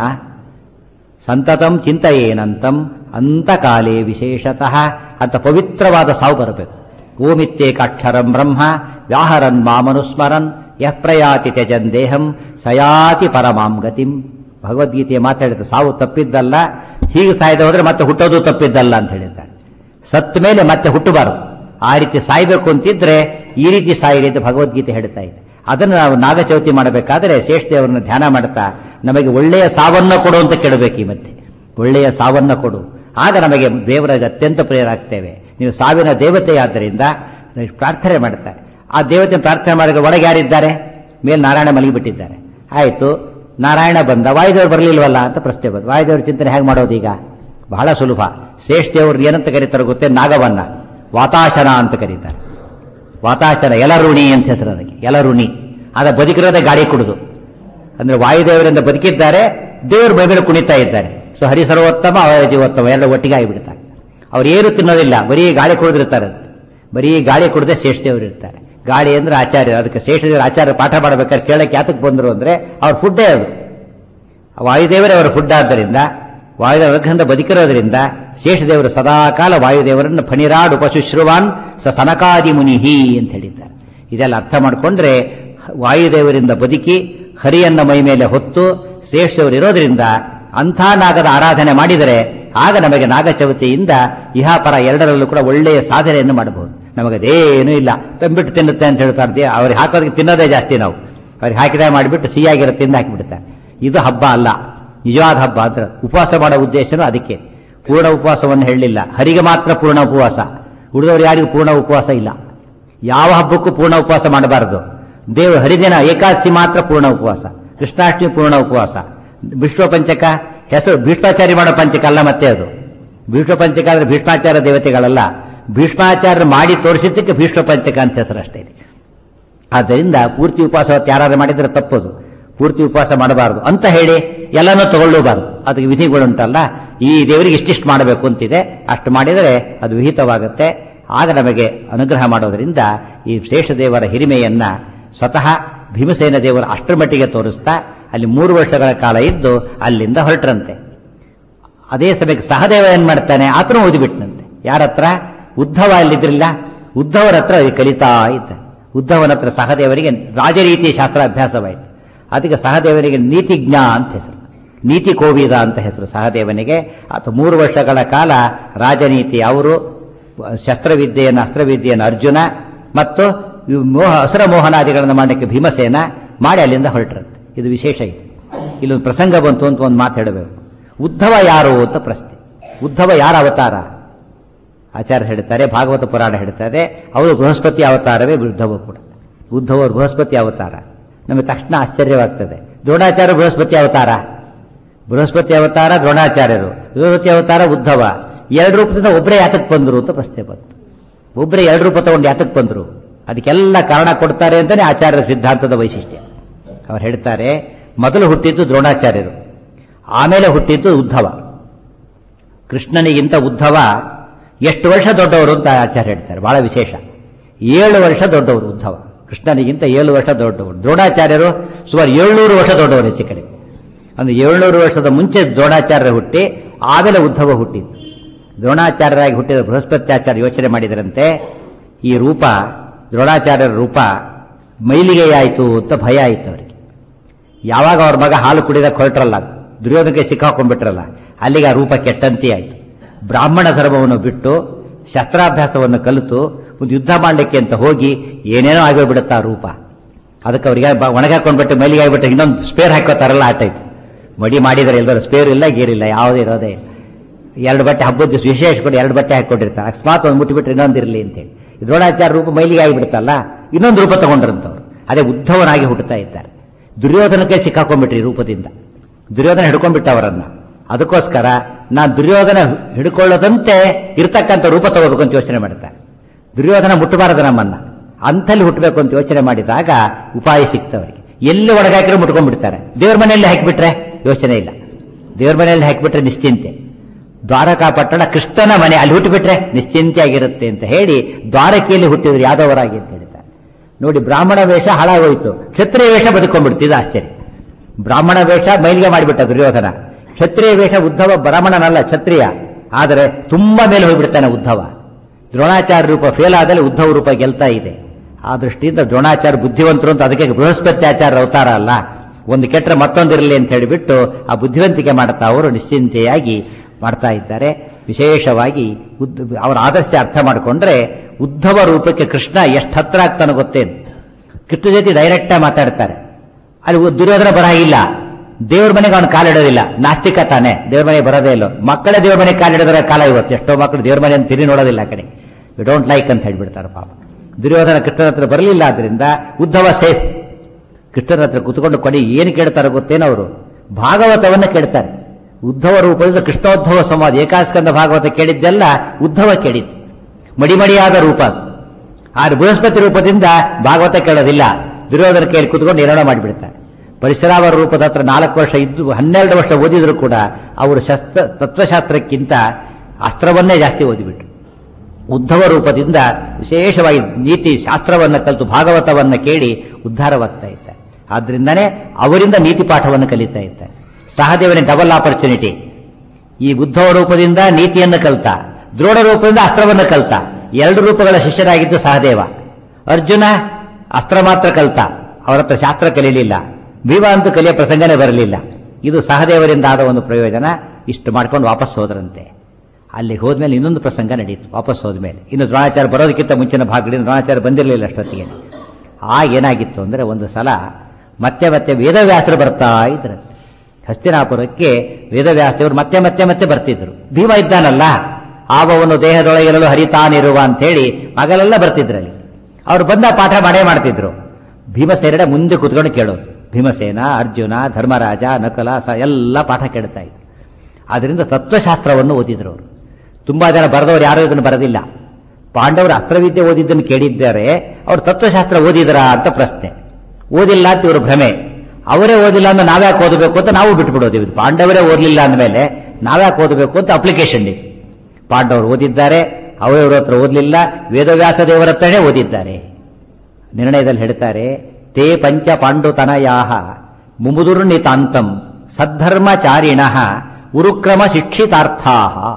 ಸಂತತಂ ಚಿಂತೆಯೇನಂತಂ ಅಂತಕಾಲೇ ವಿಶೇಷತಃ ಅಂತ ಪವಿತ್ರವಾದ ಸಾವು ಬರಬೇಕು ಓಮಿತ್ಯೇಕಾಕ್ಷರಂ ಬ್ರಹ್ಮ ವ್ಯಾಹರನ್ ಮಾಮನುಸ್ಮರನ್ ಯಃ ಪ್ರಯಾತಿ ತ್ಯಜನ್ ದೇಹಂ ಸಯಾತಿ ಪರಮಾಂ ಗತಿಂ ಭಗವದ್ಗೀತೆಯ ಮಾತಾಡಿದ ಸಾವು ತಪ್ಪಿದ್ದಲ್ಲ ಹೀಗೆ ಸಾಯ್ದ ಹೋದ್ರೆ ಮತ್ತೆ ಹುಟ್ಟೋದು ತಪ್ಪಿದ್ದಲ್ಲ ಅಂತ ಹೇಳಿದ್ದಾರೆ ಸತ್ತ ಮೇಲೆ ಮತ್ತೆ ಹುಟ್ಟಬಾರದು ಆ ರೀತಿ ಸಾಯ್ಬೇಕು ಅಂತಿದ್ರೆ ಈ ರೀತಿ ಸಾಯಿರಿ ಅಂತ ಭಗವದ್ಗೀತೆ ಹೇಳ್ತಾ ಇದೆ ಅದನ್ನು ನಾವು ನಾಗಚೌತಿ ಮಾಡಬೇಕಾದ್ರೆ ಶೇಷದೇವರನ್ನು ಧ್ಯಾನ ಮಾಡ್ತಾ ನಮಗೆ ಒಳ್ಳೆಯ ಸಾವನ್ನ ಕೊಡು ಅಂತ ಕೇಳಬೇಕು ಈ ಮಧ್ಯೆ ಒಳ್ಳೆಯ ಸಾವನ್ನ ಕೊಡು ಆಗ ನಮಗೆ ದೇವರಿಗೆ ಅತ್ಯಂತ ಪ್ರಿಯರಾಗ್ತೇವೆ ನೀವು ಸಾವಿನ ದೇವತೆಯಾದ್ದರಿಂದ ಪ್ರಾರ್ಥನೆ ಮಾಡ್ತಾರೆ ಆ ದೇವತೆ ಪ್ರಾರ್ಥನೆ ಮಾಡಿದ್ರೆ ಒಳಗೆ ಯಾರಿದ್ದಾರೆ ಮೇಲೆ ನಾರಾಯಣ ಮಲಗಿಬಿಟ್ಟಿದ್ದಾರೆ ಆಯಿತು ನಾರಾಯಣ ಬಂದ ವಾಯುದೇವರು ಬರಲಿಲ್ವಲ್ಲ ಅಂತ ಪ್ರಶ್ನೆ ಬಂದು ವಾಯುದೇವ್ರ ಚಿಂತನೆ ಹೇಗೆ ಮಾಡೋದು ಈಗ ಬಹಳ ಸುಲಭ ಶ್ರೇಷ್ಠದೇವರು ಏನಂತ ಕರೀತಾರೆ ಗೊತ್ತೇ ನಾಗವನ್ನ ವಾತಾಶನ ಅಂತ ಕರೀತಾರೆ ವಾತಾಶನ ಎಲರುಣಿ ಅಂತ ಹೆಸರು ಅದಕ್ಕೆ ಎಲರುಣಿ ಅದ ಬದುಕಿರೋದೇ ಗಾಳಿ ಕುಡಿದು ಅಂದ್ರೆ ವಾಯುದೇವರಿಂದ ಬದುಕಿದ್ದಾರೆ ದೇವರು ಮೇಲೆ ಕುಣಿತಾ ಇದ್ದಾರೆ ಸೊ ಹರಿ ಸರ್ವೋತ್ತಮ ಅವರ ಜೀವೋತ್ತಮ ಎರಡು ಒಟ್ಟಿಗೆ ಆಗಿಬಿಡ್ತಾರೆ ಅವ್ರು ಏನು ತಿನ್ನೋದಿಲ್ಲ ಬರೀ ಗಾಳಿ ಕುಡಿದಿರ್ತಾರೆ ಬರೀ ಗಾಳಿ ಕುಡದೆ ಶ್ರೇಷ್ಠದೇವರು ಇರ್ತಾರೆ ಗಾಳಿ ಅಂದ್ರೆ ಆಚಾರ್ಯ ಅದಕ್ಕೆ ಶ್ರೇಷ್ಠದೇವರು ಆಚಾರ್ಯ ಪಾಠ ಮಾಡಬೇಕಾದ್ರೆ ಕೇಳಕ್ಕೆ ಯಾತಕ್ಕೆ ಬಂದರು ಅಂದ್ರೆ ಅವ್ರ ಫುಡ್ಡೇ ಅದು ವಾಯುದೇವರೇ ಅವರ ಫುಡ್ ಆದ್ದರಿಂದ ವಾಯುದೇವರ ಅನುಗ್ರಹದಿಂದ ಬದುಕಿರೋದ್ರಿಂದ ಶೇಷದೇವರು ಸದಾಕಾಲ ವಾಯುದೇವರನ್ನು ಫಣಿರಾಡು ಪಶುಶ್ರುವಾನ್ ಸ ಸನಕಾದಿ ಮುನಿಹಿ ಅಂತ ಹೇಳಿದ್ದಾರೆ ಇದೆಲ್ಲ ಅರ್ಥ ಮಾಡಿಕೊಂಡ್ರೆ ವಾಯುದೇವರಿಂದ ಬದುಕಿ ಹರಿಯನ್ನ ಮೈ ಮೇಲೆ ಹೊತ್ತು ಶ್ರೇಷ್ಠವರು ಇರೋದ್ರಿಂದ ಅಂಥ ನಾಗದ ಆರಾಧನೆ ಮಾಡಿದರೆ ಆಗ ನಮಗೆ ನಾಗಚವತಿಯಿಂದ ಇಹಾಪರ ಎರಡರಲ್ಲೂ ಕೂಡ ಒಳ್ಳೆಯ ಸಾಧನೆಯನ್ನು ಮಾಡಬಹುದು ನಮಗದೇನೂ ಇಲ್ಲ ತಂಬಿಟ್ಟು ತಿನ್ನುತ್ತೆ ಅಂತ ಹೇಳ್ತಾರೆ ಅವ್ರಿಗೆ ಹಾಕೋದಕ್ಕೆ ತಿನ್ನೋದೇ ಜಾಸ್ತಿ ನಾವು ಅವ್ರಿಗೆ ಹಾಕಿದ ಮಾಡಿಬಿಟ್ಟು ಸಿಹಿಯಾಗಿರೋ ತಿಂದು ಹಾಕಿಬಿಡ್ತಾರೆ ಇದು ಹಬ್ಬ ಅಲ್ಲ ನಿಜವಾದ ಹಬ್ಬ ಅಂತ ಉಪವಾಸ ಮಾಡೋ ಉದ್ದೇಶನೂ ಅದಕ್ಕೆ ಪೂರ್ಣ ಉಪವಾಸವನ್ನು ಹೇಳಲಿಲ್ಲ ಹರಿಗೆ ಮಾತ್ರ ಪೂರ್ಣ ಉಪವಾಸ ಉಳಿದವರು ಯಾರಿಗೂ ಪೂರ್ಣ ಉಪವಾಸ ಇಲ್ಲ ಯಾವ ಹಬ್ಬಕ್ಕೂ ಪೂರ್ಣ ಉಪವಾಸ ಮಾಡಬಾರದು ದೇವ ಹರಿದಿನ ಏಕಾದಶಿ ಮಾತ್ರ ಪೂರ್ಣ ಉಪವಾಸ ಕೃಷ್ಣಾಷ್ಟಮಿ ಪೂರ್ಣ ಉಪವಾಸ ವಿಶ್ವ ಪಂಚಕ ಹೆಸರು ಭೀಷ್ಮಾಚಾರ್ಯ ಮಾಡೋ ಪಂಚಕ ಅಲ್ಲ ಮತ್ತೆ ಅದು ಭೀಷ್ಮ ಪಂಚಕ ಅಂದ್ರೆ ಭೀಷ್ಮಾಚಾರ್ಯ ದೇವತೆಗಳಲ್ಲ ಭೀಷ್ಮಾಚಾರ್ಯ ಮಾಡಿ ತೋರಿಸಿದ್ದಕ್ಕೆ ಭೀಷ್ಮ ಪಂಚಕ ಅಂತ ಹೆಸರು ಅಷ್ಟೇ ಇದೆ. ಆದ್ದರಿಂದ ಪೂರ್ತಿ ಉಪವಾಸ ಹೊತ್ತು ಯಾರು ಮಾಡಿದ್ರೆ ತಪ್ಪದು ಪೂರ್ತಿ ಉಪವಾಸ ಮಾಡಬಾರದು ಅಂತ ಹೇಳಿ ಎಲ್ಲನೂ ತಗೊಳ್ಳಬಾರದು ಅದಕ್ಕೆ ವಿಧಿಗಳುಂಟಲ್ಲ ಈ ದೇವರಿಗೆ ಇಷ್ಟಿಷ್ಟು ಮಾಡಬೇಕು ಅಂತಿದೆ ಅಷ್ಟು ಮಾಡಿದರೆ ಅದು ವಿಹಿತವಾಗುತ್ತೆ ಆಗ ನಮಗೆ ಅನುಗ್ರಹ ಮಾಡೋದರಿಂದ ಈ ಶೇಷದೇವರ ಹಿರಿಮೆಯನ್ನ ಸ್ವತಃ ಭೀಮಸೇನ ದೇವರ ಅಷ್ಟರ ಮಟ್ಟಿಗೆ ತೋರಿಸ್ತಾ ಅಲ್ಲಿ ಮೂರು ವರ್ಷಗಳ ಕಾಲ ಇದ್ದು ಅಲ್ಲಿಂದ ಹೊರಟ್ರಂತೆ ಅದೇ ಸಮಯಕ್ಕೆ ಸಹದೇವ ಏನ್ ಮಾಡ್ತಾನೆ ಆತನು ಓದಿಬಿಟ್ನಂತೆ ಯಾರ ಹತ್ರ ಉದ್ಧವ ಅಲ್ಲಿದ್ರಿಲ್ಲ ಉದ್ಧವರ ಹತ್ರ ಕಲಿತಾ ಇದ್ದ ಉದ್ಧವನ ಹತ್ರ ಸಹದೇವರಿಗೆ ರಾಜರೀತಿ ಶಾಸ್ತ್ರಾಭ್ಯಾಸವಾಯಿತು ಅದಕ್ಕೆ ಸಹದೇವನಿಗೆ ನೀತಿಜ್ಞ ಅಂತ ಹೆಸರು ನೀತಿ ಕೋವಿದ ಅಂತ ಹೆಸರು ಸಹದೇವನಿಗೆ ಆತ ಮೂರು ವರ್ಷಗಳ ಕಾಲ ರಾಜನೀತಿ ಅವರು ಶಸ್ತ್ರವಿದ್ಯೆಯನ್ನು ಅಸ್ತ್ರವಿದ್ಯೆಯನ್ನು ಅರ್ಜುನ ಮತ್ತು ಇವು ಮೋಹ ಅಸುರ ಮೋಹನಾದಿಗಳನ್ನು ಮಾಡಲಿಕ್ಕೆ ಭೀಮಸೇನ ಮಾಡಿ ಅಲ್ಲಿಂದ ಹೊರಟ್ರಂತೆ ಇದು ವಿಶೇಷ ಇದೆ ಇಲ್ಲೊಂದು ಪ್ರಸಂಗ ಬಂತು ಅಂತ ಒಂದು ಮಾತು ಹೇಳಬೇಕು ಉದ್ಧವ ಯಾರು ಅಂತ ಪ್ರಶ್ನೆ ಉದ್ಧವ ಯಾರ ಅವತಾರ ಆಚಾರ್ಯ ಹೇಳ್ತಾರೆ ಭಾಗವತ ಪುರಾಣ ಹೇಳ್ತಾರೆ ಅವರು ಬೃಹಸ್ಪತಿ ಅವತಾರವೇ ಉದ್ಧವ ಕೂಡ ಉದ್ಧವ ಅವರು ಬೃಹಸ್ಪತಿ ಅವತಾರ ನಮಗೆ ತಕ್ಷಣ ಆಶ್ಚರ್ಯವಾಗ್ತದೆ ದ್ರೋಣಾಚಾರ್ಯ ಬೃಹಸ್ಪತಿ ಅವತಾರ ಬೃಹಸ್ಪತಿ ಅವತಾರ ದ್ರೋಣಾಚಾರ್ಯರು ಬೃಹಸ್ಪತಿ ಅವತಾರ ಉದ್ಧವ ಎರಡು ರೂಪದಿಂದ ಒಬ್ಬರೇ ಯಾತಕ್ಕೆ ಬಂದರು ಅಂತ ಪ್ರಶ್ನೆ ಬಂತು ಒಬ್ಬರೇ ಎರಡು ರೂಪ ತಗೊಂಡು ಯಾತಕ್ಕೆ ಬಂದರು ಅದಕ್ಕೆಲ್ಲ ಕಾರಣ ಕೊಡ್ತಾರೆ ಅಂತಾನೆ ಆಚಾರ್ಯರ ಸಿದ್ಧಾಂತದ ವೈಶಿಷ್ಟ್ಯ ಅವ್ರು ಹೇಳ್ತಾರೆ ಮೊದಲು ಹುಟ್ಟಿದ್ದು ದ್ರೋಣಾಚಾರ್ಯರು ಆಮೇಲೆ ಹುಟ್ಟಿದ್ದು ಉದ್ಧವ ಕೃಷ್ಣನಿಗಿಂತ ಉದ್ಧವ ಎಷ್ಟು ವರ್ಷ ದೊಡ್ಡವರು ಅಂತ ಆಚಾರ್ಯ ಹೇಳ್ತಾರೆ ಬಹಳ ವಿಶೇಷ ಏಳು ವರ್ಷ ದೊಡ್ಡವರು ಉದ್ಧವ ಕೃಷ್ಣನಿಗಿಂತ ಏಳು ವರ್ಷ ದೊಡ್ಡವರು ದ್ರೋಣಾಚಾರ್ಯರು ಸುಮಾರು ಏಳ್ನೂರು ವರ್ಷ ದೊಡ್ಡವರು ಹೆಚ್ಚು ಕಡೆ ಅಂದ್ರೆ ಏಳ್ನೂರು ವರ್ಷದ ಮುಂಚೆ ದ್ರೋಣಾಚಾರ್ಯ ಹುಟ್ಟಿ ಆಮೇಲೆ ಉದ್ಧವ ಹುಟ್ಟಿದ್ದು ದ್ರೋಣಾಚಾರ್ಯರಾಗಿ ಹುಟ್ಟಿದ ಬೃಹಸ್ಪತ್ಯಾಚಾರ್ಯ ಯೋಚನೆ ಮಾಡಿದರಂತೆ ಈ ರೂಪ ದ್ರೋಣಾಚಾರ್ಯರ ರೂಪ ಮೈಲಿಗೆಯಾಯಿತು ಅಂತ ಭಯ ಆಯಿತು ಅವರಿಗೆ ಯಾವಾಗ ಅವ್ರ ಮಗ ಹಾಲು ಕುಡಿದಕ್ಕೆ ಹೊರಟ್ರಲ್ಲ ದುರ್ಯೋಧನಕ್ಕೆ ಸಿಕ್ಕಾಕೊಂಡ್ಬಿಟ್ರಲ್ಲ ಅಲ್ಲಿಗೆ ಆ ರೂಪ ಕೆಟ್ಟಂತೆ ಆಯಿತು ಬ್ರಾಹ್ಮಣ ಧರ್ಮವನ್ನು ಬಿಟ್ಟು ಶಸ್ತ್ರಾಭ್ಯಾಸವನ್ನು ಕಲಿತು ಒಂದು ಯುದ್ಧ ಮಾಡಲಿಕ್ಕೆ ಅಂತ ಹೋಗಿ ಏನೇನೋ ಆಗೋಗ್ಬಿಡುತ್ತಾ ಆ ರೂಪ ಅದಕ್ಕೆ ಅವರಿಗೆ ಒಣಗಾಕೊಂಡ್ಬಿಟ್ಟು ಮೈಲಿಗೆ ಆಗಿಬಿಟ್ಟು ಇನ್ನೊಂದು ಸ್ಪೇರ್ ಹಾಕೋತಾರಲ್ಲ ಆ ಟೈಪ್ ಮಡಿ ಮಾಡಿದರೆ ಎಲ್ಲರೂ ಸ್ಪೇರ್ ಇಲ್ಲ ಗೀರಿಲ್ಲ ಯಾವುದೇ ಇರೋದೇ ಇಲ್ಲ. ಎರಡು ಬಟ್ಟೆ ಹಬ್ಬದ ದಿವಸ ವಿಶೇಷ ಕೂಡ ಎರಡು ಬಟ್ಟೆ ಹಾಕೊಂಡಿರ್ತಾರೆ ಅಕಸ್ಮಾತ್ ಒಂದು ಮುಟ್ಟಿಬಿಟ್ರೆ ಇನ್ನೊಂದು ಇರಲಿ ಅಂತೇಳಿ ದ್ರೋಣಾಚಾರ್ಯ ರೂಪ ಮೈಲಿಗೆ ಆಗಿಬಿಡುತ್ತಲ್ಲ ಇನ್ನೊಂದು ರೂಪ ತಗೊಂಡ್ರಂತವ್ರು ಅದೇ ಉದ್ಧವನಾಗಿ ಹುಟ್ಟುತ್ತಾ ಇದ್ದಾರೆ ದುರ್ಯೋಧನಕ್ಕೆ ಸಿಕ್ಕಾಕೊಂಡ್ಬಿಟ್ರಿ ಈ ರೂಪದಿಂದ ದುರ್ಯೋಧನ ಹಿಡ್ಕೊಂಡ್ಬಿಟ್ಟ ಅವರನ್ನ ಅದಕ್ಕೋಸ್ಕರ ನಾನು ದುರ್ಯೋಧನ ಹಿಡ್ಕೊಳ್ಳೋದಂತೆ ಇರ್ತಕ್ಕಂಥ ರೂಪ ತಗೋಬೇಕು ಅಂತ ಯೋಚನೆ ಮಾಡ್ತಾರೆ ದುರ್ಯೋಧನ ಮುಟ್ಟಬಾರದು ನಮ್ಮನ್ನ ಅಂಥಲ್ಲಿ ಹುಟ್ಟಬೇಕು ಅಂತ ಯೋಚನೆ ಮಾಡಿದಾಗ ಉಪಾಯ ಸಿಕ್ತವರಿಗೆ ಎಲ್ಲಿ ಒಳಗಾಕಿರೋ ಮುಟ್ಕೊಂಡ್ಬಿಡ್ತಾರೆ ದೇವ್ರ ಮನೆಯಲ್ಲಿ ಹಾಕಿಬಿಟ್ರೆ ಯೋಚನೆ ಇಲ್ಲ ದೇವ್ರ ಮನೆಯಲ್ಲಿ ಹಾಕಿಬಿಟ್ರೆ ನಿಶ್ಚಿಂತೆ ದ್ವಾರಕಾ ಪಟ್ಟಣ ಕೃಷ್ಣನ ಮನೆ ಅಲ್ಲಿ ಹುಟ್ಟುಬಿಟ್ರೆ ನಿಶ್ಚಿಂತೆ ಆಗಿರುತ್ತೆ ಅಂತ ಹೇಳಿ ದ್ವಾರಕೆಯಲ್ಲಿ ಹುಟ್ಟಿದ್ರು ಯಾದವರಾಗಿ ಅಂತ ಹೇಳ್ತಾರೆ ನೋಡಿ ಬ್ರಾಹ್ಮಣ ವೇಷ ಹಾಳಾಗೋಯ್ತು ಕ್ಷತ್ರಿಯ ವೇಷ ಬದುಕೊಂಡ್ಬಿಡ್ತಿದ್ದು ಆಶ್ಚರ್ಯ ಬ್ರಾಹ್ಮಣ ವೇಷ ಮೈಲಿಗೆ ಮಾಡಿಬಿಟ್ಟ ದುರ್ಯೋಧನ ಕ್ಷತ್ರಿಯ ವೇಷ ಉದ್ಧವ ಬ್ರಾಹ್ಮಣನಲ್ಲ ಕ್ಷತ್ರಿಯ ಆದರೆ ತುಂಬಾ ಮೇಲೆ ಹೋಗ್ಬಿಡ್ತಾನೆ ಉದ್ಧವ ದ್ರೋಣಾಚಾರ್ಯ ರೂಪ ಫೇಲ್ ಆದಲ್ಲಿ ಉದ್ಧವ ರೂಪ ಗೆಲ್ತಾ ಇದೆ ಆ ದೃಷ್ಟಿಯಿಂದ ದ್ರೋಣಾಚಾರ್ಯ ಬುದ್ಧಿವಂತರು ಅಂತ ಅದಕ್ಕೆ ಬೃಹಸ್ಪತ್ಯಾಚಾರ್ಯ ಅವತಾರ ಅಲ್ಲ ಒಂದು ಕೆಟ್ಟರೆ ಮತ್ತೊಂದಿರಲಿ ಅಂತ ಹೇಳಿಬಿಟ್ಟು ಆ ಬುದ್ಧಿವಂತಿಕೆ ಮಾಡ್ತಾ ಅವರು ನಿಶ್ಚಿಂತೆಯಾಗಿ ಮಾಡ್ತಾ ಇದ್ದಾರೆ ವಿಶೇಷವಾಗಿ ಉದ್ದ ಅವರ ಆದರ್ಶ ಅರ್ಥ ಮಾಡಿಕೊಂಡ್ರೆ ಉದ್ಧವ ರೂಪಕ್ಕೆ ಕೃಷ್ಣ ಎಷ್ಟು ಹತ್ರ ಆಗ್ತಾನೋ ಗೊತ್ತೇನು ಕೃಷ್ಣ ಜೊತೆ ಡೈರೆಕ್ಟ್ ಆಗಿ ಮಾತಾಡ್ತಾರೆ ಅಲ್ಲಿ ಉ- ದುರ್ಯೋಧನ ಬರಾಗಿಲ್ಲ ದೇವ್ರ ಮನೆಗೆ ಅವನು ಕಾಲಿಡೋದಿಲ್ಲ ನಾಸ್ತಿಕ ತಾನೆ ದೇವ್ರ ಮನೆಗೆ ಬರೋದೇ ಇಲ್ಲ ಮಕ್ಕಳೇ ದೇವ್ರ ಮನೆಗೆ ಕಾಲಿಡೋದರ ಕಾಲ ಇವತ್ತು ಎಷ್ಟೋ ಮಕ್ಕಳು ದೇವ್ರ ಮನೆ ಅಂತ ತಿರಿ ನೋಡೋದಿಲ್ಲ ಆ ಕಡೆ ವಿ ಡೋಂಟ್ ಲೈಕ್ ಅಂತ ಹೇಳ್ಬಿಡ್ತಾರೆ ಪಾಪ ದುರ್ಯೋಧನ ಕೃಷ್ಣನ ಹತ್ರ ಬರಲಿಲ್ಲ ಆದ್ರಿಂದ ಉದ್ಧವ ಸೇಫ್ ಕೃಷ್ಣನ ಹತ್ರ ಕುತ್ಕೊಂಡು ಕೊಡಿ ಏನು ಕೇಳ್ತಾರೆ ಗೊತ್ತೇನೋ ಅವರು ಭಾಗವತವನ್ನ ಕೇಳ್ತಾರೆ ಉದ್ಧವ ರೂಪದಿಂದ ಕೃಷ್ಣೋದ್ಧವ ಸಂವಾದ ಏಕಾಸ್ಕಂದ ಭಾಗವತ ಕೇಳಿದ್ದೆಲ್ಲ ಉದ್ಧವ ಕೇಳಿದ್ದು ಮಡಿಮಡಿಯಾದ ರೂಪ ಅದು. ಆದ್ರೆ ಬೃಹಸ್ಪತಿ ರೂಪದಿಂದ ಭಾಗವತ ಕೇಳೋದಿಲ್ಲ ದುರ್ಯೋಧನ ಕೇಳಿ ಕುತ್ಕೊಂಡು ಏನೇನೋ ಮಾಡಿಬಿಡ್ತಾರೆ ಪರಶುರಾಮರ ರೂಪದ ಹತ್ರ ನಾಲ್ಕು ವರ್ಷ ಇದ್ದು ಹನ್ನೆರಡು ವರ್ಷ ಓದಿದ್ರು ಕೂಡ ಅವರು ಶಸ್ತ್ರ ತತ್ವಶಾಸ್ತ್ರಕ್ಕಿಂತ ಅಸ್ತ್ರವನ್ನೇ ಜಾಸ್ತಿ ಓದಿಬಿಟ್ರು ಉದ್ಧವ ರೂಪದಿಂದ ವಿಶೇಷವಾಗಿ ನೀತಿ ಶಾಸ್ತ್ರವನ್ನು ಕಲಿತು ಭಾಗವತವನ್ನು ಕೇಳಿ ಉದ್ಧಾರವಾಗ್ತಾ ಇದ್ದಾರೆ ಆದ್ರಿಂದನೇ ಅವರಿಂದ ನೀತಿ ಪಾಠವನ್ನು ಕಲಿತಾ ಇದ್ದಾರೆ ಸಹದೇವನಿಗೆ ಡಬಲ್ ಆಪರ್ಚುನಿಟಿ ಈ ಉದ್ಧವ ರೂಪದಿಂದ ನೀತಿಯನ್ನು ಕಲಿತ ದ್ರೋಣ ರೂಪದಿಂದ ಅಸ್ತ್ರವನ್ನು ಕಲಿತ ಎರಡು ರೂಪಗಳ ಶಿಷ್ಯರಾಗಿದ್ದು ಸಹದೇವ ಅರ್ಜುನ ಅಸ್ತ್ರ ಮಾತ್ರ ಕಲಿತ ಅವರ ಹತ್ರ ಶಾಸ್ತ್ರ ಕಲಿಯಲಿಲ್ಲ ಭೀಮ ಅಂತೂ ಕಲಿಯ ಪ್ರಸಂಗನೇ ಬರಲಿಲ್ಲ ಇದು ಸಹದೇವರಿಂದ ಆದ ಒಂದು ಪ್ರಯೋಜನ ಇಷ್ಟು ಮಾಡ್ಕೊಂಡು ವಾಪಸ್ ಹೋದ್ರಂತೆ ಅಲ್ಲಿಗೆ ಹೋದ್ಮೇಲೆ ಇನ್ನೊಂದು ಪ್ರಸಂಗ ನಡೀತು ವಾಪಸ್ ಹೋದ್ಮೇಲೆ ಇನ್ನು ದ್ರೋಣಾಚಾರ್ಯ ಬರೋದಕ್ಕಿಂತ ಮುಂಚಿನ ಭಾಗಗಳಿಂದ ದ್ರೋಣಾಚಾರ್ಯ ಬಂದಿರಲಿಲ್ಲ ಅಷ್ಟೊತ್ತಿಗೆ ಆಗ ಏನಾಗಿತ್ತು ಅಂದ್ರೆ ಒಂದು ಸಲ ಮತ್ತೆ ಮತ್ತೆ ವೇದವ್ಯಾಸರು ಬರ್ತಾ ಇದ್ರಂತೆ ಹಸ್ತಿನಾಪುರಕ್ಕೆ ವೇದವ್ಯಾಸದೇವರು ಮತ್ತೆ ಮತ್ತೆ ಮತ್ತೆ ಬರ್ತಿದ್ರು ಭೀಮ ಇದ್ದಾನಲ್ಲ ಆವವನು ದೇಹದೊಳಗಿರಲು ಹರಿತಾನಿರುವ ಅಂತೇಳಿ ಮಗಲೆಲ್ಲ ಬರ್ತಿದ್ರಲ್ಲಿ ಅವ್ರು ಬಂದ ಪಾಠ ಮಾಡೇ ಮಾಡ್ತಿದ್ರು ಭೀಮಸೇನ ಮುಂದೆ ಕುತ್ಕೊಂಡು ಕೇಳೋದು ಭೀಮಸೇನ ಅರ್ಜುನ ಧರ್ಮರಾಜ ನಕಲ ಸ ಎಲ್ಲ ಪಾಠ ಕೇಳ್ತಾ ಇದ್ರು ಆದ್ರಿಂದ ತತ್ವಶಾಸ್ತ್ರವನ್ನು ಓದಿದ್ರು ಅವರು ತುಂಬಾ ಜನ ಬರೆದವರು ಯಾರು ಇದನ್ನು ಬರೆದಿಲ್ಲ ಪಾಂಡವರು ಅಸ್ತ್ರವಿದ್ಯೆ ಓದಿದ್ದನ್ನು ಕೇಳಿದ್ದಾರೆ ಅವ್ರು ತತ್ವಶಾಸ್ತ್ರ ಓದಿದರಾ ಅಂತ ಪ್ರಶ್ನೆ ಓದಿಲ್ಲ ಅಂತ ಇವರು ಭ್ರಮೆ ಅವರೇ ಓದಿಲ್ಲ ಅಂದ್ರೆ ನಾವ್ಯಾಕೆ ಓದಬೇಕು ಅಂತ ನಾವು ಬಿಟ್ಬಿಡೋದು ಇದು ಪಾಂಡವರೇ ಓದಲಿಲ್ಲ ಅಂದಮೇಲೆ ನಾವ್ಯಾಕೆ ಓದಬೇಕು ಅಂತ ಅಪ್ಲಿಕೇಶನ್ ಇದೆ ಪಾಂಡವರು ಓದಿದ್ದಾರೆ ಅವರವ್ರ ಹತ್ರ ಓದಲಿಲ್ಲ ವೇದವ್ಯಾಸ ದೇವರ ಹತ್ರನೇ ಓದಿದ್ದಾರೆ ನಿರ್ಣಯದಲ್ಲಿ ಹೇಳ್ತಾರೆ ತೇ ಪಂಚ ಪಾಂಡುತನಯಾಹ ಮುಮುದುರ್ನಿತಾಂತಂ ಸದ್ಧರ್ಮಚಾರಿಣ ಉರುಕ್ರಮ ಶಿಕ್ಷಿತಾರ್ಥಾ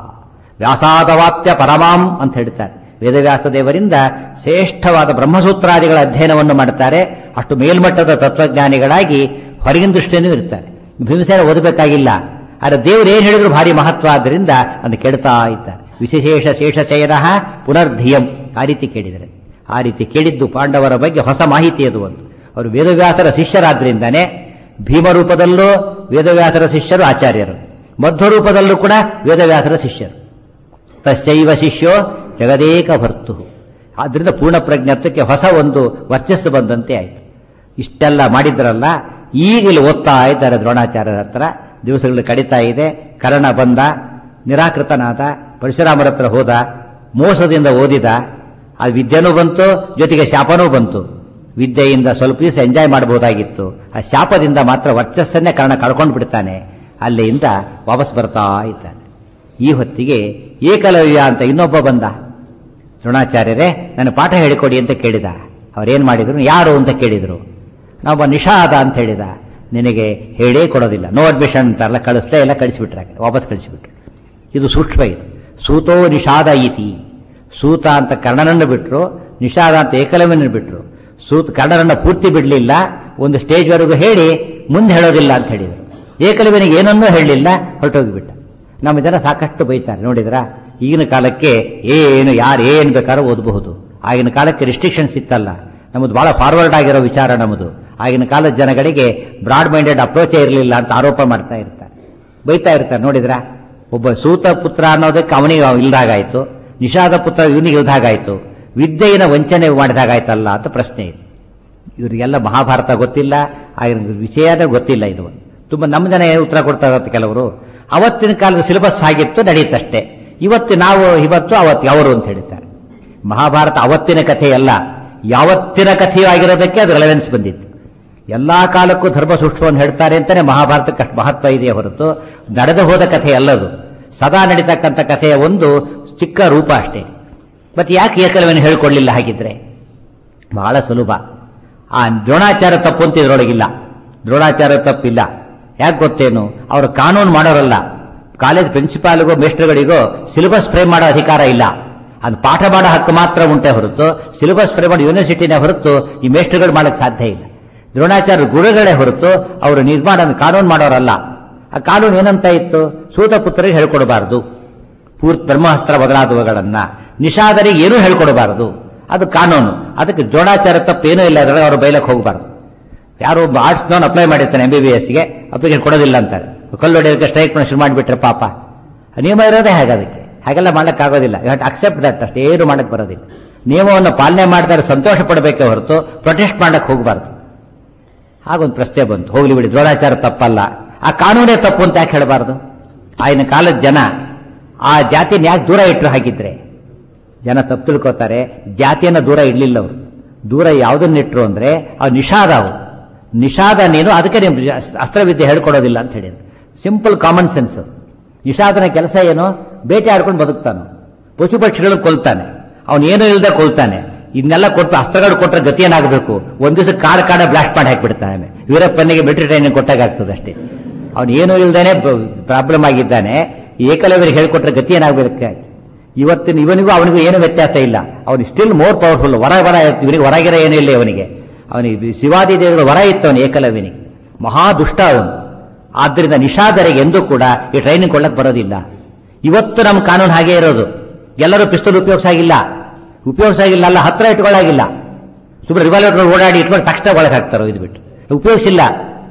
ವ್ಯಾಸಾದವಾಪ್ಯ ಪರಮಾಂ ಅಂತ ಹೇಳ್ತಾರೆ ವೇದವ್ಯಾಸ ದೇವರಿಂದ ಶ್ರೇಷ್ಠವಾದ ಬ್ರಹ್ಮಸೂತ್ರಾದಿಗಳ ಅಧ್ಯಯನವನ್ನು ಮಾಡ್ತಾರೆ ಅಷ್ಟು ಮೇಲ್ಮಟ್ಟದ ತತ್ವಜ್ಞಾನಿಗಳಾಗಿ ಹೊರಗಿನ ದೃಷ್ಟಿಯೂ ಇರ್ತಾರೆ ಭೀಮಸೇನ ಓದಬೇಕಾಗಿಲ್ಲ ಆದರೆ ದೇವರು ಏನ್ ಹೇಳಿದ್ರು ಭಾರಿ ಮಹತ್ವ ಆದ್ದರಿಂದ ಅದನ್ನು ಕೇಳ್ತಾ ಇದ್ದಾರೆ ವಿಶೇಷ ಶೇಷಚಯನ ಪುನರ್ಧಿಯಂ ಆ ರೀತಿ ಕೇಳಿದರೆ ಆ ರೀತಿ ಕೇಳಿದ್ದು ಪಾಂಡವರ ಬಗ್ಗೆ ಹೊಸ ಮಾಹಿತಿ ಅದು ಒಂದು ಅವರು ವೇದವ್ಯಾಸರ ಶಿಷ್ಯರಾದ್ರಿಂದಾನೆ ಭೀಮರೂಪದಲ್ಲೂ ವೇದವ್ಯಾಸರ ಶಿಷ್ಯರು ಆಚಾರ್ಯರು ಮಧ್ವರೂಪದಲ್ಲೂ ಕೂಡ ವೇದವ್ಯಾಸರ ಶಿಷ್ಯರು ತಸ್ಯೈವ ಶಿಷ್ಯೋ ಜಗದೇಕ ಭರ್ತು ಆದ್ರಿಂದ ಪೂರ್ಣ ಪ್ರಜ್ಞತ್ವಕ್ಕೆ ಹೊಸ ಒಂದು ವರ್ಚಸ್ಸು ಬಂದಂತೆ ಆಯಿತು ಇಷ್ಟೆಲ್ಲ ಮಾಡಿದ್ರಲ್ಲ ಈಗ ಇಲ್ಲಿ ಓದ್ತಾ ಇದ್ದಾರೆ ದ್ರೋಣಾಚಾರ್ಯರ ಹತ್ರ ದಿವಸಗಳು ಕಡಿತಾ ಇದೆ ಕರ್ಣ ಬಂದ ನಿರಾಕೃತನಾದ ಪರಶುರಾಮರ ಹತ್ರ ಹೋದ ಮೋಸದಿಂದ ಓದಿದ ಆ ವಿದ್ಯೆನೂ ಬಂತು ಜೊತೆಗೆ ಶಾಪನೂ ಬಂತು ವಿದ್ಯೆಯಿಂದ ಸ್ವಲ್ಪ ದಿವಸ ಎಂಜಾಯ್ ಮಾಡಬಹುದಾಗಿತ್ತು ಆ ಶಾಪದಿಂದ ಮಾತ್ರ ವರ್ಚಸ್ಸನ್ನೇ ಕರ್ಣ ಕಳ್ಕೊಂಡು ಬಿಡ್ತಾನೆ ಅಲ್ಲಿಂದ ವಾಪಸ್ ಬರ್ತಾ ಇದ್ದಾನೆ ಈ ಹೊತ್ತಿಗೆ ಏಕಲವ್ಯ ಅಂತ ಇನ್ನೊಬ್ಬ ಬಂದ ದ್ರೋಣಾಚಾರ್ಯರೇ ನನ್ನ ಪಾಠ ಹೇಳಿಕೊಡಿ ಅಂತ ಕೇಳಿದ ಅವ್ರೇನ್ ಮಾಡಿದ್ರು ಯಾರು ಅಂತ ಕೇಳಿದ್ರು ನಾವೊಬ್ಬ ನಿಷಾದ ಅಂತ ಹೇಳಿದ ನಿನಗೆ ಹೇಳೇ ಕೊಡೋದಿಲ್ಲ ನೋ ಅಡ್ಮಿಷನ್ ಅಂತಾರಲ್ಲ ಕಳಿಸ್ಲೇ ಎಲ್ಲ ಕಳಿಸಿಬಿಟ್ರೆ ವಾಪಸ್ ಕಳಿಸಿಬಿಟ್ರು ಇದು ಸೂಕ್ಷ್ಮ ಇದು ಸೂತೋ ನಿಷಾದ ಇತಿ ಸೂತ ಅಂತ ಕರ್ಣನನ್ನು ಬಿಟ್ರು ನಿಷಾದ ಅಂತ ಏಕಲವ್ಯನ ಬಿಟ್ರು ಸೂತ್ ಕರ್ಣನನ್ನ ಪೂರ್ತಿ ಬಿಡಲಿಲ್ಲ ಒಂದು ಸ್ಟೇಜ್ವರೆಗೂ ಹೇಳಿ ಮುಂದೆ ಹೇಳೋದಿಲ್ಲ ಅಂತ ಹೇಳಿದರು ಏಕಲವ್ಯನಿಗೆ ಏನನ್ನೂ ಹೇಳಲಿಲ್ಲ ಹೊರಟೋಗಿಬಿಟ್ಟ ನಮ್ಮ ಜನ ಸಾಕಷ್ಟು ಬೈತಾರೆ ನೋಡಿದ್ರ ಈಗಿನ ಕಾಲಕ್ಕೆ ಏನು ಯಾರು ಏನು ಬೇಕಾದ್ರೂ ಓದಬಹುದು ಆಗಿನ ಕಾಲಕ್ಕೆ ರಿಸ್ಟ್ರಿಕ್ಷನ್ಸ್ ಇತ್ತಲ್ಲ ನಮ್ಮದು ಬಹಳ ಫಾರ್ವರ್ಡ್ ಆಗಿರೋ ವಿಚಾರ ನಮ್ಮದು ಆಗಿನ ಕಾಲದ ಜನಗಳಿಗೆ ಬ್ರಾಡ್ ಮೈಂಡೆಡ್ ಅಪ್ರೋಚೇ ಇರಲಿಲ್ಲ ಅಂತ ಆರೋಪ ಮಾಡ್ತಾ ಇರ್ತಾರೆ ಬೈತಾ ಇರ್ತಾರೆ ನೋಡಿದ್ರ ಒಬ್ಬ ಸೂತ ಪುತ್ರ ಅನ್ನೋದಕ್ಕೆ ಅವನಿಗೆ ಇಲ್ದಾಗಾಯ್ತು ನಿಷಾದ ಪುತ್ರ ಇವನಿಗೆ ಇಲ್ದಾಗಾಯ್ತು ವಿದ್ಯೆಯಿನ ವಂಚನೆ ಮಾಡಿದಾಗಾಯ್ತಲ್ಲ ಅಂತ ಪ್ರಶ್ನೆ ಇದೆ ಇವರಿಗೆಲ್ಲ ಮಹಾಭಾರತ ಗೊತ್ತಿಲ್ಲ ಆಗಿನ ವಿಷಯನೇ ಗೊತ್ತಿಲ್ಲ ಇದು ತುಂಬಾ ನಮ್ಮ ಜನ ಏನು ಉತ್ತರ ಕೊಡ್ತಾ ಇರತ್ತೆ ಕೆಲವರು ಅವತ್ತಿನ ಕಾಲದ ಸಿಲೆಬಸ್ ಆಗಿತ್ತು ನಡೆಯುತ್ತಷ್ಟೇ ಇವತ್ತು ನಾವು ಇವತ್ತು ಅವತ್ತು ಅವರು ಅಂತ ಹೇಳ್ತಾರೆ ಮಹಾಭಾರತ ಅವತ್ತಿನ ಕಥೆಯಲ್ಲ ಯಾವತ್ತಿನ ಕಥೆಯೂ ಆಗಿರೋದಕ್ಕೆ ಅದು ರೆಲೆವೆನ್ಸ್ ಬಂದಿತ್ತು ಎಲ್ಲಾ ಕಾಲಕ್ಕೂ ಧರ್ಮ ಸೂಕ್ಷ್ಮವನ್ನು ಹೇಳ್ತಾರೆ ಅಂತಾನೆ ಮಹಾಭಾರತಕ್ಕೆ ಅಷ್ಟು ಮಹತ್ವ ಇದೆಯೇ ಹೊರತು ನಡೆದು ಹೋದ ಕಥೆ ಅಲ್ಲದು ಸದಾ ನಡೀತಕ್ಕಂಥ ಕಥೆಯ ಒಂದು ಚಿಕ್ಕ ರೂಪ ಅಷ್ಟೇ ಮತ್ತೆ ಯಾಕೆ ಏಕಲವ್ಯನ ಹೇಳ್ಕೊಡ್ಲಿಲ್ಲ ಹಾಗಿದ್ರೆ ಬಹಳ ಸುಲಭ ಆ ದ್ರೋಣಾಚಾರ ತಪ್ಪು ಅಂತ ಇದ್ರೊಳಗಿಲ್ಲ ದ್ರೋಣಾಚಾರ ತಪ್ಪಿಲ್ಲ ಯಾಕೆ ಗೊತ್ತೇನು ಅವರು ಕಾನೂನು ಮಾಡೋರಲ್ಲ ಕಾಲೇಜ್ ಪ್ರಿನ್ಸಿಪಾಲ್ಗೋ ಮೇಸ್ಟರ್ಗಳಿಗೋ ಸಿಲೆಬಸ್ ಫ್ರೇಮ್ ಮಾಡೋ ಅಧಿಕಾರ ಇಲ್ಲ ಅದು ಪಾಠ ಮಾಡೋ ಹಕ್ಕು ಮಾತ್ರ ಉಂಟೆ ಹೊರತು ಸಿಲೆಬಸ್ ಫ್ರೇಮ್ ಮಾಡೋ ಯೂನಿವರ್ಸಿಟಿನೇ ಹೊರತು ಈ ಮೇಸ್ಟರ್ಗಳು ಮಾಡಕ್ ಸಾಧ್ಯ ಇಲ್ಲ ದ್ರೋಣಾಚಾರ್ಯ ಗುರುಗಳೇ ಹೊರತು ಅವರು ನಿರ್ಮಾಣ ಕಾನೂನು ಮಾಡೋರಲ್ಲ ಆ ಕಾನೂನು ಏನಂತ ಇತ್ತು ಸೂತ ಪುತ್ರರಿಗೆ ಹೇಳ್ಕೊಡಬಾರದು ಪೂರ್ತಿ ಬ್ರಹ್ಮಾಸ್ತ್ರ ಮೊದಲಾದವುಗಳನ್ನ ನಿಷಾದರಿಗೆ ಏನೂ ಹೇಳ್ಕೊಡಬಾರದು ಅದು ಕಾನೂನು ಅದಕ್ಕೆ ದ್ರೋಣಾಚಾರ ತಪ್ಪೇನೂ ಇಲ್ಲ ಅದರಲ್ಲಿ ಅವರು ಬೈಲಕ್ಕೆ ಹೋಗಬಾರ್ದು ಯಾರೋ ಒಬ್ಬ ಆರ್ಟ್ಸ್ನವನು ಅಪ್ಲೈ ಮಾಡಿರ್ತಾನೆ ಎಂ ಬಿ ಬಿ ಎಸ್ಗೆ ಅಪ್ಲಿಕೇಶನ್ ಕೊಡೋದಿಲ್ಲ ಅಂತಾರೆ ಕಲ್ಲೊಡೆಯೋದಕ್ಕೆ ಸ್ಟ್ರೈಕ್ ಮಾಡಿ ಶುರು ಮಾಡಿಬಿಟ್ರೆ ಪಾಪ ನಿಯಮ ಇರೋದೇ ಹಾಗೆ ಅದಕ್ಕೆ ಹಾಗೆಲ್ಲ ಮಾಡೋಕ್ಕಾಗೋದಿಲ್ಲ ಯು ಅಕ್ಸೆಪ್ಟ್ ದಟ್ ಅಷ್ಟೇ ಏನು ಮಾಡಕ್ಕೆ ಬರೋದಿಲ್ಲ ನಿಯಮವನ್ನು ಪಾಲನೆ ಮಾಡಿದರೆ ಸಂತೋಷ ಪಡಬೇಕೇ ಹೊರತು ಪ್ರೊಟೆಸ್ಟ್ ಮಾಡಕ್ಕೆ ಹೋಗಬಾರ್ದು ಹಾಗೊಂದು ಪ್ರಶ್ನೆ ಬಂತು ಹೋಗ್ಲಿ ಬಿಡಿ ದ್ರೋಣಾಚಾರ ತಪ್ಪಲ್ಲ ಆ ಕಾನೂನೇ ತಪ್ಪು ಅಂತ ಯಾಕೆ ಹೇಳಬಾರ್ದು ಆಗಿನ ಕಾಲದ ಜನ ಆ ಜಾತಿನ ಯಾಕೆ ದೂರ ಇಟ್ಟರು ಹಾಕಿದ್ರೆ ಜನ ತಪ್ಪು ತಿಳ್ಕೊತಾರೆ ಜಾತಿಯನ್ನ ದೂರ ಇಡ್ಲಿಲ್ಲ ಅವರು ದೂರ ಯಾವುದನ್ನಿಟ್ರು ಅಂದ್ರೆ ಅವು ನಿಷಾದ ಅವು ನಿಷಾದ ನೀನು ಅದಕ್ಕೆ ನೀವು ಅಸ್ತ್ರವಿದ್ಯೆ ಹೇಳ್ಕೊಡೋದಿಲ್ಲ ಅಂತ ಹೇಳಿದ್ರು ಸಿಂಪಲ್ ಕಾಮನ್ ಸೆನ್ಸ್ ನಿಷಾದನ ಕೆಲಸ ಏನು ಬೇಟೆ ಆಡ್ಕೊಂಡು ಬದುಕ್ತಾನು ಪಶು ಪಕ್ಷಿಗಳನ್ನು ಕೊಲ್ತಾನೆ ಅವನು ಏನೂ ಇಲ್ಲದೆ ಕೊಲ್ತಾನೆ ಇದನ್ನೆಲ್ಲ ಕೊಟ್ಟು ಅಸ್ತ್ರಗಳು ಕೊಟ್ಟರೆ ಗತಿ ಏನಾಗಬೇಕು ಒಂದ್ ದಿವಸ ಕಾಡ ಕಾಡ ಬ್ಲಾಸ್ಟ್ ಮಾಡಿ ಹಾಕ್ಬಿಡ್ತಾನೆ ವೀರಪ್ಪನಿಗೆ ಮಿಲಿಟರಿ ಟ್ರೈನಿಂಗ್ ಕೊಟ್ಟಾಗ ಆಗ್ತದೆ ಅಷ್ಟೇ ಅವನು ಏನೂ ಇಲ್ದೇನೆ ಪ್ರಾಬ್ಲಮ್ ಆಗಿದ್ದಾನೆ ಏಕಲವ್ಯರಿಗೆ ಹೇಳ್ಕೊಟ್ರೆ ಗತಿ ಏನಾಗಬೇಕು ಇವತ್ತಿನ ಇವನಿಗೂ ಅವನಿಗೂ ಏನು ವ್ಯತ್ಯಾಸ ಇಲ್ಲ ಅವನು ಸ್ಟಿಲ್ ಮೋರ್ ಪವರ್ಫುಲ್ ಹೊರ ವರ ಇವನಿಗೆ ಹೊರಗಿರ ಏನೂ ಇಲ್ಲ ಇವನಿಗೆ ಅವನಿಗೆ ಶಿವಾದಿ ದೇವರ ವರ ಇತ್ತು ಅವನು ಏಕಲವ್ಯನಿಗೆ ಮಹಾ ದುಷ್ಟ ಅವನು ಆದ್ದರಿಂದ ನಿಷಾದರಿಗೆ ಎಂದೂ ಕೂಡ ಈ ಟ್ರೈನಿಂಗ್ ಕೊಳ್ಳಕ್ ಬರೋದಿಲ್ಲ ಇವತ್ತು ನಮ್ಮ ಕಾನೂನು ಹಾಗೆ ಇರೋದು ಎಲ್ಲರೂ ಪಿಸ್ತೂಲ್ ಉಪಯೋಗಿಸಾಗಿಲ್ಲ ಉಪಯೋಗಿಸಾಗಿಲ್ಲ ಅಲ್ಲ ಹತ್ರ ಇಟ್ಕೊಳ್ಳಾಗಿಲ್ಲ ಸುಮ್ಮನೆ ರಿವಾಲ್ವರ್ ಓಡಾಡಿ ಇಟ್ಕೊಂಡು ತಕ್ಷಣ ಒಳಗೆ ಹಾಕ್ತಾರೋ ಇದು ಬಿಟ್ಟು ಉಪಯೋಗಿಸಿಲ್ಲ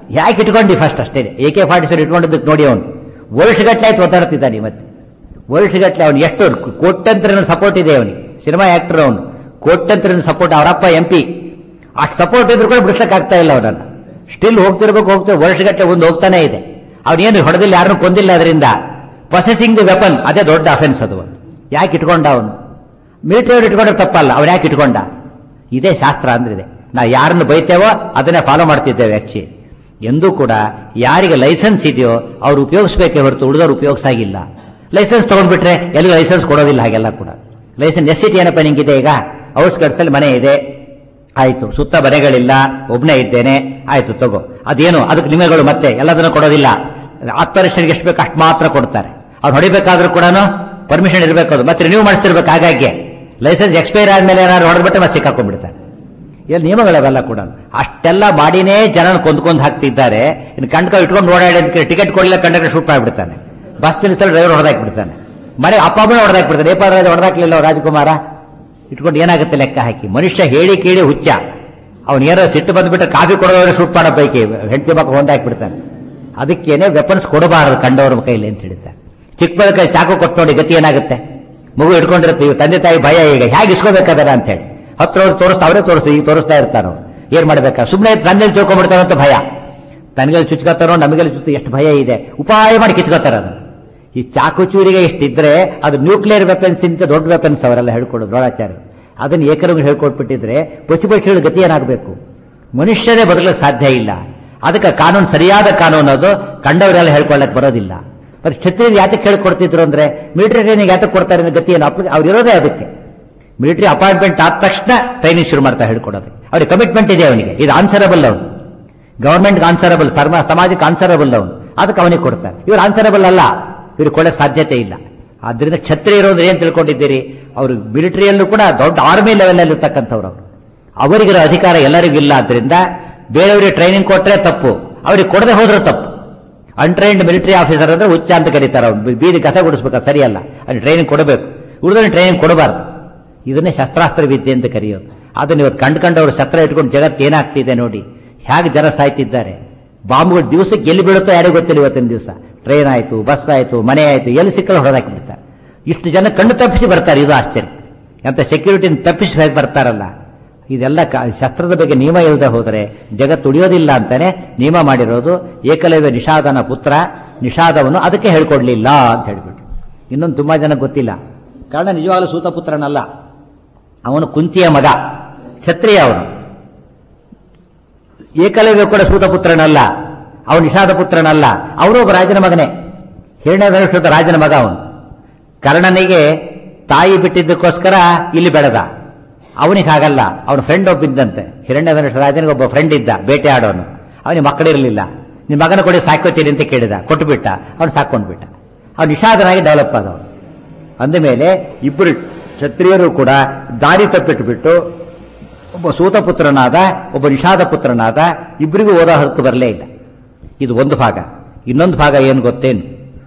ಯಾಕೆ ಇಟ್ಕೊಂಡಿ ಫಸ್ಟ್ ಅಷ್ಟೇ ಎ ಕೆ ಫಾರ್ಟಿ ಸೆವೆನ್ ಇಟ್ಕೊಂಡಿದ್ದಕ್ಕೆ ನೋಡಿ ಅವನು ವರ್ಷಗಟ್ಟಲೆ ಆಯ್ತು ಒತ್ತಾಡ್ತಿದ್ದಾನೆ ಮತ್ತೆ ವರ್ಷಗಟ್ಟಲೆ ಅವನು ಎಷ್ಟು ಕೋಟ್ಯಂತರ ಸಪೋರ್ಟ್ ಇದೆ ಅವನಿಗೆ ಸಿನಿಮಾ ಆಕ್ಟರ್ ಅವನು ಕೋಟ್ಯಂತರ ಸಪೋರ್ಟ್ ಅವರಪ್ಪ ಎಂ ಪಿ ಅಷ್ಟು ಸಪೋರ್ಟ್ ಇದ್ರು ಕೂಡ ಬಿಡಿಸಕ್ ಆಗ್ತಾ ಇಲ್ಲ ಅವನನ್ನ ಸ್ಟಿಲ್ ಹೋಗ್ತಿರ್ಬೇಕು ಹೋಗ್ತಿರ್ ವರ್ಷಗಟ್ಟಲೆ ಒಂದು ಹೋಗ್ತಾನೆ ಇದೆ ಅವನೇನು ಹೊಡೆದಿಲ್ಲ ಯಾರನ್ನು ಕೊಂದಿಲ್ಲ ಅದರಿಂದ ಪೊಸೆಸಿಂಗ್ ದಿ ವೆಪನ್ ಅದೇ ದೊಡ್ಡ ಅಫೆನ್ಸ್ ಅದು ಯಾಕೆ ಇಟ್ಕೊಂಡ ಅವನು ಮಿಲಿಟರಿ ಇಟ್ಕೊಂಡ್ರೆ ತಪ್ಪಲ್ಲ ಅವ್ನು ಯಾಕೆ ಇಟ್ಕೊಂಡ ಇದೇ ಶಾಸ್ತ್ರ ಅಂದ್ರಿದೆ ನಾ ಯಾರನ್ನು ಬೈತೇವೋ ಅದನ್ನೇ ಫಾಲೋ ಮಾಡ್ತಿದ್ದೇವೆ ಆಕ್ಚುಲಿ ಎಂದೂ ಕೂಡ ಯಾರಿಗೆ ಲೈಸೆನ್ಸ್ ಇದೆಯೋ ಅವ್ರು ಉಪಯೋಗಿಸ್ಬೇಕೇ ಹೊರತು ಉಳಿದವ್ರು ಉಪಯೋಗಿಸಾಗಿಲ್ಲ ಲೈಸೆನ್ಸ್ ತಗೊಂಡ್ಬಿಟ್ರೆ ಎಲ್ಲಿ ಲೈಸೆನ್ಸ್ ಕೊಡೋದಿಲ್ಲ ಹಾಗೆಲ್ಲ ಕೂಡ ಲೈಸೆನ್ಸ್ ನೆಸಿಟಿ ಏನಪ್ಪ ನಿಂಗಿದೆ ಈಗ ಔಟ್ಸ್ಕಟ್ಸ್ ಅಲ್ಲಿ ಮನೆ ಇದೆ ಆಯ್ತು ಸುತ್ತ ಮನೆಗಳಿಲ್ಲ ಒಬ್ನೇ ಇದ್ದೇನೆ ಆಯ್ತು ತಗೋ ಅದೇನು ಅದಕ್ಕೆ ನಿಮಗಳು ಮತ್ತೆ ಎಲ್ಲದನ್ನು ಕೊಡೋದಿಲ್ಲ ಹತ್ತು ವರ್ಷಕ್ಕೆ ಎಷ್ಟು ಬೇಕು ಅಷ್ಟು ಮಾತ್ರ ಕೊಡ್ತಾರೆ ಅವ್ರು ಹೊಡಿಬೇಕಾದ್ರೂ ಕೂಡ ಪರ್ಮಿಷನ್ ಇರಬೇಕು ಅದು ಮತ್ತೆ ರಿನ್ಯೂ ಮಾಡಿಸ್ತಿರ್ಬೇಕು ಹಾಗಾಗಿ ಲೈಸೆನ್ಸ್ ಎಕ್ಸ್ಪೈರ್ ಆದ್ಮೇಲೆ ಏನಾದ್ರು ಹೊಡೆದ್ಬಿಟ್ರೆ ಮತ್ತೆ ಸಿಕ್ಕಾಕೊಂಡ್ಬಿಡ್ತಾರೆ ಇಲ್ಲಿ ನಿಯಮಗಳವೆಲ್ಲ ಕೂಡ ಅಷ್ಟೆಲ್ಲ ಮಾಡಿನೇ ಜನ ಕೊಂದ್ಕೊಂಡ್ ಹಾಕ್ತಿದ್ದಾರೆ ಇನ್ನು ಕಂಡ್ಕ ಇಟ್ಕೊಂಡು ಓಡಾಡಿ ಅಂತ ಟಿಕೆಟ್ ಕೊಡಲಿಲ್ಲ ಕಂಡಕ್ಟರ್ ಶೂಟ್ ಮಾಡಿಬಿಡ್ತಾನೆ ಬಸ್ ನಿಲ್ಲಿಸಲು ಡ್ರೈವರ್ ಹೊಡೆದಾಕ್ಬಿಡ್ತಾನೆ ಮನೆ ಅಪ್ಪ ಅಮ್ಮನ ಹೊಡೆದಾಕ್ಬಿಡ್ತಾನೆ ಏಪ ಹೊಡೆದಾಕ್ಲಿಲ್ಲ ರಾಜಕುಮಾರ ಇಟ್ಕೊಂಡು ಏನಾಗುತ್ತೆ ಲೆಕ್ಕ ಹಾಕಿ ಮನುಷ್ಯ ಹೇಳಿ ಕೇಳಿ ಹುಚ್ಚ ಅವ್ನು ಏನೋ ಸಿಟ್ಟು ಬಂದ್ಬಿಟ್ರೆ ಕಾಫಿ ಕೊಡೋದ್ರೆ ಶೂಟ್ ಮಾಡೋ ಪೈಕಿ ಹೆಂಡತಿ ಮಕ್ಕ ಹೊಂದಾಕ್ಬಿಡ್ತಾನೆ ಅದಕ್ಕೇನೆ ವೆಪನ್ಸ್ ಕೊಡಬಾರದು ಕಂಡವ್ರ ಕೈಲಿ ಅಂತ ಹೇಳ್ತಾರೆ ಚಿಕ್ಕ ಕೈ ಚಾಕು ಕೊಟ್ಟು ನೋಡಿ ಗತಿ ಏನಾಗುತ್ತೆ ಮಗು ಇಟ್ಕೊಂಡಿರುತ್ತೆ ಇವ್ ತಂದೆ ತಾಯಿ ಭಯ ಈಗ ಹೇಗೆ ಇಸ್ಕೋಬೇಕಾದ್ರೆ ಅಂತ ಹೇಳಿ ಹತ್ರ ಅವ್ರು ತೋರಿಸ್ತಾ ಅವರೇ ತೋರಿಸ್ತಾ ಈಗ ತೋರಿಸ್ತಾ ಇರ್ತಾರೋ ಏನ್ ಮಾಡ್ಬೇಕಾ ಸುಮ್ಮನೆ ತಂದೆ ತಿಳ್ಕೊಂಡ್ಬಿಡ್ತಾರೋ ಅಂತ ಭಯ ತನಗೆಲ್ಲಿ ಚುಚ್ಕೋತಾರೋ ನಮಗೆಲ್ಲ ಚುಚ್ಚು ಎಷ್ಟು ಭಯ ಇದೆ ಉಪಾಯ ಮಾಡಿ ಕಿತ್ಕೋತಾರ ಅದು ಈ ಚಾಕು ಚೂರಿಗೆ ಇಷ್ಟಿದ್ರೆ ಅದು ನ್ಯೂಕ್ಲಿಯರ್ ವೆಪನ್ಸ್ ಇಂತ ದೊಡ್ಡ ವೆಪನ್ಸ್ ಅವರೆಲ್ಲ ಹೇಳ್ಕೊಡೋದು ದ್ರೋಣಾಚಾರ್ಯ ಅದನ್ನ ಏಕರಂಗ ಹೇಳ್ಕೊಟ್ಬಿಟ್ಟಿದ್ರೆ ಪಶು ಪಕ್ಷಿಗಳ ಗತಿ ಏನಾಗಬೇಕು ಮನುಷ್ಯರೇ ಬದಲಕ್ಕೆ ಸಾಧ್ಯ ಇಲ್ಲ ಅದಕ್ಕೆ ಕಾನೂನು ಸರಿಯಾದ ಕಾನೂನು ಅದು ಕಂಡವರೆಲ್ಲ ಹೇಳ್ಕೊಳ್ಳಕ್ ಬರೋದಿಲ್ಲ ಮತ್ತೆ ಕ್ಷತ್ರಿಯರು ಯಾತಕ್ಕೆ ಹೇಳ್ಕೊಡ್ತಿದ್ರು ಅಂದ್ರೆ ಮಿಲಿಟರಿ ಟ್ರೈನಿಂಗ್ ಯಾತಕ್ಕೆ ಕೊಡ್ತಾರೆ ಅನ್ನೋ ಗತಿ ಏನು ಅವ್ರು ಇರೋದೇ ಅದಕ್ಕೆ ಮಿಲಿಟರಿ ಅಪಾಯಿಂಟ್ಮೆಂಟ್ ಆದ ತಕ್ಷಣ ಟ್ರೈನಿಂಗ್ ಶುರು ಮಾಡ್ತಾ ಹೇಳ್ಕೊಡೋದು ಅವ್ರಿಗೆ ಕಮಿಟ್ಮೆಂಟ್ ಇದೆ ಅವನಿಗೆ ಇದು ಆನ್ಸರಬಲ್ ಅವನು ಗವರ್ಮೆಂಟ್ಗೆ ಆನ್ಸರಬಲ್ ಸರ್ಮ ಸಮಾಜಕ್ಕೆ ಆನ್ಸರಬಲ್ ಅವನು ಅದಕ್ಕೆ ಅವನಿಗೆ ಕೊಡ್ತಾರೆ ಇವ್ರು ಆನ್ಸರಬಲ್ ಅಲ್ಲ ಇವ್ರು ಕೊಡೋಕೆ ಸಾಧ್ಯತೆ ಇಲ್ಲ ಆದ್ರಿಂದ ಕ್ಷತ್ರಿಯರು ಅಂದ್ರೆ ಏನ್ ತಿಳ್ಕೊಂಡಿದ್ದೀರಿ ಅವರು ಮಿಲಿಟರಿಯಲ್ಲೂ ಕೂಡ ದೊಡ್ಡ ಆರ್ಮಿ ಲೆವೆಲ್ ಅಲ್ಲಿ ಇರ್ತಕ್ಕಂಥವ್ರು ಅವರು ಅವರಿಗಿರೋ ಅಧಿಕಾರ ಎಲ್ಲರಿಗೂ ಇಲ್ಲ ಆದ್ರಿಂದ ಬೇರೆಯವರಿಗೆ ಟ್ರೈನಿಂಗ್ ಕೊಟ್ರೆ ತಪ್ಪು ಅವ್ರಿಗೆ ಕೊಡದೆ ಹೋದ್ರೆ ತಪ್ಪು ಅನ್ಟ್ರೈನ್ಡ್ ಮಿಲಿಟರಿ ಆಫೀಸರ್ ಅಂದ್ರೆ ಹುಚ್ಚ ಅಂತ ಕರೀತಾರೆ ಅವ್ರು ಬೀದಿ ಕಸ ಗುಡಿಸ್ಬೇಕು ಸರಿಯಲ್ಲ ಅಲ್ಲಿ ಟ್ರೈನಿಂಗ್ ಕೊಡಬೇಕು ಉಳಿದ್ರೆ ಟ್ರೈನಿಂಗ್ ಕೊಡಬಾರ್ದು ಇದನ್ನೇ ಶಸ್ತ್ರಾಸ್ತ್ರ ವಿದ್ಯೆ ಅಂತ ಕರೆಯೋದು ಅದನ್ನ ಇವತ್ತು ಕಂಡ್ಕೊಂಡವ್ರು ಶಸ್ತ್ರ ಇಟ್ಕೊಂಡು ಜಗತ್ತು ಏನಾಗ್ತಿದೆ ನೋಡಿ ಹೇಗೆ ಜನ ಸಾಯ್ತಿದ್ದಾರೆ ಬಾಂಬ್ಗಳು ದಿವಸಕ್ಕೆ ಎಲ್ಲಿ ಬೀಳುತ್ತೋ ಯಾರಿಗೂ ಗೊತ್ತಿಲ್ಲ ಇವತ್ತಿನ ದಿವಸ ಟ್ರೈನ್ ಆಯ್ತು ಬಸ್ ಆಯ್ತು ಮನೆ ಆಯ್ತು ಎಲ್ಲಿ ಸಿಕ್ಕಲು ಹೊಡೆದಾಕಿಬಿಡ್ತಾರೆ ಇಷ್ಟು ಜನ ಕಣ್ಣು ತಪ್ಪಿಸಿ ಬರ್ತಾರೆ ಇದು ಆಶ್ಚರ್ಯ ಅಂತ ಸೆಕ್ಯೂರಿಟಿನ ತಪ್ಪಿಸಿ ಹೇಗೆ ಬರ್ತಾರಲ್ಲ ಇದೆಲ್ಲ ಕ- ಶಸ್ತ್ರದ ಬಗ್ಗೆ ನಿಯಮ ಇಲ್ಲದೆ ಹೋದರೆ ಜಗತ್ತು ಉಳಿಯೋದಿಲ್ಲ ಅಂತಾನೆ ನಿಯಮ ಮಾಡಿರೋದು ಏಕಲವ್ಯ ನಿಷಾದನ ಪುತ್ರ ನಿಷಾದವನ್ನು ಅದಕ್ಕೆ ಹೇಳ್ಕೊಡ್ಲಿಲ್ಲ ಅಂತ ಹೇಳ್ಬಿಟ್ಟು ಇನ್ನೊಂದು ತುಂಬಾ ಜನ ಗೊತ್ತಿಲ್ಲ ಕಾರಣ ನಿಜವಾಗಲೂ ಸೂತಪುತ್ರನಲ್ಲ ಅವನು ಕುಂತಿಯ ಮಗ ಕ್ಷತ್ರಿಯ ಅವನು ಏಕಲವ್ಯ ಕೂಡ ಸೂತಪುತ್ರನಲ್ಲ ಅವನು ನಿಷಾದ ಪುತ್ರನಲ್ಲ ಅವನು ಒಬ್ಬ ರಾಜನ ಮಗನೇ ಹಿರಣ್ಯಧನುಷದ ರಾಜನ ಮಗ ಅವನು ಕರ್ಣನಿಗೆ ತಾಯಿ ಬಿಟ್ಟಿದ್ದಕ್ಕೋಸ್ಕರ ಇಲ್ಲಿ ಬೆಳೆದ ಅವನಿಗೆ ಹಾಗಲ್ಲ ಅವನ ಫ್ರೆಂಡ್ ಒಬ್ಬಿದ್ದಂತೆ ಹಿರಣ್ಯಧನುಷ ರಾಜನಿಗೆ ಒಬ್ಬ ಫ್ರೆಂಡ್ ಇದ್ದ ಬೇಟೆ ಆಡೋನು ಅವನಿಗೆ ಮಕ್ಕಳಿರಲಿಲ್ಲ ನಿಮ್ಮ ಮಗನ ಕೊಡಿ ಸಾಕೋತೀನಿ ಅಂತ ಕೇಳಿದ ಕೊಟ್ಟುಬಿಟ್ಟ ಅವನು ಸಾಕೊಂಡ್ಬಿಟ್ಟ ಅವನು ನಿಷಾದನಾಗಿ ಡೆವಲಪ್ ಆದವನು ಅಂದ ಮೇಲೆ ಇಬ್ಬರು ಕ್ಷತ್ರಿಯರು ಕೂಡ ದಾರಿ ತಪ್ಪಿಟ್ಬಿಟ್ಟು ಒಬ್ಬ ಸೂತಪುತ್ರನಾದ ಒಬ್ಬ ನಿಷಾದ ಪುತ್ರನಾದ ಇಬ್ಬರಿಗೂ ಓದೋ ಹಕ್ಕು ಬರಲೇ ಇಲ್ಲ ಇದು ಒಂದು ಭಾಗ ಇನ್ನೊಂದು ಭಾಗ ಏನು ಗೊತ್ತೇನು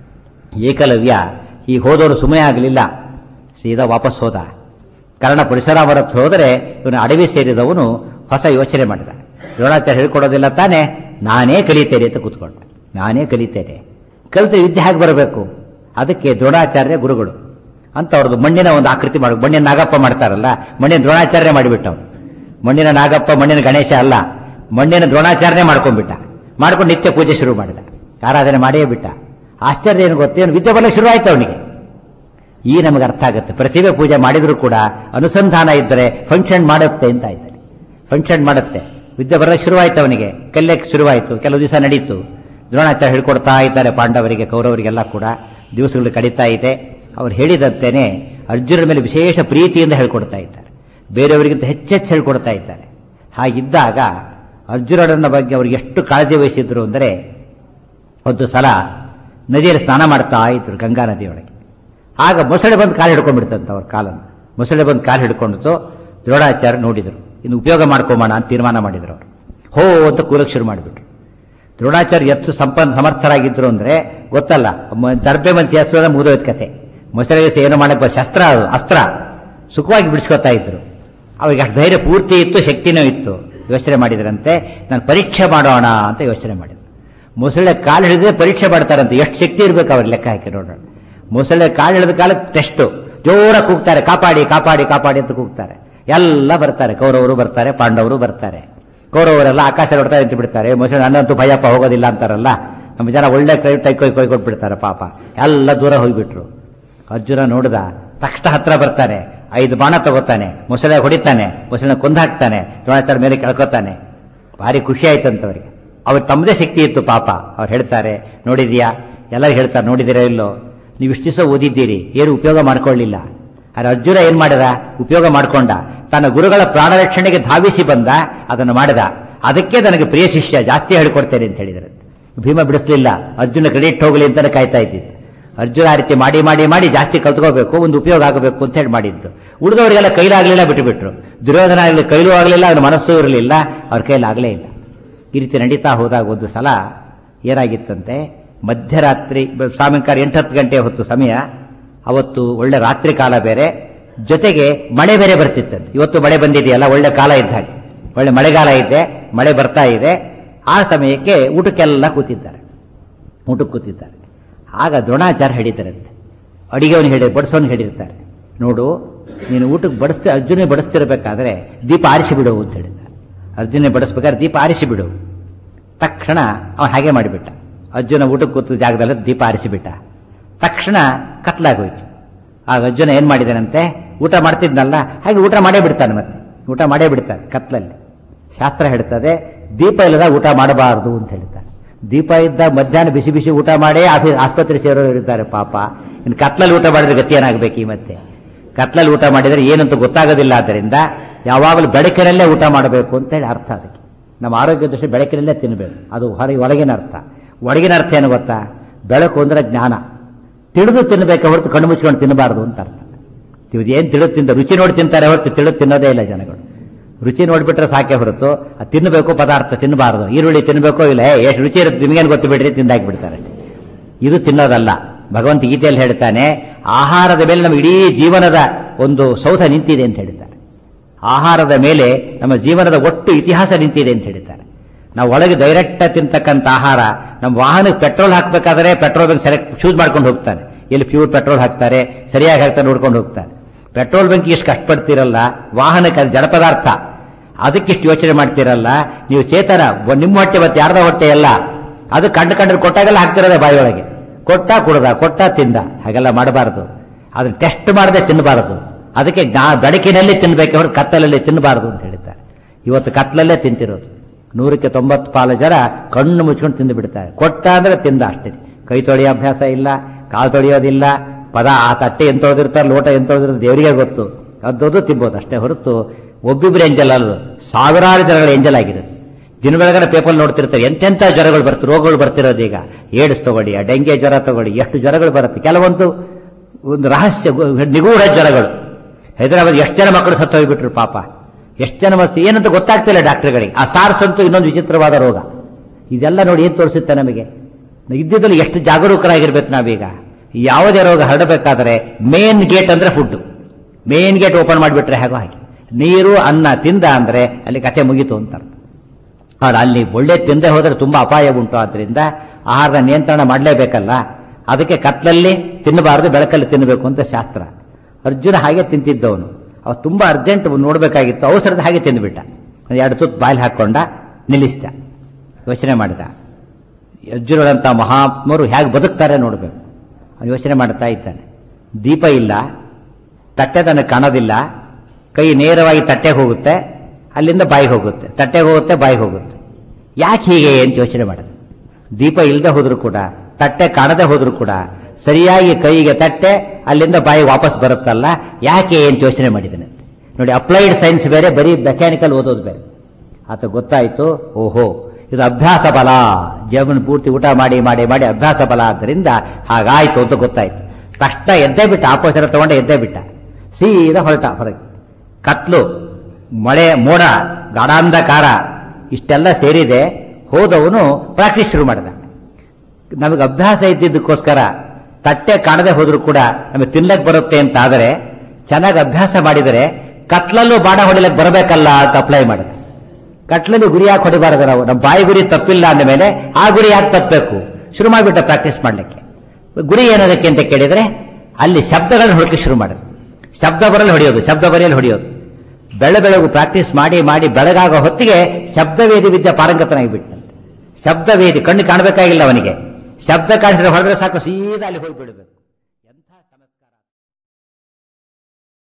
ಏಕಲವ್ಯ ಈ ಹೋದವರು ಸುಮ್ಮನೆ ಆಗಲಿಲ್ಲ ಸೀದಾ ವಾಪಸ್ ಹೋದ ಕರ್ಣ ಪರಶುರಾಮರ ಹತ್ರ ಹೋದರೆ ಇವನು ಅಡವಿ ಸೇರಿದವನು ಹೊಸ ಯೋಚನೆ ಮಾಡಿದ ದ್ರೋಣಾಚಾರ್ಯ ಹೇಳ್ಕೊಡೋದಿಲ್ಲ ತಾನೇ ನಾನೇ ಕಲಿತೇನೆ ಅಂತ ಕೂತ್ಕೊಂಡ ನಾನೇ ಕಲಿತೇನೆ ಕಲಿತ ವಿದ್ಯೆ ಹೇಗೆ ಬರಬೇಕು ಅದಕ್ಕೆ ದ್ರೋಣಾಚಾರ್ಯ ಗುರುಗಳು ಅಂತ ಅವ್ರದ್ದು ಮಣ್ಣಿನ ಒಂದು ಆಕೃತಿ ಮಾಡಿ ಮಣ್ಣಿನ ನಾಗಪ್ಪ ಮಾಡ್ತಾರಲ್ಲ ಮಣ್ಣಿನ ದ್ರೋಣಾಚಾರ್ಯ ಮಾಡಿಬಿಟ್ಟವನು ಮಣ್ಣಿನ ನಾಗಪ್ಪ ಮಣ್ಣಿನ ಗಣೇಶ ಅಲ್ಲ ಮಣ್ಣಿನ ದ್ರೋಣಾಚಾರ್ಯ ಮಾಡ್ಕೊಂಡ್ಬಿಟ್ಟ ಮಾಡ್ಕೊಂಡು ನಿತ್ಯ ಪೂಜೆ ಶುರು ಮಾಡಿದ ಆರಾಧನೆ ಮಾಡೇ ಬಿಟ್ಟ ಆಶ್ಚರ್ಯ ಏನು ಗೊತ್ತೇನು ವಿದ್ಯೆ ಬರಲಿಕ್ಕೆ ಶುರು ಆಯ್ತು ಅವನಿಗೆ ಈ ನಮಗೆ ಅರ್ಥ ಆಗುತ್ತೆ ಪ್ರತಿಭೆ ಪೂಜೆ ಮಾಡಿದ್ರು ಕೂಡ ಅನುಸಂಧಾನ ಇದ್ದರೆ ಫಂಕ್ಷನ್ ಮಾಡುತ್ತೆ ಅಂತ ಆಯ್ತು ಫಂಕ್ಷನ್ ಮಾಡುತ್ತೆ ವಿದ್ಯೆ ಬರಲಿಕ್ಕೆ ಶುರುವಾಯ್ತು ಅವನಿಗೆ ಕಲಿಯಕ್ಕೆ ಶುರುವಾಯಿತು ಕೆಲವು ದಿವಸ ನಡೀತು ದ್ರೋಣಾಚಾರ್ಯ ಹೇಳ್ಕೊಡ್ತಾ ಇದ್ದಾರೆ ಪಾಂಡವರಿಗೆ ಕೌರವರಿಗೆಲ್ಲ ಕೂಡ ದಿವಸಗಳು ಕಡಿತಾ ಇದೆ ಅವ್ರು ಹೇಳಿದಂತೆಯೇ ಅರ್ಜುನನ ಮೇಲೆ ವಿಶೇಷ ಪ್ರೀತಿಯಿಂದ ಹೇಳ್ಕೊಡ್ತಾ ಇದ್ದಾರೆ ಬೇರೆಯವರಿಗಿಂತ ಹೆಚ್ಚೆಚ್ಚು ಹೇಳ್ಕೊಡ್ತಾ ಇದ್ದಾರೆ ಹಾಗಿದ್ದಾಗ ಅರ್ಜುನನ ಬಗ್ಗೆ ಅವ್ರಿಗೆ ಎಷ್ಟು ಕಾಳಜಿ ವಹಿಸಿದ್ರು ಅಂದರೆ ಒಂದು ಸಲ ನದಿಯಲ್ಲಿ ಸ್ನಾನ ಮಾಡ್ತಾ ಇದ್ರು ಗಂಗಾ ನದಿಯೊಳಗೆ ಆಗ ಮೊಸಳೆ ಬಂದು ಕಾಲು ಹಿಡ್ಕೊಂಡ್ಬಿಡ್ತಂತ ಅವ್ರ ಕಾಲನ್ನು ಮೊಸಳೆ ಬಂದು ಕಾಲು ಹಿಡ್ಕೊಂಡಿತು ದ್ರೋಣಾಚಾರ್ಯ ನೋಡಿದರು ಇನ್ನು ಉಪಯೋಗ ಮಾಡ್ಕೊಂಬೋಣ ಅಂತ ತೀರ್ಮಾನ ಮಾಡಿದ್ರು ಅವರು ಹೋ ಅಂತ ಕೂಲಕ್ಕೆ ಶುರು ಮಾಡಿಬಿಟ್ರು ದ್ರೋಣಾಚಾರ್ಯ ಎಷ್ಟು ಸಂಪನ್ನ ಸಮರ್ಥರಾಗಿದ್ರು ಅಂದ್ರೆ ಗೊತ್ತಲ್ಲ ಮ- ದರ್ಬೆ ಮಂಚಿ ಹೆಸರು ಮುಗಿದೋಯ್ತು ಕತೆ ಮೊಸಳೆಗೆ ಏನು ಮಾಡಕ್ಕೆ ಶಸ್ತ್ರ ಅದು ಅಸ್ತ್ರ ಸುಖವಾಗಿ ಬಿಡಿಸ್ಕೊತಾ ಇದ್ರು ಅವಾಗ ಅಷ್ಟು ಧೈರ್ಯ ಪೂರ್ತಿ ಇತ್ತು ಶಕ್ತಿನೂ ಇತ್ತು ಯೋಚನೆ ಮಾಡಿದ್ರಂತೆ ನಾನು ಪರೀಕ್ಷೆ ಮಾಡೋಣ ಅಂತ ಯೋಚನೆ ಮಾಡಿದ್ರು ಮೊಸಳೆ ಕಾಲು ಹಿಡಿದ್ರೆ ಪರೀಕ್ಷೆ ಮಾಡ್ತಾರಂತೆ ಎಷ್ಟು ಶಕ್ತಿ ಇರ್ಬೇಕು ಅವ್ರ ಲೆಕ್ಕ ಹಾಕಿ ನೋಡೋಣ ಮೊಸಳೆ ಕಾಲು ಹಿಡಿದ ಕಾಲಕ್ಕೆ ಟೆಸ್ಟು ಜೋರಾಗಿ ಕೂಗ್ತಾರೆ ಕಾಪಾಡಿ ಕಾಪಾಡಿ ಕಾಪಾಡಿ ಅಂತ ಕೂಗ್ತಾರೆ ಎಲ್ಲ ಬರ್ತಾರೆ ಕೌರವರು ಬರ್ತಾರೆ ಪಾಂಡವರು ಬರ್ತಾರೆ ಕೌರವರೆಲ್ಲ ಆಕಾಶ ನೋಡ್ತಾ ನಿಂತು ಬಿಡ್ತಾರೆ ಮೊಸಳೆ ನನ್ನಂತೂ ಭಯಪ್ಪ ಹೋಗೋದಿಲ್ಲ ಅಂತಾರಲ್ಲ ನಮ್ಮ ಜನ ಒಳ್ಳೆ ಕೈ ಟೈ ಕೊಯ್ ಕೊಯ್ ಕೊಟ್ಬಿಡ್ತಾರೆ ಪಾಪ ಎಲ್ಲ ದೂರ ಹೋಗ್ಬಿಟ್ರು ಅರ್ಜುನ ನೋಡ್ದ ತಕ್ಷಣ ಹತ್ರ ಬರ್ತಾನೆ ಐದು ಬಾಣ ತಗೋತಾನೆ ಮೊಸಳೆ ಹೊಡಿತಾನೆ ಮೊಸಳೆ ಕೊಂದಾಕ್ತಾನೆ ದ್ರೋಣಾಚಾರ್ಯ ಮೇಲೆ ಕೆಳ್ಕೊತಾನೆ ಭಾರಿ ಖುಷಿ ಆಯ್ತಂತವ್ರಿಗೆ ಅವ್ರು ತಮ್ಮದೇ ಶಕ್ತಿ ಇತ್ತು ಪಾಪ ಅವ್ರು ಹೇಳ್ತಾರೆ ನೋಡಿದ್ಯಾ ಎಲ್ಲರೂ ಹೇಳ್ತಾರೆ ನೋಡಿದಿರೋ ಇಲ್ಲೋ ನೀವು ಇಷ್ಟು ದಿವಸ ಓದಿದ್ದೀರಿ ಏನು ಉಪಯೋಗ ಮಾಡ್ಕೊಳ್ಳಿಲ್ಲ ಆದ್ರೆ ಅರ್ಜುನ ಏನ್ ಮಾಡಿದ ಉಪಯೋಗ ಮಾಡ್ಕೊಂಡ ತನ್ನ ಗುರುಗಳ ಪ್ರಾಣ ರಕ್ಷಣೆಗೆ ಧಾವಿಸಿ ಬಂದ ಅದನ್ನು ಮಾಡಿದ ಅದಕ್ಕೆ ನನಗೆ ಪ್ರಿಯ ಶಿಷ್ಯ ಜಾಸ್ತಿ ಹೇಳ್ಕೊಡ್ತೇನೆ ಅಂತ ಹೇಳಿದ್ರೆ ಭೀಮ ಬಿಡಿಸ್ಲಿಲ್ಲ ಅರ್ಜುನ ಕ್ರೆಡಿಟ್ ಹೋಗಲಿ ಅಂತಾನೆ ಕಾಯ್ತಾ ಇದ್ದಿದ್ದು ಅರ್ಜುನ ಆ ರೀತಿ ಮಾಡಿ ಮಾಡಿ ಮಾಡಿ ಜಾಸ್ತಿ ಕಲ್ತ್ಕೋಬೇಕು ಒಂದು ಉಪಯೋಗ ಆಗಬೇಕು ಅಂತ ಹೇಳಿ ಮಾಡಿದ್ದು ಉಳಿದವರಿಗೆಲ್ಲ ಕೈಲಾಗಲಿಲ್ಲ ಬಿಟ್ಟುಬಿಟ್ರು ದುರ್ಯೋಧನ ಆಗಲಿ ಕೈಲೂ ಆಗಲಿಲ್ಲ ಅವನ ಮನಸ್ಸು ಇರಲಿಲ್ಲ ಅವ್ರ ಕೈಲಾಗಲೇ ಇಲ್ಲ ಈ ರೀತಿ ನಡೀತಾ ಹೋದಾಗ ಒಂದು ಸಲ ಏನಾಗಿತ್ತಂತೆ ಮಧ್ಯರಾತ್ರಿ ಸಾಯಂಕಾಲ ಎಂಟತ್ತು ಗಂಟೆ ಹೊತ್ತು ಸಮಯ ಅವತ್ತು ಒಳ್ಳೆ ರಾತ್ರಿ ಕಾಲ ಬೇರೆ ಜೊತೆಗೆ ಮಳೆ ಬೇರೆ ಬರ್ತಿತ್ತಂತೆ ಇವತ್ತು ಮಳೆ ಬಂದಿದೆಯಲ್ಲ ಒಳ್ಳೆ ಕಾಲ ಇದ್ದ ಹಾಗೆ ಒಳ್ಳೆ ಮಳೆಗಾಲ ಇದೆ ಮಳೆ ಬರ್ತಾ ಇದೆ ಆ ಸಮಯಕ್ಕೆ ಊಟಕ್ಕೆಲ್ಲ ಕೂತಿದ್ದಾರೆ ಊಟಕ್ಕೆ ಕೂತಿದ್ದಾರೆ ಆಗ ದ್ರೋಣಾಚಾರ್ಯ ಹೇಳಿದ್ದಾರಂತೆ ಅಡಿಗೆವನು ಹೇಳಿ ಬಡಿಸೋನು ಹೇಳಿರ್ತಾರೆ ನೋಡು ನೀನು ಊಟಕ್ಕೆ ಬಡಿಸ್ತಿ ಅರ್ಜುನ ಬಡಿಸ್ತಿರ್ಬೇಕಾದ್ರೆ ದೀಪ ಆರಿಸಿ ಬಿಡು ಅಂತ ಹೇಳಿದ್ದಾರೆ ಅರ್ಜುನ ಬಡಿಸ್ಬೇಕಾದ್ರೆ ದೀಪ ಆರಿಸಿ ಬಿಡು ತಕ್ಷಣ ಅವನು ಹಾಗೆ ಮಾಡಿಬಿಟ್ಟ ಅರ್ಜುನ ಊಟಕ್ಕೆ ಕೂತ ಜಾಗದಲ್ಲಿ ದೀಪ ಆರಿಸಿಬಿಟ್ಟ ತಕ್ಷಣ ಕತ್ಲಾಗೋಯ್ತು ಆಗ ಅರ್ಜುನ ಏನ್ ಮಾಡಿದಾನಂತೆ ಊಟ ಮಾಡ್ತಿದ್ನಲ್ಲ ಹಾಗೆ ಊಟ ಮಾಡೇ ಬಿಡ್ತಾನೆ ಮತ್ತೆ ಊಟ ಮಾಡೇ ಬಿಡ್ತಾನೆ ಕತ್ಲಲ್ಲಿ ಶಾಸ್ತ್ರ ಹೇಳ್ತದೆ ದೀಪ ಇಲ್ಲದ ಊಟ ಮಾಡಬಾರದು ಅಂತ ಹೇಳ್ತಾರೆ ದೀಪ ಇದ್ದ ಮಧ್ಯಾಹ್ನ ಬಿಸಿ ಬಿಸಿ ಊಟ ಮಾಡೇ ಆಫೀಸ್ ಆಸ್ಪತ್ರೆ ಸೇರೋರು ಇರ್ತಾರೆ ಪಾಪ ಇನ್ನು ಕತ್ಲಲ್ಲಿ ಊಟ ಮಾಡಿದ್ರೆ ಗತಿ ಏನಾಗಬೇಕು ಈ ಮತ್ತೆ ಕತ್ಲಲ್ಲಿ ಊಟ ಮಾಡಿದರೆ ಏನಂತ ಗೊತ್ತಾಗೋದಿಲ್ಲ ಆದ್ದರಿಂದ ಯಾವಾಗಲೂ ಬೆಳಕಿನಲ್ಲೇ ಊಟ ಮಾಡಬೇಕು ಅಂತ ಹೇಳಿ ಅರ್ಥ ಅದಕ್ಕೆ ನಮ್ಮ ಆರೋಗ್ಯ ದೃಷ್ಟಿ ಬೆಳಕಿನಲ್ಲೇ ತಿನ್ನಬೇಕು ಅದು ಹೊರಗೆ ಒಳಗಿನ ಅರ್ಥ ಒಳಗಿನ ಅರ್ಥ ಏನು ಗೊತ್ತಾ ಬೆಳಕು ಅಂದ್ರೆ ಜ್ಞಾನ ತಿಳಿದು ತಿನ್ನಬೇಕು ಹೊರತು ಕಣ್ಣು ಮುಚ್ಕೊಂಡು ತಿನ್ನಬಾರದು ಅಂತ ಅರ್ಥ ಇವ್ರು ಏನ್ ತಿಳಿದು ತಿಂದ ರುಚಿ ನೋಡಿ ತಿಂತಾರೆ ಹೊರತು ತಿಳಿದು ತಿನ್ನೋದೇ ಇಲ್ಲ ಜನಗಳು ರುಚಿ ನೋಡ್ಬಿಟ್ರೆ ಸಾಕೆ ಹೊರತು ಅದು ತಿನ್ನಬೇಕು ಪದಾರ್ಥ ತಿನ್ನಬಾರದು ಈರುಳ್ಳಿ ತಿನ್ನಬೇಕೋ ಇಲ್ಲ ಏ, ಎಷ್ಟು ರುಚಿ ಇರುತ್ತೆ ನಿಮಗೇನು ಗೊತ್ತು ಬಿಡ್ರಿ ತಿಂದಾಕ್ಬಿಡ್ತಾರೆ ಇದು ತಿನ್ನೋದಲ್ಲ ಭಗವಂತ ಗೀತೆಯಲ್ಲಿ ಹೇಳ್ತಾನೆ ಆಹಾರದ ಮೇಲೆ ನಮ್ಮ ಇಡೀ ಜೀವನದ ಒಂದು ಸೌಧ ನಿಂತಿದೆ ಅಂತ ಹೇಳ್ತಾರೆ ಆಹಾರದ ಮೇಲೆ ನಮ್ಮ ಜೀವನದ ಒಟ್ಟು ಇತಿಹಾಸ ನಿಂತಿದೆ ಅಂತ ಹೇಳ್ತಾರೆ ನಾವು ಒಳಗೆ ಡೈರೆಕ್ಟ್ ತಿಂತಕ್ಕಂಥ ಆಹಾರ ನಮ್ಮ ವಾಹನಕ್ಕೆ ಪೆಟ್ರೋಲ್ ಹಾಕ್ಬೇಕಾದ್ರೆ ಪೆಟ್ರೋಲ್ ಬಂಕ್ ಸೆಲೆಕ್ಟ್ ಚೂಸ್ ಮಾಡ್ಕೊಂಡು ಹೋಗ್ತಾನೆ ಎಲ್ಲಿ ಪ್ಯೂರ್ ಪೆಟ್ರೋಲ್ ಹಾಕ್ತಾರೆ ಸರಿಯಾಗಿ ಹಾಕ್ತಾರೆ ನೋಡ್ಕೊಂಡು ಹೋಗ್ತಾನೆ ಪೆಟ್ರೋಲ್ ಬಂಕ್ ಎಷ್ಟು ಕಷ್ಟಪಡ್ತಿರಲ್ಲ ವಾಹನಕ್ಕೆ ಅದು ಜಡ ಪದಾರ್ಥ ಅದಕ್ಕಿಷ್ಟು ಯೋಚನೆ ಮಾಡ್ತಿರಲ್ಲ ನೀವು ಚೇತನ ಒ- ನಿಮ್ಮ ಹೊಟ್ಟೆ ಮತ್ತೆ ಯಾರ್ದ ಹೊಟ್ಟೆ ಅಲ್ಲ ಅದು ಕಂಡು ಕಂಡ್ರೆ ಕೊಟ್ಟಾಗೆಲ್ಲ ಹಾಕ್ತಿರೋದೆ ಬಾಯಿಯೊಳಗೆ ಕೊಟ್ಟ ಕುಡ್ದ ಕೊಟ್ಟ ತಿಂದ ಹಾಗೆಲ್ಲ ಮಾಡಬಾರದು ಅದನ್ನ ಟೆಸ್ಟ್ ಮಾಡದೆ ತಿನ್ನಬಾರದು ಅದಕ್ಕೆ ಜ್ಞಾ- ಬೆಳಕಿನಲ್ಲಿ ತಿನ್ಬೇಕು ಹೊರತು ಕತ್ತಲಲ್ಲಿ ತಿನ್ನಬಾರದು ಅಂತ ಹೇಳ್ತಾರೆ ಇವತ್ತು ಕತ್ತಲಲ್ಲೇ ತಿಂತಿರೋದು ನೂರಕ್ಕೆ ತೊಂಬತ್ತು ಪಾಲು ಜನ ಕಣ್ಣು ಮುಚ್ಕೊಂಡು ತಿಂದು ಬಿಡ್ತಾರೆ ಕೊಟ್ಟ ಅಂದ್ರೆ ತಿಂದ ಅಷ್ಟೇ ಕೈ ತೊಳೆಯೋ ಅಭ್ಯಾಸ ಇಲ್ಲ ಕಾಲು ತೊಳೆಯೋದಿಲ್ಲ ಪದ ಆ ತಟ್ಟೆ ಎಂತ ಓದಿರ್ತಾರೆ ಲೋಟ ಎಂತ ಓದಿರ್ತಾರೆ ದೇವರಿಗೆ ಗೊತ್ತು ಅದ್ದೋದು ತಿನ್ಬೋದು ಅಷ್ಟೇ ಹೊರತು ಒಬ್ಬೊಬ್ಬರು ಎಂಜಲ್ ಅಲ್ಲ ಸಾವಿರಾರು ಜನಗಳ ಎಂಜಲ್ ಆಗಿದೆ ದಿನ ಬೆಳಗಡೆ ಪೇಪರ್ ನೋಡ್ತಿರ್ತಾರೆ ಎಂತೆಂಥ ಜ್ವರಗಳು ಬರ್ತಾರೆ ರೋಗಗಳು ಬರ್ತಿರೋದು ಈಗ ಏಡ್ಸ್ ತಗೊಳ್ಳಿ ಆ ಡೆಂಗೆ ಜ್ವರ ತಗೊಳ್ಳಿ ಎಷ್ಟು ಜ್ವರಗಳು ಬರುತ್ತೆ ಕೆಲವೊಂದು ಒಂದು ರಹಸ್ಯ ಗು- ನಿಗೂಢ ಜ್ವರಗಳು ಹೈದರಾಬಾದ್ ಎಷ್ಟು ಜನ ಮಕ್ಕಳು ಸತ್ತು ಹೋಗ್ಬಿಟ್ರು ಪಾಪ ಎಷ್ಟು ಜನ ಮತ್ತೆ ಏನಂತ ಗೊತ್ತಾಗ್ತಿಲ್ಲ ಡಾಕ್ಟರ್ಗಳಿಗೆ ಆ ಸಾರ್ಸ್ ಅಂತೂ ಇನ್ನೊಂದು ವಿಚಿತ್ರವಾದ ರೋಗ ಇದೆಲ್ಲ ನೋಡಿ ಏನ್ ತೋರಿಸುತ್ತೆ ನಮಗೆ ಇದ್ದಿದ್ದಲ್ಲಿ ಎಷ್ಟು ಜಾಗರೂಕರಾಗಿರ್ಬೇಕು ನಾವೀಗ ಯಾವುದೇ ರೋಗ ಹರಡಬೇಕಾದ್ರೆ ಮೇನ್ ಗೇಟ್ ಅಂದ್ರೆ ಫುಡ್ ಮೇನ್ ಗೇಟ್ ಓಪನ್ ಮಾಡಿಬಿಟ್ರೆ ಹೇಗೋ ಹಾಗೆ ನೀರು ಅನ್ನ ತಿಂದ ಅಂದ್ರೆ ಅಲ್ಲಿ ಕತೆ ಮುಗೀತು ಅಂತ ಅರ್ಥ. ಆದ್ರೆ ಅಲ್ಲಿ ಒಳ್ಳೆ ತಿಂದೆ ಹೋದ್ರೆ ತುಂಬಾ ಅಪಾಯ ಉಂಟು ಆದ್ರಿಂದ ಆಹಾರದ ನಿಯಂತ್ರಣ ಮಾಡಲೇಬೇಕಲ್ಲ ಅದಕ್ಕೆ ಕತ್ಲಲ್ಲಿ ತಿನ್ನಬಾರದು ಬೆಳಕಲ್ಲಿ ತಿನ್ನಬೇಕು ಅಂತ ಶಾಸ್ತ್ರ ಅರ್ಜುನ ಹಾಗೆ ತಿಂತಿದ್ದವನು ಅವ ತುಂಬಾ ಅರ್ಜೆಂಟ್ ನೋಡ್ಬೇಕಾಗಿತ್ತು ಅವಸರದ ಹಾಗೆ ತಿಂದುಬಿಟ್ಟ ಒಂದ್ ಎರಡು ತುತ್ತು ಬಾಯಲ್ಲಿ ಹಾಕೊಂಡ ನಿಲ್ಲಿಸಿದ ಯೋಚನೆ ಮಾಡಿದ ಅರ್ಜುನರಂತ ಮಹಾತ್ಮರು ಹೇಗೆ ಬದುಕ್ತಾರೆ ನೋಡಬೇಕು ಅವನು ಯೋಚನೆ ಮಾಡ್ತಾ ಇದ್ದಾನೆ ದೀಪ ಇಲ್ಲ ತಟ್ಟೆ ತನಗೆ ಕಾಣೋದಿಲ್ಲ ಕೈ ನೇರವಾಗಿ ತಟ್ಟೆಗೆ ಹೋಗುತ್ತೆ ಅಲ್ಲಿಂದ ಬಾಯಿಗೆ ಹೋಗುತ್ತೆ ತಟ್ಟೆಗೆ ಹೋಗುತ್ತೆ ಬಾಯಿಗೆ ಹೋಗುತ್ತೆ ಯಾಕೆ ಹೀಗೆ ಅಂತ ಯೋಚನೆ ಮಾಡಿದೆ ದೀಪ ಇಲ್ಲದೆ ಹೋದ್ರು ಕೂಡ ತಟ್ಟೆ ಕಾಣದೆ ಹೋದ್ರು ಕೂಡ ಸರಿಯಾಗಿ ಕೈಗೆ ತಟ್ಟೆ ಅಲ್ಲಿಂದ ಬಾಯಿ ವಾಪಸ್ ಬರುತ್ತಲ್ಲ ಯಾಕೆ ಅಂತ ಯೋಚನೆ ಮಾಡಿದ್ದೇನೆ ನೋಡಿ ಅಪ್ಲೈಡ್ ಸೈನ್ಸ್ ಬೇರೆ ಬರೀ ಮೆಕ್ಯಾನಿಕಲ್ ಓದೋದು ಬೇರೆ ಆತ ಗೊತ್ತಾಯ್ತು ಓಹೋ ಇದು ಅಭ್ಯಾಸ ಬಲ ಜೀವನ ಪೂರ್ತಿ ಊಟ ಮಾಡಿ ಮಾಡಿ ಮಾಡಿ ಅಭ್ಯಾಸ ಬಲ ಆದ್ದರಿಂದ ಹಾಗಾಯ್ತು ಅಂತ ಗೊತ್ತಾಯ್ತು ತಕ್ಷಣ ಎದ್ದೇ ಬಿಟ್ಟ ಆಪೋಸರ ತಗೊಂಡ ಎದ್ದೇ ಬಿಟ್ಟ ಸೀದಾ ಹೊರಟ ಹೊರಗೆ ಕತ್ಲು ಮಳೆ ಮೋಡ ಗಾಢಾಂಧಕಾರ ಇಷ್ಟೆಲ್ಲ ಸೇರಿದೆ ಹೋದವನು ಪ್ರಾಕ್ಟೀಸ್ ಶುರು ಮಾಡಿದ ನಮಗೆ ಅಭ್ಯಾಸ ಇದ್ದಿದ್ದಕ್ಕೋಸ್ಕರ ತಟ್ಟೆ ಕಾಣದೆ ಹೋದ್ರು ಕೂಡ ನಮಗೆ ತಿನ್ಲಕ್ ಬರುತ್ತೆ ಅಂತ ಆದರೆ ಚೆನ್ನಾಗಿ ಅಭ್ಯಾಸ ಮಾಡಿದರೆ ಕತ್ಲಲ್ಲೂ ಬಾಣ ಹೊಡಿಲಕ್ಕೆ ಬರಬೇಕಲ್ಲ ಅಂತ ಅಪ್ಲೈ ಮಾಡಿದ ಕಟ್ಲಲ್ಲಿ ಗುರಿ ಯಾಕೆ ಹೊಡಿಬಾರದು ನಾವು ನಮ್ಮ ಬಾಯಿ ಗುರಿ ತಪ್ಪಿಲ್ಲ ಅಂದ ಮೇಲೆ ಆ ಗುರಿ ಯಾಕೆ ತಪ್ಪಬೇಕು ಶುರು ಮಾಡಿಬಿಟ್ಟ ಪ್ರಾಕ್ಟೀಸ್ ಮಾಡ್ಲಿಕ್ಕೆ ಗುರಿ ಏನದಕ್ಕೆ ಅಂತ ಕೇಳಿದ್ರೆ ಅಲ್ಲಿ ಶಬ್ದಗಳನ್ನು ಹುಡುಕಿ ಶುರು ಮಾಡಿದ್ರು ಶಬ್ದ ಬರಲು ಹೊಡೆಯೋದು ಶಬ್ದ ಬರೆಯಲು ಹೊಡೆಯೋದು ಬೆಳೆ ಬೆಳಗು ಪ್ರಾಕ್ಟೀಸ್ ಮಾಡಿ ಮಾಡಿ ಬೆಳಗಾಗೋ ಹೊತ್ತಿಗೆ ಶಬ್ದವೇದಿ ವಿದ್ಯೆ ಪಾರಂಗತನಾಗಿಬಿಟ್ಟಂತೆ ಶಬ್ದವೇದಿ ಕಣ್ಣು ಕಾಣಬೇಕಾಗಿಲ್ಲ ಅವನಿಗೆ ಶಬ್ದ ಕಾಣಿಸಿದ್ರೆ ಹೊರದ್ರೆ ಸಾಕು ಸೀದಾ ಅಲ್ಲಿ ಹೋಗ್ಬಿಡ್ಬೇಕು